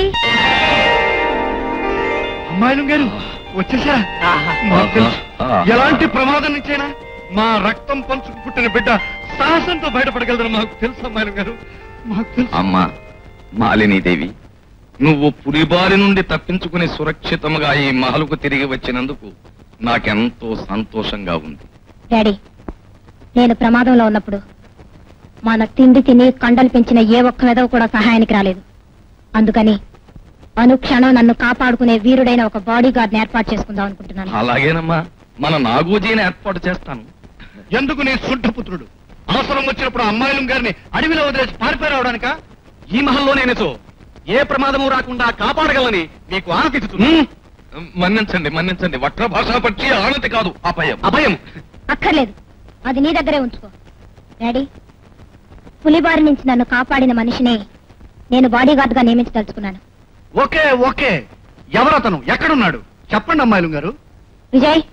అమ్మాయిలు గారు వచ్చేసా మాకు తెలుసు. ఎలాంటి ప్రమాదం నుంచైనా మా రక్తం పంచుకు పుట్టిన బిడ్డ సాహసంతో బయటపడగలదని మాకు తెలుసు అమ్మాయిలు గారు మాకు తెలుసు అమ్మా మాలినీదేవి నువ్వు పులిబారి నుండి తప్పించుకుని సురక్షితంగా ఈ మహలుకు తిరిగి వచ్చినందుకు నాకెంతో సంతోషంగా ఉంది డాడీ నేను ప్రమాదంలో ఉన్నప్పుడు మన తిండి తిని కండలు పెంచిన ఏ ఒక్క మెదవు కూడా సహాయానికి రాలేదు అందుకని అనుక్షణం నన్ను కాపాడుకునే వీరుడైన ఒక బాడీ గార్డ్ ఏర్పాటు చేసుకుందాం అనుకుంటున్నాను అలాగేనమ్మా మన నాగూజీని ఏర్పాటు చేస్తాను ఎందుకు నీ సుంఠపుత్రుడు అవసరం వచ్చినప్పుడు అమ్మాయిలు గారిని అడవిలో వదిలేసి పారిపోయి రావడానిక ఈ మహల్లోనే సో ఏ ప్రమాదము రాకుండా కాపాడగలని మీకు ఆనతిస్తుంది మన్నించండి మన్నించండి వక్ర భాషా పక్షి ఆనతి కాదు అభయం అభయం అక్కర్లేదు అది నీ దగ్గరే ఉంచుకో డాడీ పులిబారి నుంచి నన్ను కాపాడిన మనిషిని నేను బాడీ గార్డ్ గా నియమించదలుచుకున్నాను ఓకే ఓకే ఎవరతను ఎక్కడున్నాడు చెప్పండి అమ్మాయిలు గారు విజయ్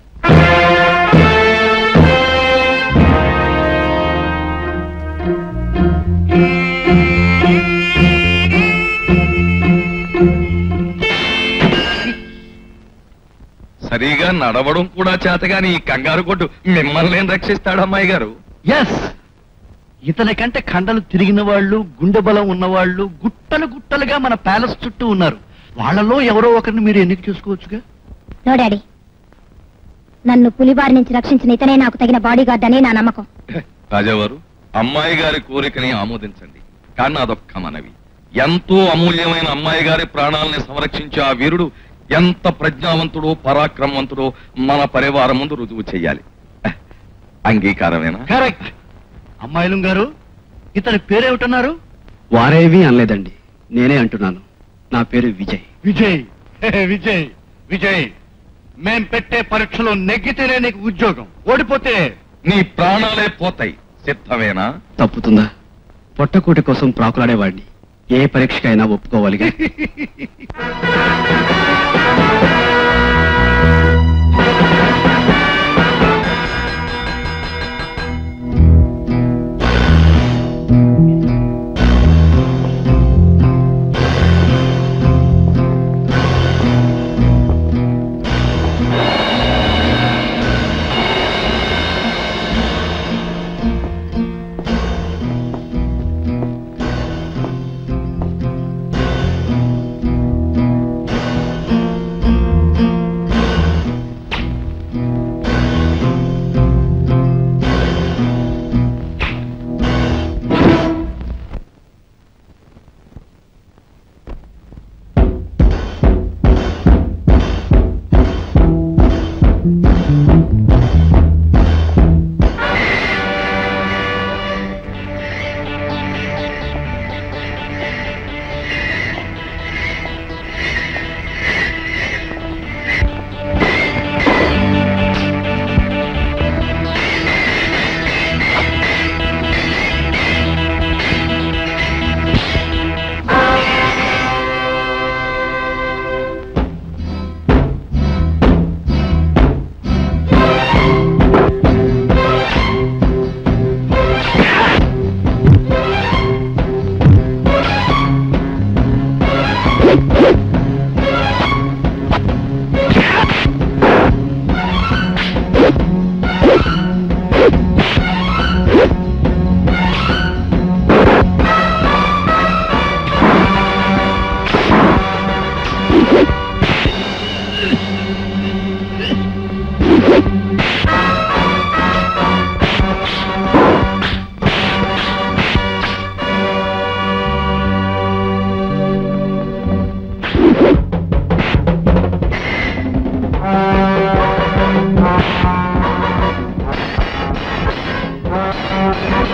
సరిగా నడవడం కూడా చేతగాని ఈ కంగారు కొట్టు మిమ్మల్ని ఏం రక్షిస్తాడు అమ్మాయి గారు ఎస్ ఇతని కంటే కండలు తిరిగిన వాళ్ళు గుండె బలం ఉన్నవాళ్ళు గుట్టలు గుట్టలుగా మన ప్యాలెస్ చుట్టూ ఉన్నారు వాళ్ళలో ఎవరో ఒకరిని మీరు ఎన్నిక చేసుకోవచ్చుగా నో డాడీ నన్ను పులిబారి నుంచి రక్షించిన ఇతనే నాకు తగిన బాడీ గార్డ్ అని నా నమ్మకం రాజావారు అమ్మాయి గారి కోరికని ఆమోదించండి కానీ అదొక్క మనవి ఎంతో అమూల్యమైన అమ్మాయి గారి ప్రాణాలని సంరక్షించే ఆ వీరుడు ఎంత ప్రజ్ఞావంతుడో పరాక్రమవంతుడో మన పరివారం ముందు రుజువు చెయ్యాలి అంగీకారమేనా కరెక్ట్ అమ్మాయిలు గారు ఇతని పేరేమిటన్నారు వారేమీ అనలేదండి నేనే అంటున్నాను నా పేరు విజయ్ విజయ్ హే, విజయ్ విజయ్ మేం పెట్టే పరీక్షలో నెగ్గితేనే నీకు ఉద్యోగం ఓడిపోతే నీ ప్రాణాలే పోతాయి సిద్ధమేనా తప్పుతుందా పొట్టకూటి కోసం ప్రాకులాడేవాడిని ఏ పరీక్షకైనా ఒప్పుకోవాలిగా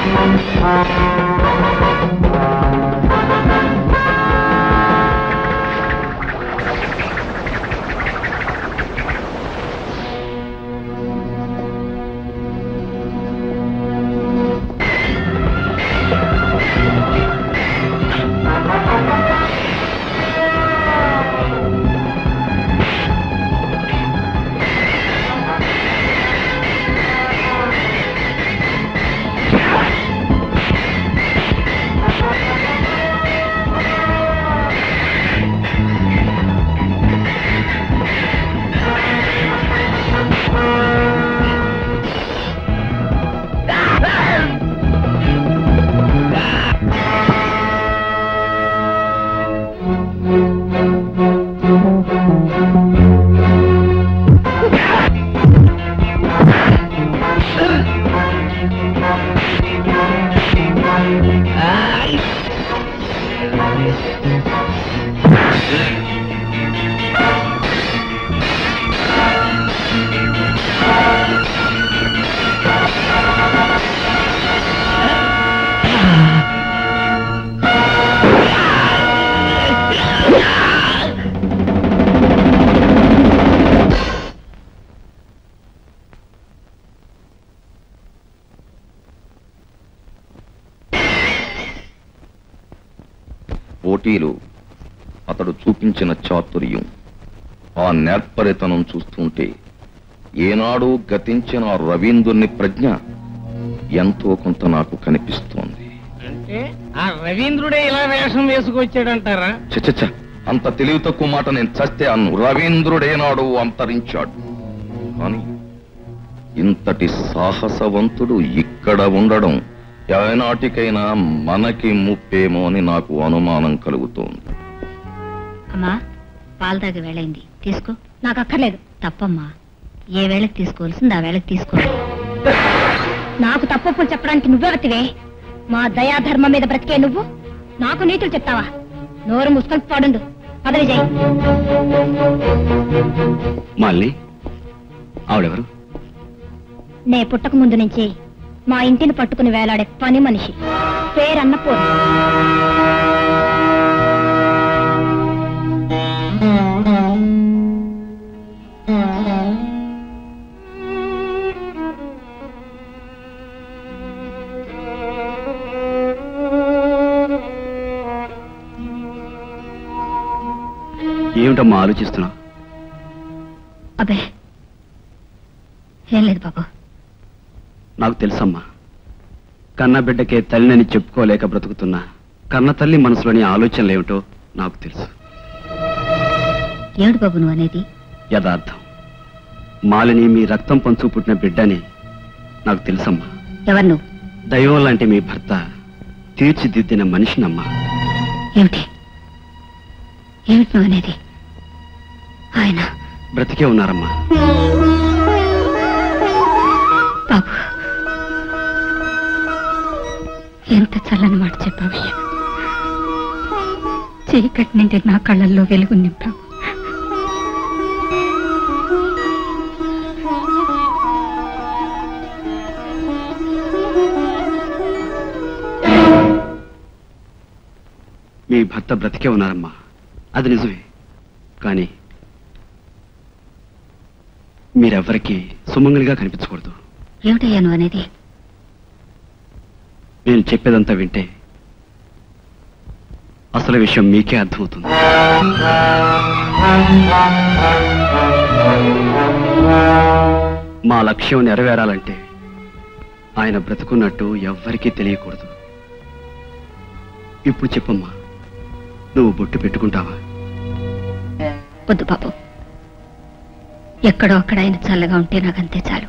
పోటీలో అతడు చూపించిన చాతుర్యం ఆ నేర్పరితనం చూస్తుంటే ఏనాడు గతించిన ఆ రవీంద్రుని ప్రజ్ఞ ఎంతో కొంత నాకు కనిపిస్తోంది అంటే ఆ రవీంద్రుడే ఇలా వేషం వేసుకొచ్చాడంటారా చచ్చచ్చ అంత తెలివి తక్కువ మాట నేను చస్తే అన్ను రవీంద్రుడేనాడు అంతరించాడు కానీ ఇంతటి సాహసవంతుడు ఇక్కడ ఉండడం ఏనాటికైనా మనకి ముప్పేమో అని నాకు అనుమానం కలుగుతోంది అమ్మా పాలు తాగే వేళైంది తీసుకో నాకు అక్కర్లేదు తప్పమ్మా ఏ వేళకి తీసుకోవాల్సింది ఆ వేళకి తీసుకోవాలి నాకు తప్పప్పులు చెప్పడానికి నువ్వెవతివే మా దయాధర్మం మీద బ్రతికే నువ్వు నాకు నీతులు చెప్తావా నోరు ముసుకొని పడుండు పదవి చేయి మాలిని ఆవిడెవరు నే పుట్టక ముందు నుంచి మా ఇంటిని పట్టుకుని వేలాడే పని మనిషి పేరన్నపూర్ ఏమిటమ్మా ఆలోచిస్తున్నావు అబ్బే ఏం లేదు బాబు నాకు తెలుసమ్మా కన్న బిడ్డకే తల్లినని చెప్పుకోలేక బ్రతుకుతున్నా కన్న తల్లి మనసులోని ఆలోచనలు ఏమిటో నాకు తెలుసు ఏమిటి బాబు నువ్వు అనేది యథార్థం మాలిని మీ రక్తం పంచు పుట్టిన బిడ్డని నాకు తెలుసమ్మా ఎవరు నువ్వు దైవం లాంటి మీ భర్త తీర్చిదిద్దిన మనిషినమ్మా ఏమిటి ఏమిటి నువ్వు అనేది ఆయన బ్రతికే ఉన్నారమ్మా బాబు ఎంత చల్లని మాట చెప్పావయ్యా చీకటి నుండి నా కళ్ళల్లో వెలుగు నింపావు మీ భర్త బ్రతికే ఉన్నారమ్మా అది నిజమే కానీ మీరెవ్వరికీ సుమంగలిగా కనిపించకూడదు ఏమిటయ్యా నువ్వు అనేది నేను చెప్పేదంతా వింటే అసలు విషయం మీకే అర్థమవుతుంది మా లక్ష్యం నెరవేరాలంటే ఆయన బ్రతుకున్నట్టు ఎవ్వరికీ తెలియకూడదు ఇప్పుడు చెప్పమ్మా నువ్వు బొట్టు పెట్టుకుంటావా వద్దు బాబు ఎక్కడో అక్కడ ఆయన చల్లగా ఉంటే నాకంతే చాలు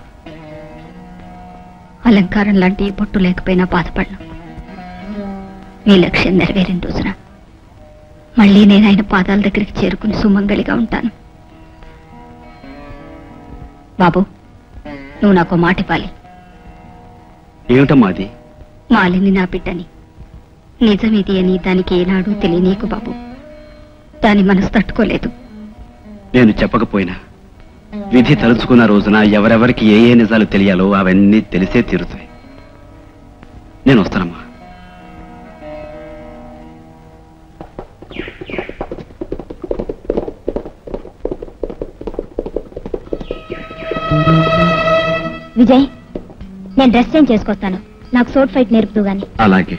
అలంకారం లాంటి ఈ బొట్టు లేకపోయినా బాధపడను మీ లక్ష్యం నెరవేరిన రోజున మళ్ళీ నేను ఆయన పాదాల దగ్గరికి చేరుకుని సుమంగళిగా ఉంటాను బాబు నువ్వు నాకు మాట ఇవ్వాలి ఏమిటమ్మా అది మాలిని నా బిడ్డని నిజమిది అని దానికి ఏనాడు తెలియనీకు బాబు దాని మనసు తట్టుకోలేదు నేను చెప్పకపోయినా విధి తలుచుకున్న రోజున ఎవరెవరికి ఏ ఏ నిజాలు తెలియాలో అవన్నీ తెలిసే తీరుతాయి నేను విజయ్ నేను డ్రెస్ చేంజ్ చేసుకొస్తాను నాకు సోట్ ఫైట్ నేర్పుతూ గాని అలాగే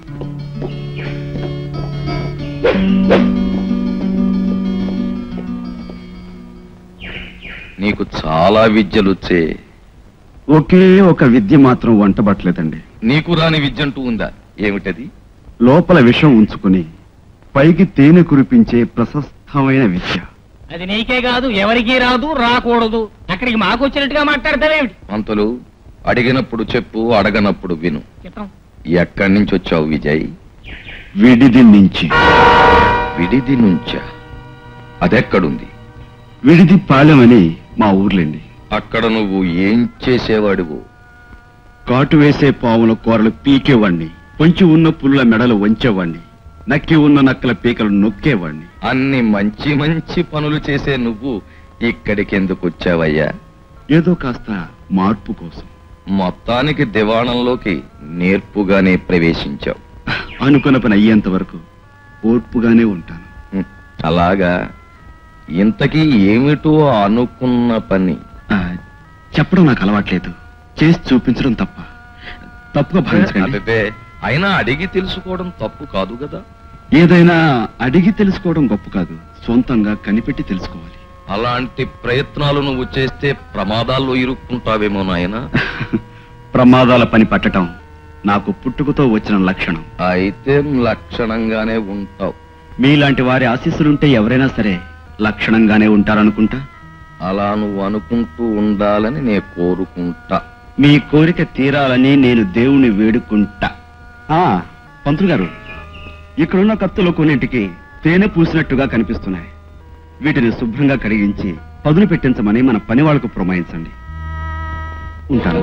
నీకు చాలా విద్యలుచ్చే ఒకే ఒక విద్య మాత్రం వంటబట్టలేదండి నీకు రాని విద్య అంటూ ఉందా ఏమిటది లోపల విషం ఉంచుకుని పైకి తేనె కురిపించే ప్రశస్తమైన విద్య అది నీకే కాదు ఎవరికీ రాదు రాకూడదు అక్కడికి మాకు వచ్చినట్టుగా మాట్లాడతావేమిటి అంతలు అడిగినప్పుడు చెప్పు అడగనప్పుడు విను చిత్రం ఎక్కడి నుంచి వచ్చావు విజయ్ విడిది నుంచి విడిది నుంచా అదెక్కడుంది విడిది పాలెమని మా ఊర్లేండి అక్కడ నువ్వు ఏం చేసేవాడివు కాటు వేసే పావుల కూరలు పీకేవాణ్ణి పొంచి ఉన్న పుల్ల మెడలు వంచేవాణ్ణి నక్కి ఉన్న నక్కల పీకలు నొక్కేవాణ్ణి అన్ని మంచి మంచి పనులు చేసే నువ్వు ఇక్కడికి ఎందుకు వచ్చావయ్యా ఏదో కాస్త మార్పు కోసం మొత్తానికి దివాణంలోకి నేర్పుగానే ప్రవేశించావు అనుకున్న పని అయ్యేంత వరకు ఓర్పుగానే ఉంటాను హ్మ్, అలాగా ఇంతకీ ఏమిటో అనుకున్న పని ఆ, చెప్పడం నాకు అలవాట్లేదు చేసి చూపించడం తప్ప తప్పుగా భావించకండి అబ్బే అయినా అడిగి తెలుసుకోవడం తప్పు కాదు కదా ఏదైనా అడిగి తెలుసుకోవడం గొప్ప కాదు సొంతంగా కనిపెట్టి తెలుసుకోవాలి అలాంటి ప్రయత్నాలు నువ్వు చేస్తే ప్రమాదాల్లో ఇరుక్కుంటావేమో నాయనా ప్రమాదాల పని పట్టడం నాకు పుట్టుకతో వచ్చిన లక్షణం అయితే లక్షణంగానే ఉంటావు మీలాంటి వారి ఆశీస్సులుంటే ఎవరైనా సరే లక్షణంగానే ఉంటారనుకుంటా అలా నువ్వు అనుకుంటూ ఉండాలని నే కోరుకుంటా మీ కోరిక తీరాలని నేను దేవుణ్ణి వేడుకుంటా ఆ పంతులు గారు ఇక్కడున్న కత్తులు కొన్నింటికి తేనె పూసినట్టుగా కనిపిస్తున్నాయి వీటిని శుభ్రంగా కడిగించి పదును పెట్టించమని మన పని వాళ్ళకు పురమాయించండి ఉంటాను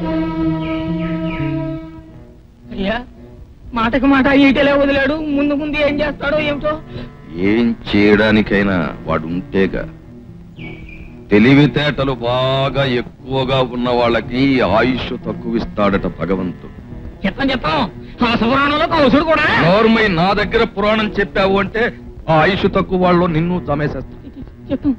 అయ్యా మాటకు మాట ఈటలే వదిలాడు ముందు ముందు ఏం చేస్తాడో ఏమిటో ఏం చేయడానికైనా వాడు ఉంటేగా తెలివితేటలు బాగా ఎక్కువగా ఉన్న వాళ్ళకి ఆయుష్ తక్కువిస్తాడట భగవంతుడు చెప్తాం చెప్తాం ఆ సుపురాణంలో కౌసుడు కూడా నోర్మై నా దగ్గర పురాణం చెప్పావు అంటే ఆ ఆయుష్ తక్కువ వాళ్ళు నిన్ను చమేసేస్తా చెప్తాం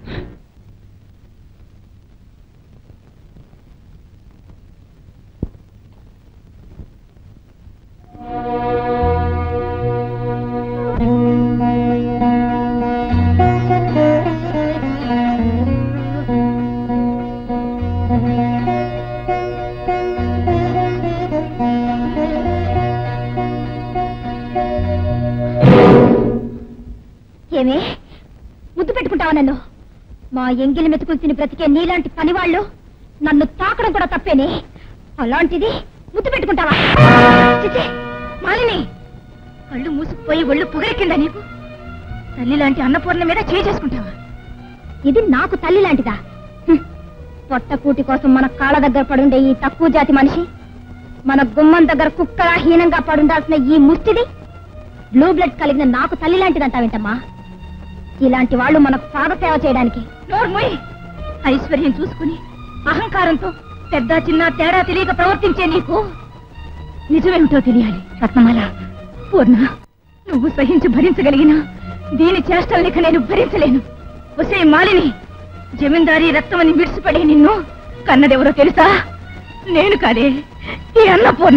ఏమే ముద్దు పెట్టుకుంటావా నన్ను మా ఎంగిలి మెతుకులు తిని బ్రతికే నీలాంటి పనివాళ్ళు నన్ను తాకడం కూడా తప్పేనే అలాంటిది ముద్దు పెట్టుకుంటావా చిచి, మాలిని కళ్ళు మూసుకుపోయి ఒళ్ళు పొగరెక్కిందా నీకు తల్లి లాంటి అన్నపూర్ణ మీద చేయి చేసుకుంటావా ఇది నాకు తల్లి లాంటిదా హ్మ్. పొట్టకూటి కోసం మన కాళ్ళ దగ్గర పడుండే ఈ తక్కువ జాతి మనిషి మన గుమ్మం దగ్గర కుక్కలా హీనంగా పడుండాల్సిన ఈ ముష్టిది బ్లూ బ్లడ్ కలిగిన నాకు తల్లి లాంటిదంటావేంటమ్మా ఇలాంటి వాళ్ళు మనకు పాదసేవ చేయడానికి నోర్మోయ్ ఐశ్వర్యం చూసుకుని అహంకారంతో పెద్ద చిన్న తేడా తెలియక ప్రవర్తించే నీకు నిజమేమిటో తెలియాలి రత్నమాల పూర్ణ నువ్వు సహించి భరించగలిగిన దీని చేష్టలనిక నేను భరించలేను ఒసే మాలిని జమీందారీ రక్తమని విడిచిపడి నిన్ను కన్నదెవరో తెలుసా నేను కాదే ఈ అన్నపూర్ణ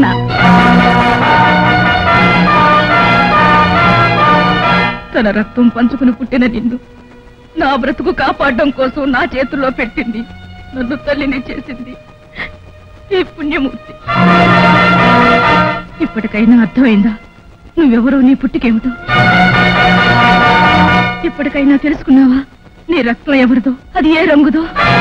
తన రక్తం పంచుకుని పుట్టిన నిన్ను నా బ్రతుకు కాపాడడం కోసం నా చేతుల్లో పెట్టింది నన్ను తల్లిని చేసింది ఈ పుణ్యమూర్తి ఇప్పటికైనా అర్థమైందా నువ్వెవరో నీ పుట్టికేమిటో ఇప్పటికైనా తెలుసుకున్నావా నీ రక్తం ఎవరిదో అది ఏ రంగుదో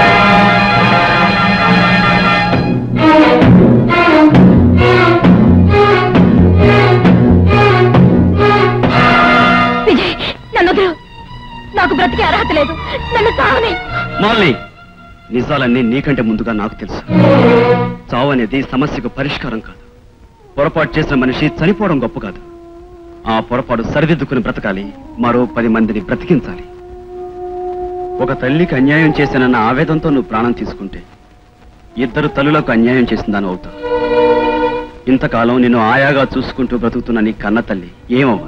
విజయ్ నన్ను వదిలు. నాకు బ్రతికే అర్హత లేదు నన్ను సావని మాలి నిజాలన్నీ నీకంటే ముందుగా నాకు తెలుసు చావు అనేది సమస్యకు పరిష్కారం కాదు పొరపాటు చేసిన మనిషి చనిపోవడం గొప్ప కాదు ఆ పొరపాటు సరిదిద్దుకుని బ్రతకాలి మరో పది మందిని బ్రతికించాలి ఒక తల్లికి అన్యాయం చేశానన్న ఆవేదంతో నువ్వు ప్రాణం తీసుకుంటే ఇద్దరు తల్లులకు అన్యాయం చేసిందని అవుతావు ఇంతకాలం నిన్ను ఆయాగా చూసుకుంటూ బ్రతుకుతున్న నీ కన్న తల్లి ఏమవ్వాలి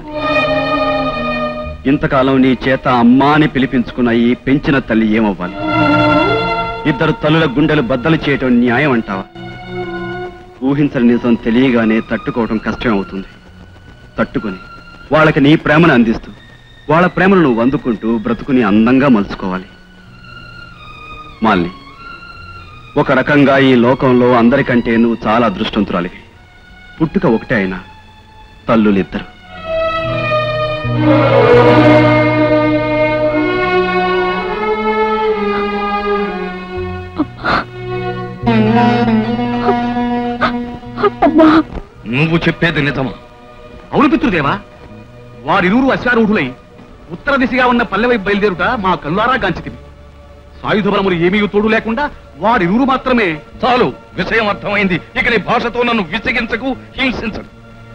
ఇంతకాలం నీ చేత అమ్మా అని పిలిపించుకున్న ఈ పెంచిన తల్లి ఏమవ్వాలి ఇద్దరు తల్లుల గుండెలు బద్దలు చేయటం న్యాయం అంటావా ఊహించని నిజం తెలియగానే తట్టుకోవటం కష్టం అవుతుంది తట్టుకొని వాళ్ళకి నీ ప్రేమను అందిస్తూ వాళ్ళ ప్రేమను నువ్వు అందుకుంటూ బ్రతుకుని అందంగా మలుచుకోవాలి మాల్ని ఒక రకంగా ఈ లోకంలో అందరికంటే నువ్వు చాలా అదృష్టవంతురాలివి పుట్టుక ఒకటే అయినా తల్లులిద్దరు నువ్వు చెప్పేది నిజమా అవును పితృదేవా వారిరువురు అశ్వారూఢులై ఉత్తర దిశగా ఉన్న పల్లె వైపు బయలుదేరుట మా కల్లారా గాంచితివి సాయుధ బలములు ఏమీ తోడు లేకుండా వారిరువురు మాత్రమే చాలు విషయం అర్థమైంది ఇక నీ భాషతో నన్ను విసిగించకు హింసించకు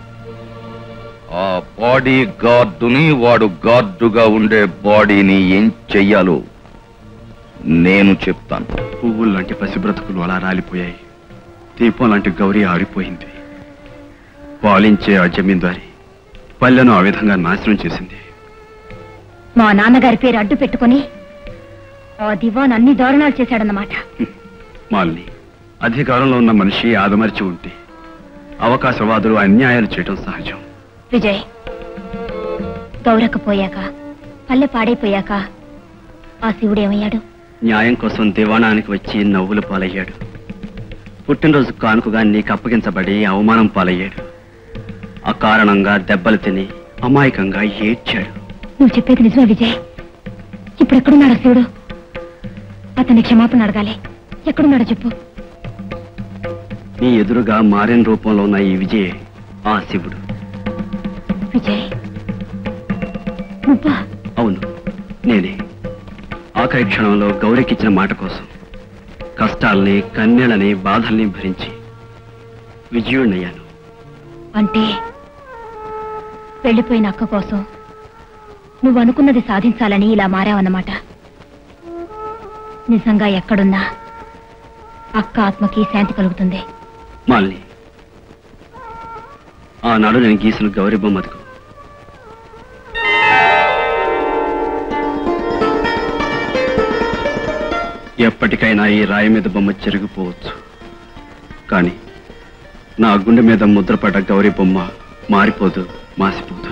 ఆ బాడీ గార్డుని వాడు గార్డుగా ఉండే బాడీని ఏం చెయ్యాలో నేను చెప్తాను పువ్వులు లాంటి పసి బ్రతుకులు అలా రాలిపోయాయి దీపం లాంటి గౌరీ ఆరిపోయింది పాలించే ఆ జమీందారి పల్లెను ఆ విధంగా నాశనం చేసింది మా నాన్నగారి పేరు అడ్డు పెట్టుకుని ఆ దివాన్ అన్ని దారుణాలు చేశాడన్నమాట మాల్ని అధికారంలో ఉన్న మనిషి ఆదమర్చి ఉంటే అవకాశవాదులు అన్యాయాలు చేయడం సహజం విజయ్ గౌరకపోయాక పల్లె పాడైపోయాక ఆ శివుడు ఏమయ్యాడు న్యాయం కోసం దివాణానికి వచ్చి నవ్వుల పాలయ్యాడు పుట్టినరోజు కానుకగా నీకు అప్పగించబడి అవమానం పాలయ్యాడు అకారణంగా దెబ్బలు తిని అమాయకంగా ఏడ్చాడు నువ్వు చెప్పేది నిజమే విజయ్ ఇప్పుడు ఎక్కడున్నాడు ఆ శివుడు అతని క్షమాపణ అడగాలి ఎక్కడున్నాడో చెప్పు నీ ఎదురుగా మారిన రూపంలో ఉన్న ఈ విజయ్ ఆ శివుడు విజయ్ నువ్వా అవును నేనే ఆఖరి క్షణంలో గౌరీకిచ్చిన మాట కోసం కష్టాల్ని కన్నెలని బాధల్ని భరించి విజయుణ్ణయ్యాను అంటే వెళ్ళిపోయిన అక్క కోసం నువ్వు అనుకున్నది సాధించాలని ఇలా మారావన్నమాట నిజంగా ఎక్కడున్నా అక్క ఆత్మకి శాంతి కలుగుతుంది మాల్ని ఆనాడు నేను గీసిన గౌరీ బొమ్మకు ఎప్పటికైనా ఈ రాయి మీద బొమ్మ చెరిగిపోవచ్చు కానీ నా గుండె మీద ముద్రపడ్డ గౌరీ బొమ్మ మారిపోదు మాసిపోదు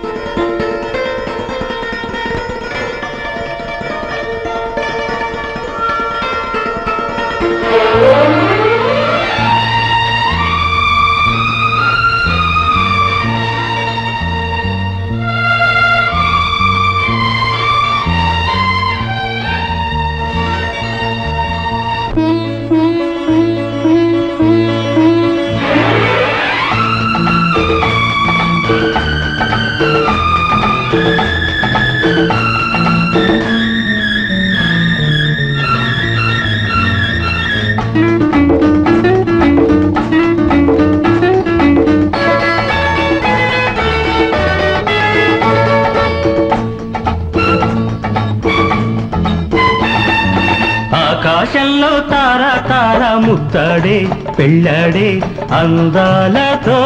ఆకాశంలో తార తార ముత్తాడే పెళ్ళాడే అందాలతో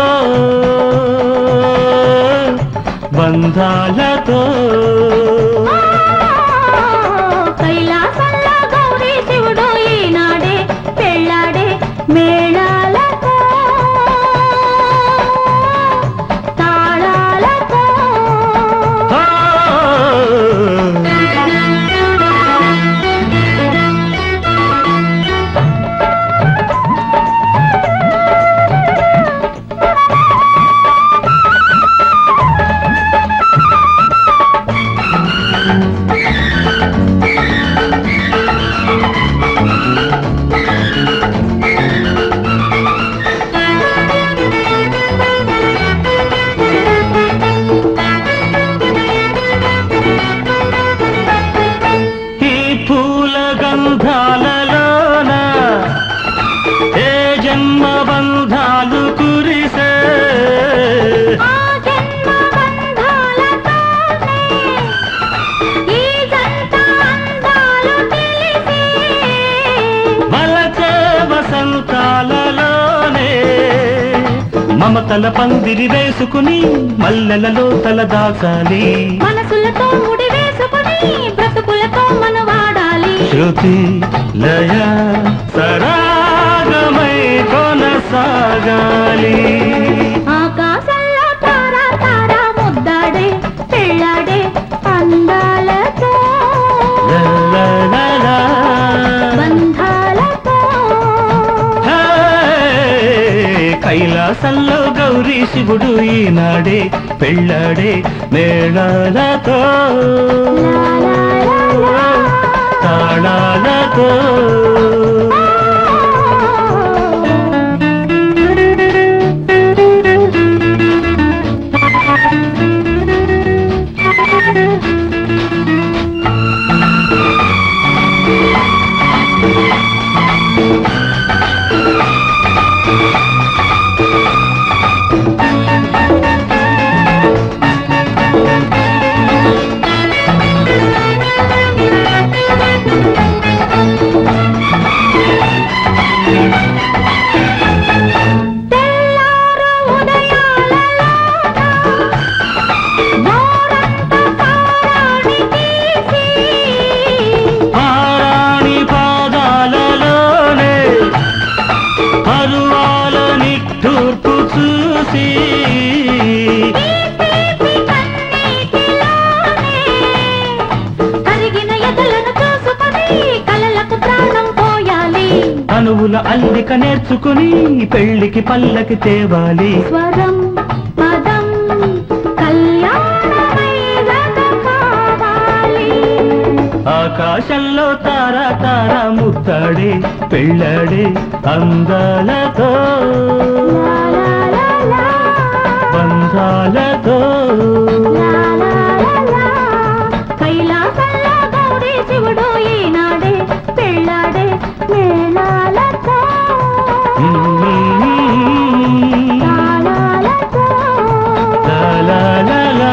బంధాలతో కైలాసంలో గౌరీ శివుడు ఈనాడే పెళ్ళాడే మేళాలతో తాళాలతో ఈ పూల గంధాలలోన ఏ జన్మ బంధాలు కురిసే ఈ జంట అందాలు తెలిసే వలచే వసంతాలలోనే మమతల పందిరి వేసుకుని మల్లెలలో తల దాచాలి మనసులతో ముడి వేసుకుని బ్రతుకులతో మన వాడాలి శృతి లయ సరాగమై కొనసాగాలి ఆకాశంలో తార తార ముద్దాడే పెళ్ళాడే అందాలతో లా, లా, లా, లా. బంధాలతో హే, కైలాసంలో గౌరీ శివుడు ఈనాడే పెళ్ళాడే మేళాలతో తాళాలతో ఆరాణి పాదాలలోనే పరువాల నిట్టూర్పు చూసి కరిగిన ఎదలను చూసుకొని కలలకు ప్రాణం పోయాలి అనువుల అల్లిక నేర్చుకుని పెళ్లికి పల్లకి తేవాలి స్వరం పదం కళ్యాణమై రథ కావాలి ఆకాశంలో తార తార ముత్తాడే పెళ్ళాడే అందాలతో బంధాలతో కైలాసంలో గౌరీ శివుడు ఈనాడే పెళ్ళాడే మేళాలతో తాళాలతో లా, లా, లా, లా.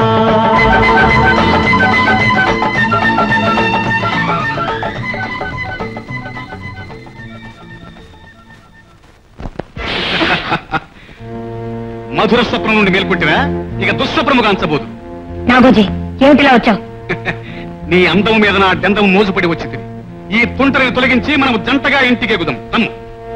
మధుర స్వప్నం నుండి మేల్కొట్టివా ఇక దుస్వప్నము కాంచబోదు నాగోజీ ఏమిటిలా వచ్చావు నీ అందం మీద నా దండం మోసుపడి వచ్చింది ఈ తుంటరిని తొలగించి మనం జంటగా ఇంటికి ఎగుదాం తమ్ము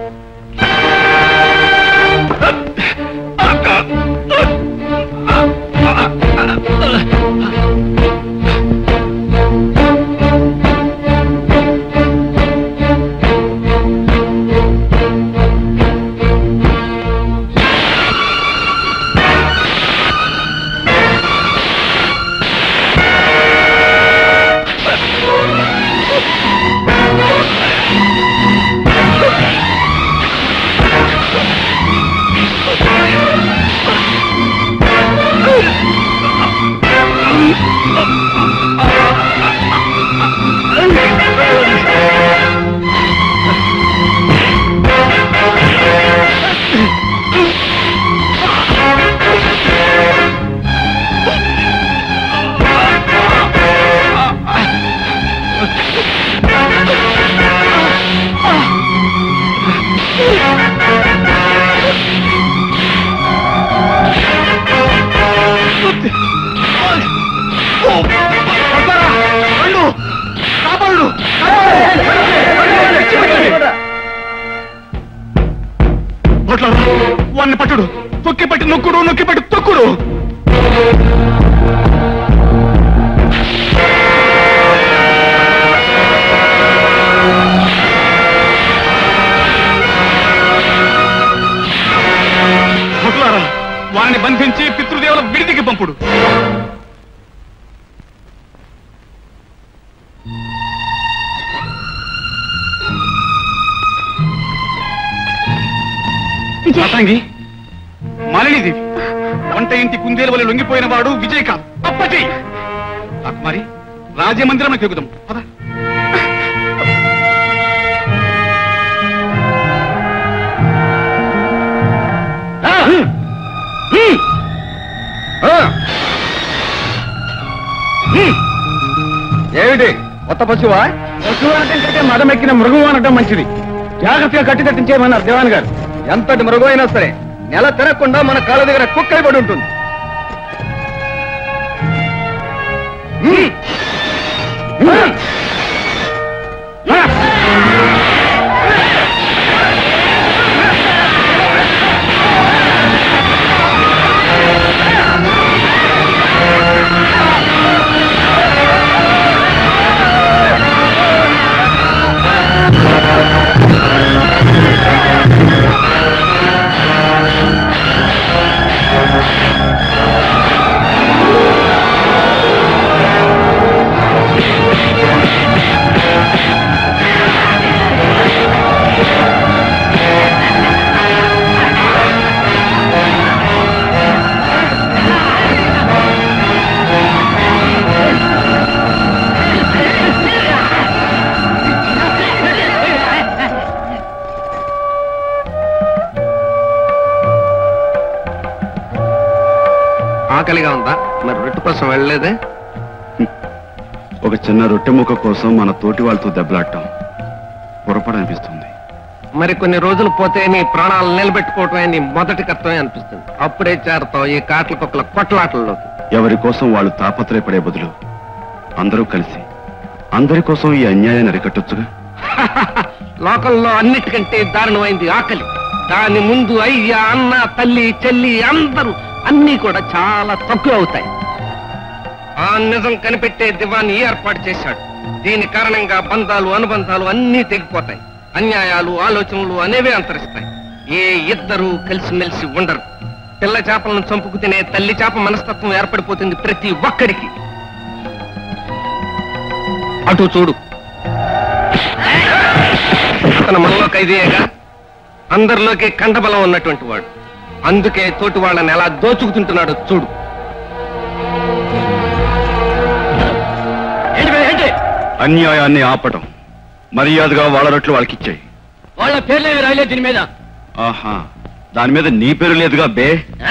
వాడిని పట్టుడు తొక్కి పట్టి నొక్కుడు నొక్కి పట్టి తొక్కుడు భటులారా, వారిని బంధించి పితృదేవుల విడిదికి పంపుడు ప్రసంగి మాలినీదేవి వంట ఇంటి కుందేలు వల్ల లొంగిపోయిన వాడు విజయకాంత్ అప్పటి మరి రాజమందిరం ఎక్కుదాం పద ఏమిటి కొత్త పశువా పశువు అనటం కంటే మదమెక్కిన మృగం అనటం మంచిది జాగ్రత్తగా కట్టి కట్టించేయమన్నారు దేవాన్ గారు ఎంతటి మృగం అయినా సరే నెల తినకుండా మన కాళ్ళ దగ్గర కుక్కై పడి ఉంటుంది హ్మ్. హ్మ్. ఆకలిగా ఉందా మరి రొట్టె కోసం వెళ్ళలేదే ఒక చిన్న రొట్టె ముక్క కోసం మన తోటి వాళ్ళతో దెబ్బలాడటం పొరపాటు అనిపిస్తుంది మరి కొన్ని రోజులు పోతే నీ ప్రాణాలు నిలబెట్టుకోవటమే నీ మొదటి కర్తవ్యం అనిపిస్తుంది అప్పుడే చేరతావు ఈ కాట్ల కుక్కల కొట్లాటల్లోకి ఎవరి కోసం వాళ్ళు తాపత్రయపడే బదులు అందరూ కలిసి అందరి కోసం ఈ అన్యాయాన్ని అరికట్టొచ్చుగా లోకంలో అన్నిటికంటే దారుణమైంది ఆకలి దాని ముందు అయ్య అన్న తల్లి చెల్లి అందరూ అన్నీ కూడా చాలా తక్కువ అవుతాయి ఆ నిజం కనిపెట్టే దివాన్ని ఏర్పాటు చేశాడు దీని కారణంగా బంధాలు అనుబంధాలు అన్నీ తెగిపోతాయి అన్యాయాలు ఆలోచనలు అనేవే అంతరిస్తాయి ఏ ఇద్దరు కలిసిమెలిసి ఉండరు పిల్ల చేపలను చంపుకు తినే తల్లి చేప మనస్తత్వం ఏర్పడిపోతుంది ప్రతి ఒక్కడికి అటు చూడు అతను మనలో ఖైదీయేగా అందరిలోకి కండబలం ఉన్నటువంటి వాడు అందుకే తోటి వాళ్ళని ఎలా దోచుకుతుంటున్నాడో చూడు అన్యాయాన్ని ఆపటం మర్యాదగా వాళ్ళ రొట్లు వాళ్ళకిచ్చాయి వాళ్ళ పేర్లేవి రాయలేదు దీని మీద ఆహా దాని మీద నీ పేరు లేదుగా బే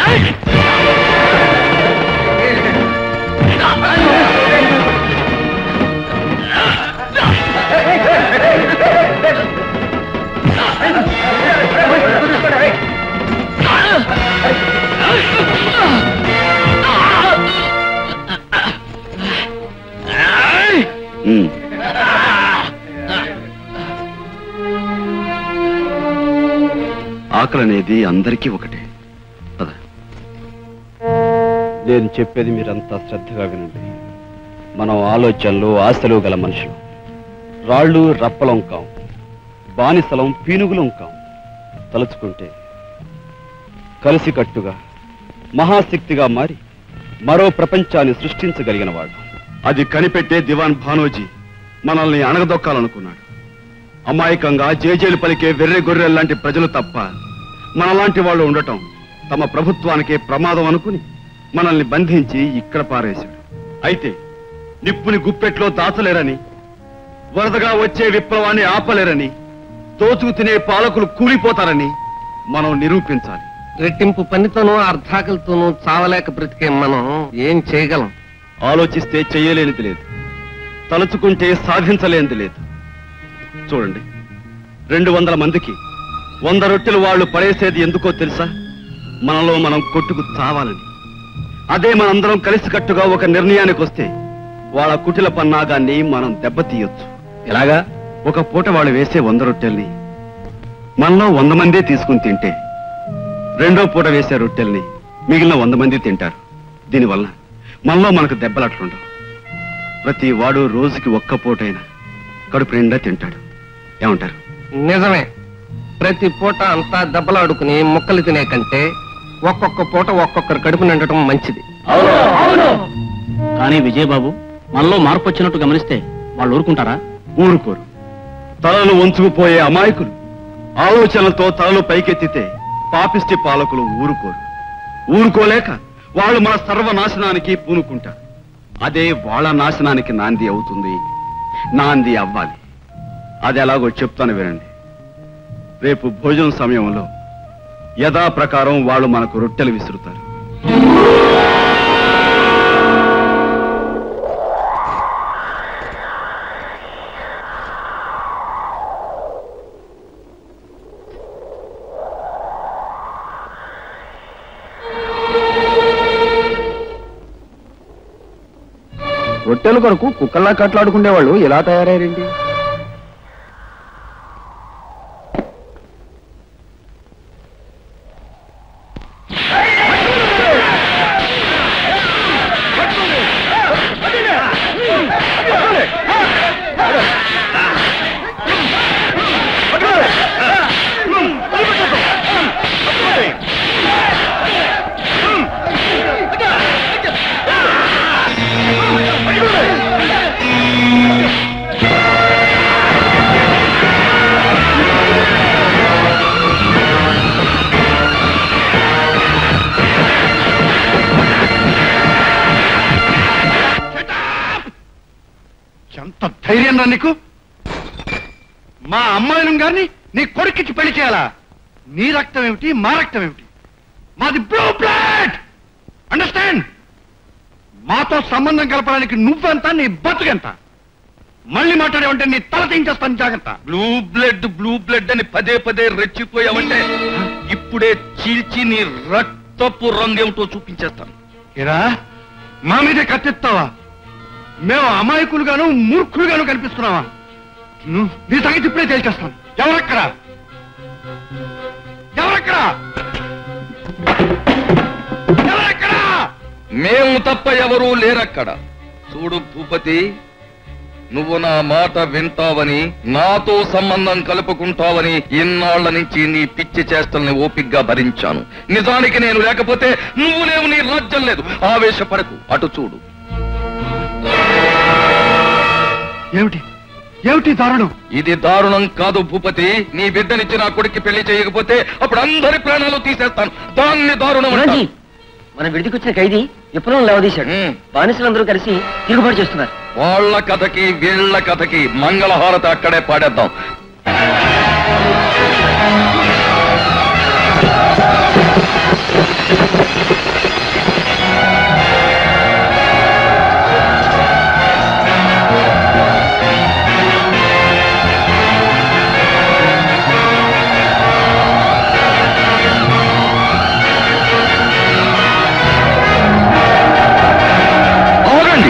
ఉమ్. ఆకలి అనేది అందరికీ ఒకటే పద. నేను చెప్పేది మీరంతా శ్రద్ధగా వినండి మనం ఆలోచనలు ఆశలు గల మనుషులు రాళ్ళు రప్పలం కాం బానిసలం పీనుగులం కాం తలుచుకుంటే కలిసికట్టుగా మహాశక్తిగా మారి మరో ప్రపంచాన్ని సృష్టించగలిగిన వాడు అది కనిపెట్టే దివాన్ భానోజీ మనల్ని అణగదొక్కాలనుకున్నాడు అమాయకంగా జేజేలు పలికే వెర్రె గొర్రెల్లాంటి ప్రజలు తప్ప మనలాంటి వాళ్ళు ఉండటం తమ ప్రభుత్వానికే ప్రమాదం అనుకుని మనల్ని బంధించి ఇక్కడ పారేశాడు అయితే నిప్పుని గుప్పెట్లో దాచలేరని వరదగా వచ్చే విప్లవాన్ని ఆపలేరని దోచుకు తినే పాలకులు కూలిపోతారని మనం నిరూపించాలి రెట్టింపు పనితోనూ అర్ధాకలతోనూ చావలేక బ్రతికే మనం ఏం చేయగలం ఆలోచిస్తే చెయ్యలేనిది లేదు తలుచుకుంటే సాధించలేనిది లేదు చూడండి రెండు వందల మందికి వంద రొట్టెలు వాళ్ళు పడేసేది ఎందుకో తెలుసా మనలో మనం కొట్టుకు చావాలని అదే మనందరం కలిసికట్టుగా ఒక నిర్ణయానికి వస్తే వాళ్ళ కుటిల పన్నాగాన్ని మనం దెబ్బతీయొచ్చు ఎలాగా ఒక పూట వాళ్ళు వేసే వంద రొట్టెల్ని మనలో వంద మందే తీసుకుని తింటే రెండో పూట వేసే రొట్టెల్ని మిగిలిన వంద మంది తింటారు దీనివల్ల మనలో మనకు దెబ్బలాట్లుండవు ప్రతి వాడు రోజుకి ఒక్క పూటైనా కడుపు నిండా తింటాడు ఏమంటారు నిజమే ప్రతి పూట అంతా దెబ్బలాడుకుని ముక్కలు తినే కంటే ఒక్కొక్క పూట ఒక్కొక్కరు కడుపు నిండటం మంచిది కానీ విజయబాబు మనలో మార్పు వచ్చినట్టు గమనిస్తే వాళ్ళు ఊరుకుంటారా ఊరుకోరు తలలు వంచుకుపోయే అమాయకులు ఆలోచనలతో తలలు పైకెత్తితే పాపిష్టి పాలకులు ఊరుకోరు ఊరుకోలేక వాళ్ళు మన సర్వనాశనానికి పూనుకుంటారు అదే వాళ్ళ నాశనానికి నాంది అవుతుంది నాంది అవ్వాలి అది ఎలాగో చెప్తాను వినండి రేపు భోజనం సమయంలో యథా ప్రకారం వాళ్ళు మనకు రొట్టెలు విసురుతారు రొట్టెల కొరకు కుక్కల్లా కట్లాడుకునేవాళ్ళు ఎలా తయారయ్యారండి ఎంత ధైర్యం రా నీకు మా అమ్మాయిలు గారిని నీ కొడుక్కిచ్చి పెళ్లి చేయాలా నీ రక్తం ఏమిటి మా రక్తం ఏమిటి మాది బ్లూ బ్లడ్ అండర్స్టాండ్ మాతో సంబంధం కలపడానికి నువ్వెంత నీ బతుకెంత మళ్ళీ మాట్లాడేవంటే నీ తల తీయించేస్తాను జాగ్రత్త బ్లూ బ్లడ్ బ్లూ బ్లడ్ అని పదే పదే రెచ్చిపోయావంటే ఇప్పుడే చీల్చి నీ రక్తపు రంగేమిటో చూపించేస్తాను ఇరా మా మీదే కత్తిస్తావా మేము అమాయకులుగాను మూర్ఖులుగాను కనిపిస్తున్నావా ను- నీ సంగతి ఇప్పుడే తేల్చేస్తాను ఎవరక్కడ ఎవరక్కడ మేము తప్ప ఎవరూ లేరక్కడ చూడు భూపతి నువ్వు నా మాట వింటావని నాతో సంబంధం కలుపుకుంటావని ఇన్నాళ్ల నుంచి నీ పిచ్చి చేష్టల్ని ఓపిగ్గా భరించాను నిజానికి నేను లేకపోతే నువ్వు లేవు నీ రాజ్యం లేదు ఆవేశపడకు అటు చూడు ఏమిటి ఏమిటి దారుణం ఇది దారుణం కాదు భూపతి నీ బిడ్డనిచ్చి నా కొడుక్కి పెళ్లి చేయకపోతే అప్పుడు అందరి ప్రాణాలు తీసేస్తాను దాన్ని దారుణం గురూజీ, అంటారు. మన విడిదికొచ్చిన ఖైదీ విప్లవం లేవదీశాడు బానిసలందరూ కలిసి తిరుగుబాటు చేస్తున్నారు వాళ్ళ కథకి వీళ్ళ కథకి మంగళహారతి అక్కడే పాడేద్దాం ఆగండి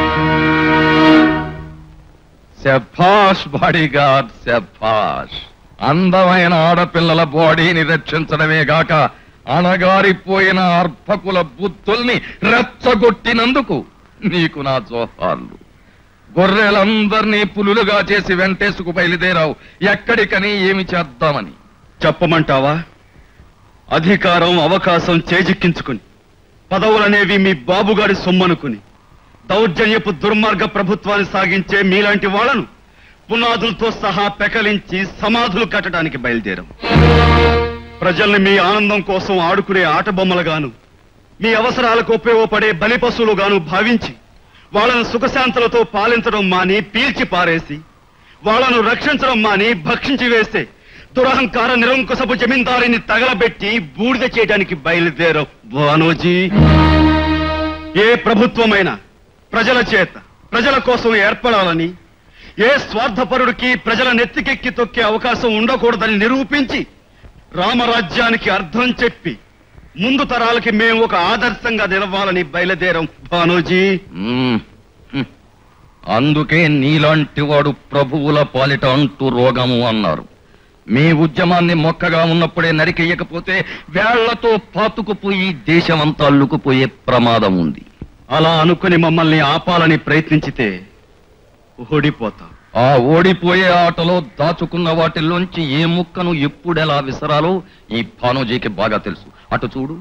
శభాష్ బాడీగార్డ్ శభాష్ అందమైన ఆడపిల్లల బాడీని రక్షించడమే గాక అణగారిపోయిన అర్భకుల బుద్ధుల్ని రెచ్చగొట్టినందుకు నీకు నా జోహార్లు గొర్రెలందరినీ పులులుగా చేసి వెంటేసుకు బయలుదేరావు ఎక్కడికని ఏమి చేద్దామని చెప్పమంటావా అధికారం అవకాశం చేజిక్కించుకుని పదవులనేవి మీ బాబుగారి సొమ్మనుకుని దౌర్జన్యపు దుర్మార్గ ప్రభుత్వాన్ని సాగించే మీలాంటి వాళ్ళను పునాదులతో సహా పెకలించి సమాధులు కట్టడానికి బయలుదేరాం ప్రజల్ని మీ ఆనందం కోసం ఆడుకునే ఆట బొమ్మలుగాను మీ అవసరాలకు ఉపయోగపడే బలి పశువులుగాను భావించి వాళ్ళను సుఖశాంతులతో పాలించడం మాని పీల్చి పారేసి వాళ్ళను రక్షించడం మాని భక్షించి వేస్తే దురహంకార నిరంకుశపు జమీందారిని తగలబెట్టి బూడిద చేయడానికి బయలుదేరాం భానోజీ ఏ ప్రభుత్వమైనా ప్రజల చేత ప్రజల కోసం ఏర్పడాలని ఏ స్వార్థపరుడికి ప్రజల నెత్తికెక్కి తొక్కే అవకాశం ఉండకూడదని నిరూపించి రామరాజ్యానికి అర్థం చెప్పి ముందు తరాలకి మేము ఒక ఆదర్శంగా నిలవాలని బయలుదేరాం భానోజీ మ్మ్. హ్మ్. అందుకే నీలాంటి వాడు ప్రభువుల పాలిట అంటూ రోగము అన్నారు మీ ఉద్యమాన్ని మొక్కగా ఉన్నప్పుడే నరికెయ్యకపోతే వేళ్లతో పాతుకుపోయి దేశమంతా అల్లుకుపోయే ప్రమాదం ఉంది అలా అనుకుని మమ్మల్ని ఆపాలని ప్రయత్నించితే ఓడిపోతాం ఆ ఓడిపోయే ఆటలో దాచుకున్న వాటిల్లోంచి ఏ ముక్కను ఎప్పుడెలా విసరాలో ఈ భానుజీకి బాగా తెలుసు అటు చూడు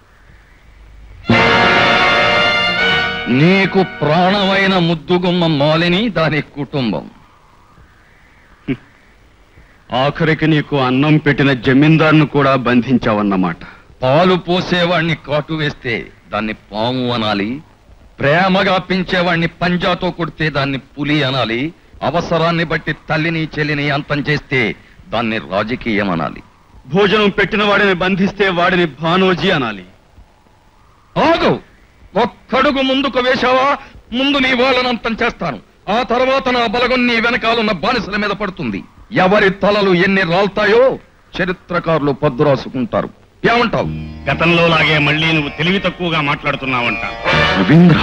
నీకు ప్రాణమైన ముద్దుగుమ్మ మాలిని దాని కుటుంబం ఆఖరికి నీకు అన్నం పెట్టిన జమీందారును కూడా బంధించావన్నమాట పాలు పోసేవాణ్ణి కాటు వేస్తే దాన్ని పాము అనాలి ప్రేమగా పెంచేవాణ్ణి పంజాతో కొడితే దాన్ని పులి అనాలి అవసరాన్ని బట్టి తల్లిని చెల్లిని అంతం చేస్తే దాన్ని రాజకీయం అనాలి భోజనం పెట్టిన వాడిని బంధిస్తే వాడిని భానోజీ అనాలి ఆగు ఒక్కడుగు ముందుకు వేశావా ముందు నీ వాళ్ళని అంతం చేస్తాను ఆ తర్వాత నా బలగం నీ వెనకాలన్న బానిసల మీద పడుతుంది ఎవరి తలలు ఎన్ని రాల్తాయో చరిత్రకారులు పద్దు రాసుకుంటారు ఏమంటావు గతంలో లాగే మళ్ళీ నువ్వు తెలివి తక్కువగా మాట్లాడుతున్నావంట రవీంద్ర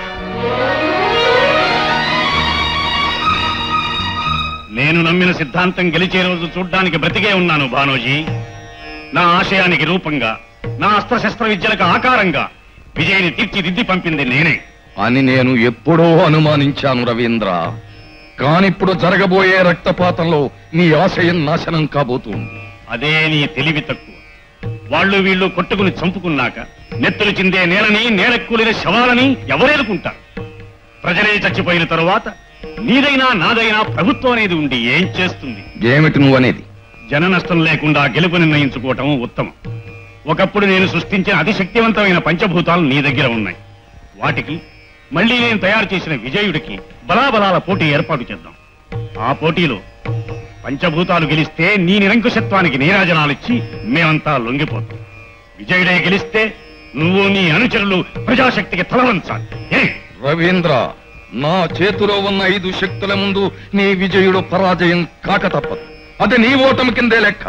నేను నమ్మిన సిద్ధాంతం గెలిచే రోజు చూడ్డానికి బ్రతికే ఉన్నాను భానోజీ నా ఆశయానికి రూపంగా నా అస్త్రశస్త్ర విద్యలకు ఆకారంగా విజయ్ని తీర్చిదిద్ది పంపింది నేనే అని నేను ఎప్పుడో అనుమానించాను రవీంద్ర కానిప్పుడు జరగబోయే రక్తపాతంలో నీ ఆశయం నాశనం కాబోతుంది అదే నీ తెలివి తక్కువ వాళ్ళు వీళ్ళు కొట్టుకుని చంపుకున్నాక నెత్తులు చిందే నేలని నేలకూలిన శవాలని ఎవరేలుకుంటారు ప్రజలే చచ్చిపోయిన తరువాత నీదైనా నాదైనా ప్రభుత్వం అనేది ఉండి ఏం చేస్తుంది ఏమిటి నువ్వనేది జన నష్టం లేకుండా గెలుపు నిర్ణయించుకోవటం ఉత్తమం ఒకప్పుడు నేను సృష్టించిన అతి శక్తివంతమైన పంచభూతాలు నీ దగ్గర ఉన్నాయి వాటికి మళ్ళీ నేను తయారు చేసిన విజయుడికి బలాబలాల పోటీ ఏర్పాటు చేద్దాం ఆ పోటీలో పంచభూతాలు గెలిస్తే నీ నిరంకుశత్వానికి నీరాజనాలిచ్చి మేమంతా లొంగిపోతాం విజయుడే గెలిస్తే నువ్వు నీ అనుచరులు ప్రజాశక్తికి తలవంచాలి రవీంద్ర నా చేతిలో ఉన్న ఐదు శక్తుల ముందు నీ విజయుడు పరాజయం కాక తప్పదు అది నీ ఓటమి కిందే లెక్క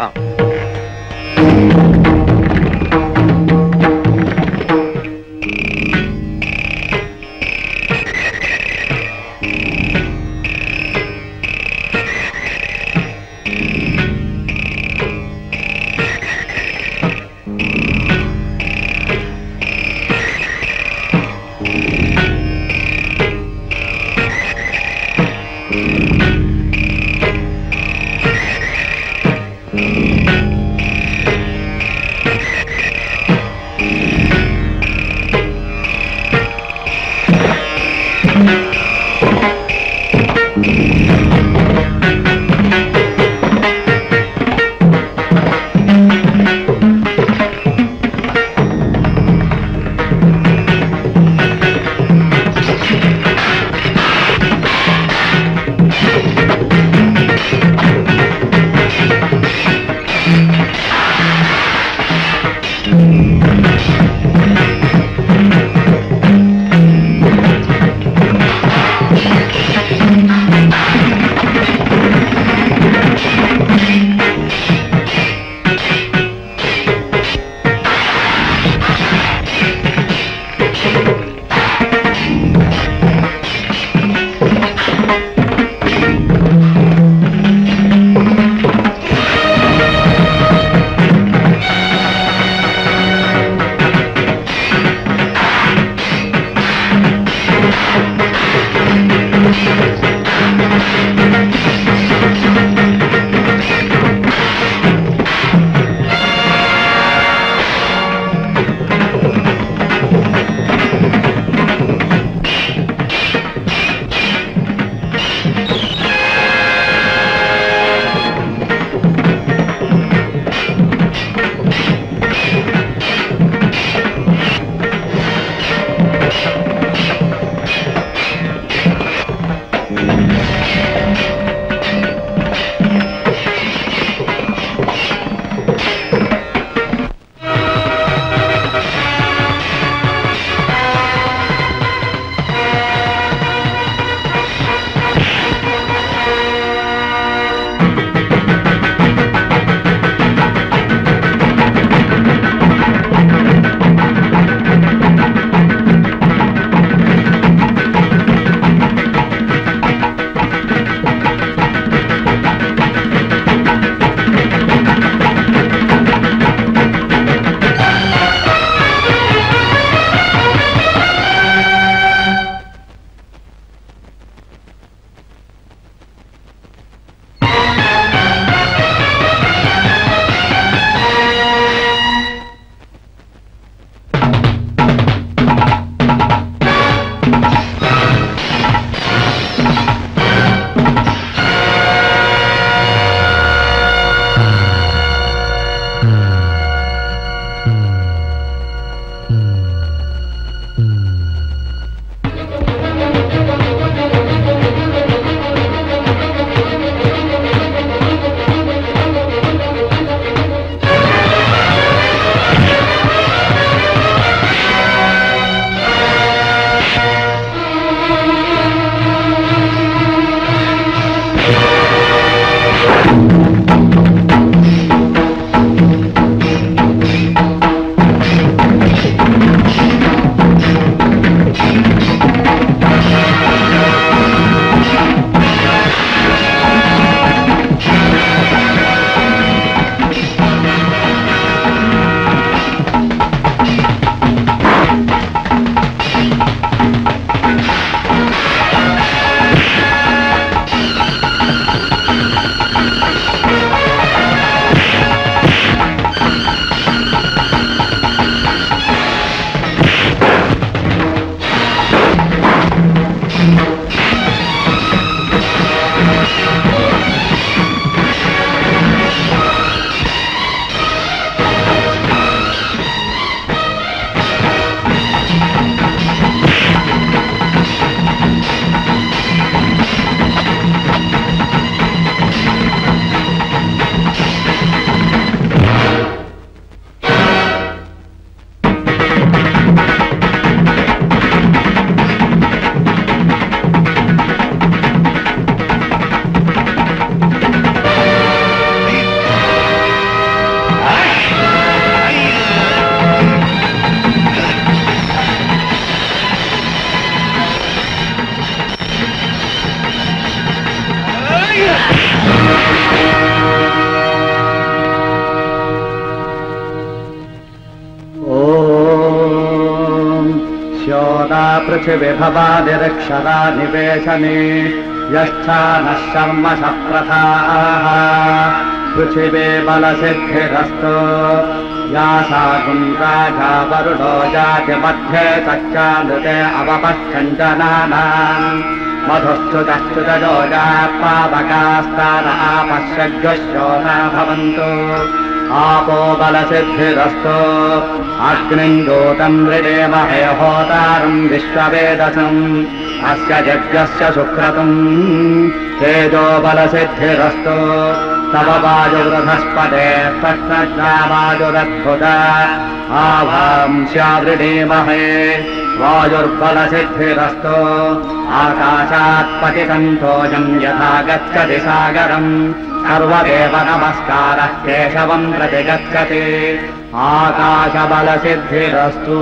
होता पृथिविभवादिरक्षरा निवेशने यश्चानः शर्म प्रथाः पृथिवे बलसिद्धिरस्तु या सा गुण्राजा वरुणो जातिमध्ये सच्चानुते अवपश्चञ्जनानाम् मधुश्चुतश्चुतजोजा पावकास्तान आपश्यग्रश्रोता भवन्तु आपो बलसिद्धिरस्तु अग्निम् दूतम् मृडेमहे होतारम् विश्ववेदसम् अस्य यज्ञस्य सुक्रतुम् तेजो बलसिद्धिरस्तु तव वायुवृधस्पते प्रश्नज्ञावायुरद्भुत आभांस्यावृणीमहे वायुर्बलसिद्धिरस्तु आकाशात् पतिसन्तोजम् यथा गच्छति सागरम् सर्वदेव नमस्कारः केशवम् प्रति गच्छति आकाशबलसिद्धिरस्तु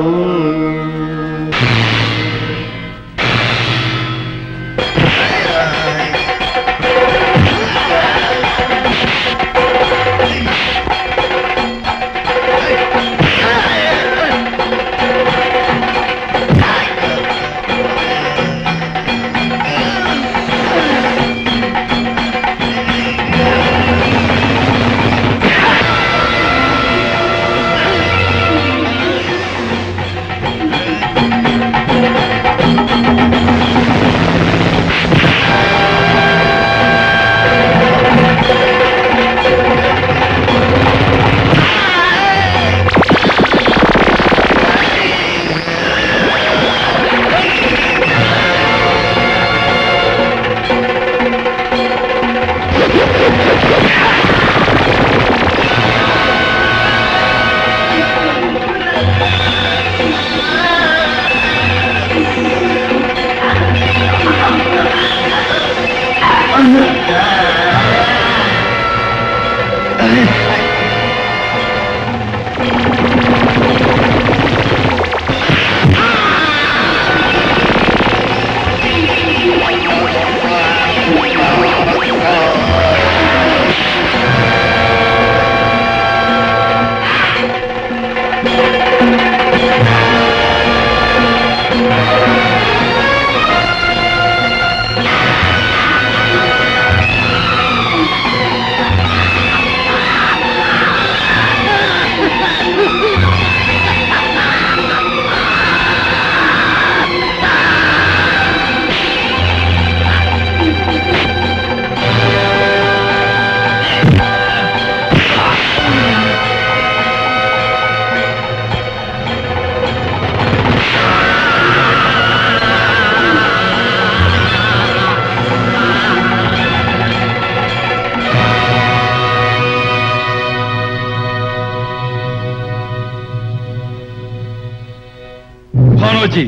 భానోజీ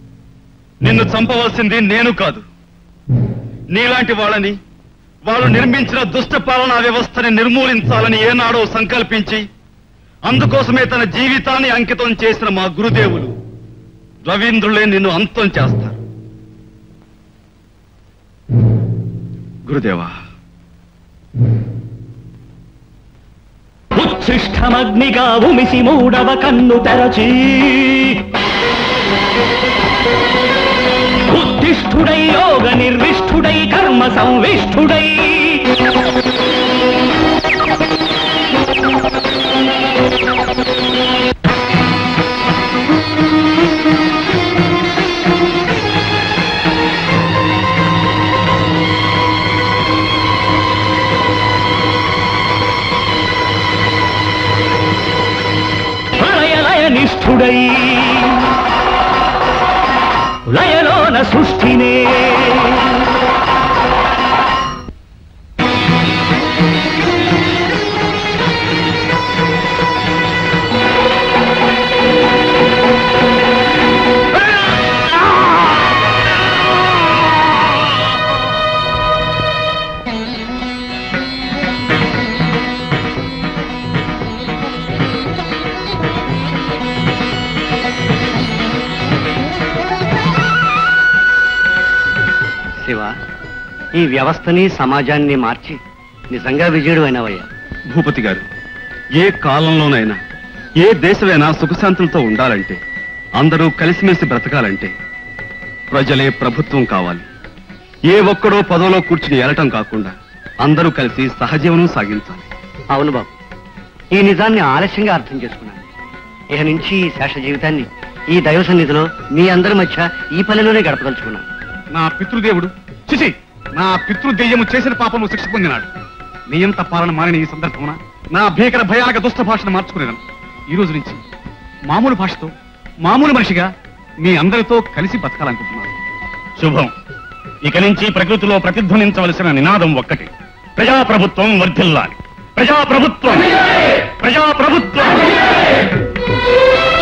నిన్ను చంపవలసింది నేను కాదు నీలాంటి వాళ్ళని వాళ్ళు నిర్మించిన దుష్ట పాలనా వ్యవస్థని నిర్మూలించాలని ఏనాడో సంకల్పించి అందుకోసమే తన జీవితాన్ని అంకితం చేసిన మా గురుదేవులు రవీంద్రులే నిన్ను అంతం చేస్తారు గురుదేవా ఉచ్ఛిష్టమగ్నిగా ఉమిసి మూడవ కన్ను తెరచి ఉత్తిష్ఠుడై యోగ నిర్విష్ఠుడై కర్మ సంవిష్ఠుడై ప్రళయలయ నిష్ఠుడై లయలోన సృష్టినే శివ ఈ వ్యవస్థని సమాజాన్ని మార్చి నిజంగా విజయుడు అయినవయ్యా భూపతి గారు ఏ కాలంలోనైనా ఏ దేశమైనా సుఖశాంతులతో ఉండాలంటే అందరూ కలిసిమెలిసి బ్రతకాలంటే ప్రజలే ప్రభుత్వం కావాలి ఏ ఒక్కడో పదవిలో కూర్చుని ఏలటం కాకుండా అందరూ కలిసి సహజీవనం సాగించాలి అవును బాబు ఈ నిజాన్ని ఆలస్యంగా అర్థం చేసుకున్నాను ఇక నుంచి ఈ శేష జీవితాన్ని ఈ దైవ సన్నిధిలో మీ అందరి మధ్య ఈ పల్లెలోనే గడపదలుచుకున్నాను నా పితృదేవుడు చిచి నా పితృదెయ్యము చేసిన పాపము శిక్ష పొందినాడు నియంత పాలన మారిన ఈ సందర్భమున నా భీకర భయానక దుష్ట భాషను మార్చుకునేదను ఈ రోజు నుంచి మామూలు భాషతో మామూలు మనిషిగా మీ అందరితో కలిసి బతకాలనుకుంటున్నాను శుభం ఇక నుంచి ప్రకృతిలో ప్రతిధ్వనించవలసిన నినాదం ఒక్కటి ప్రజాప్రభుత్వం వర్ధిల్లాలి ప్రజాప్రభుత్వం ప్రజాప్రభుత్వం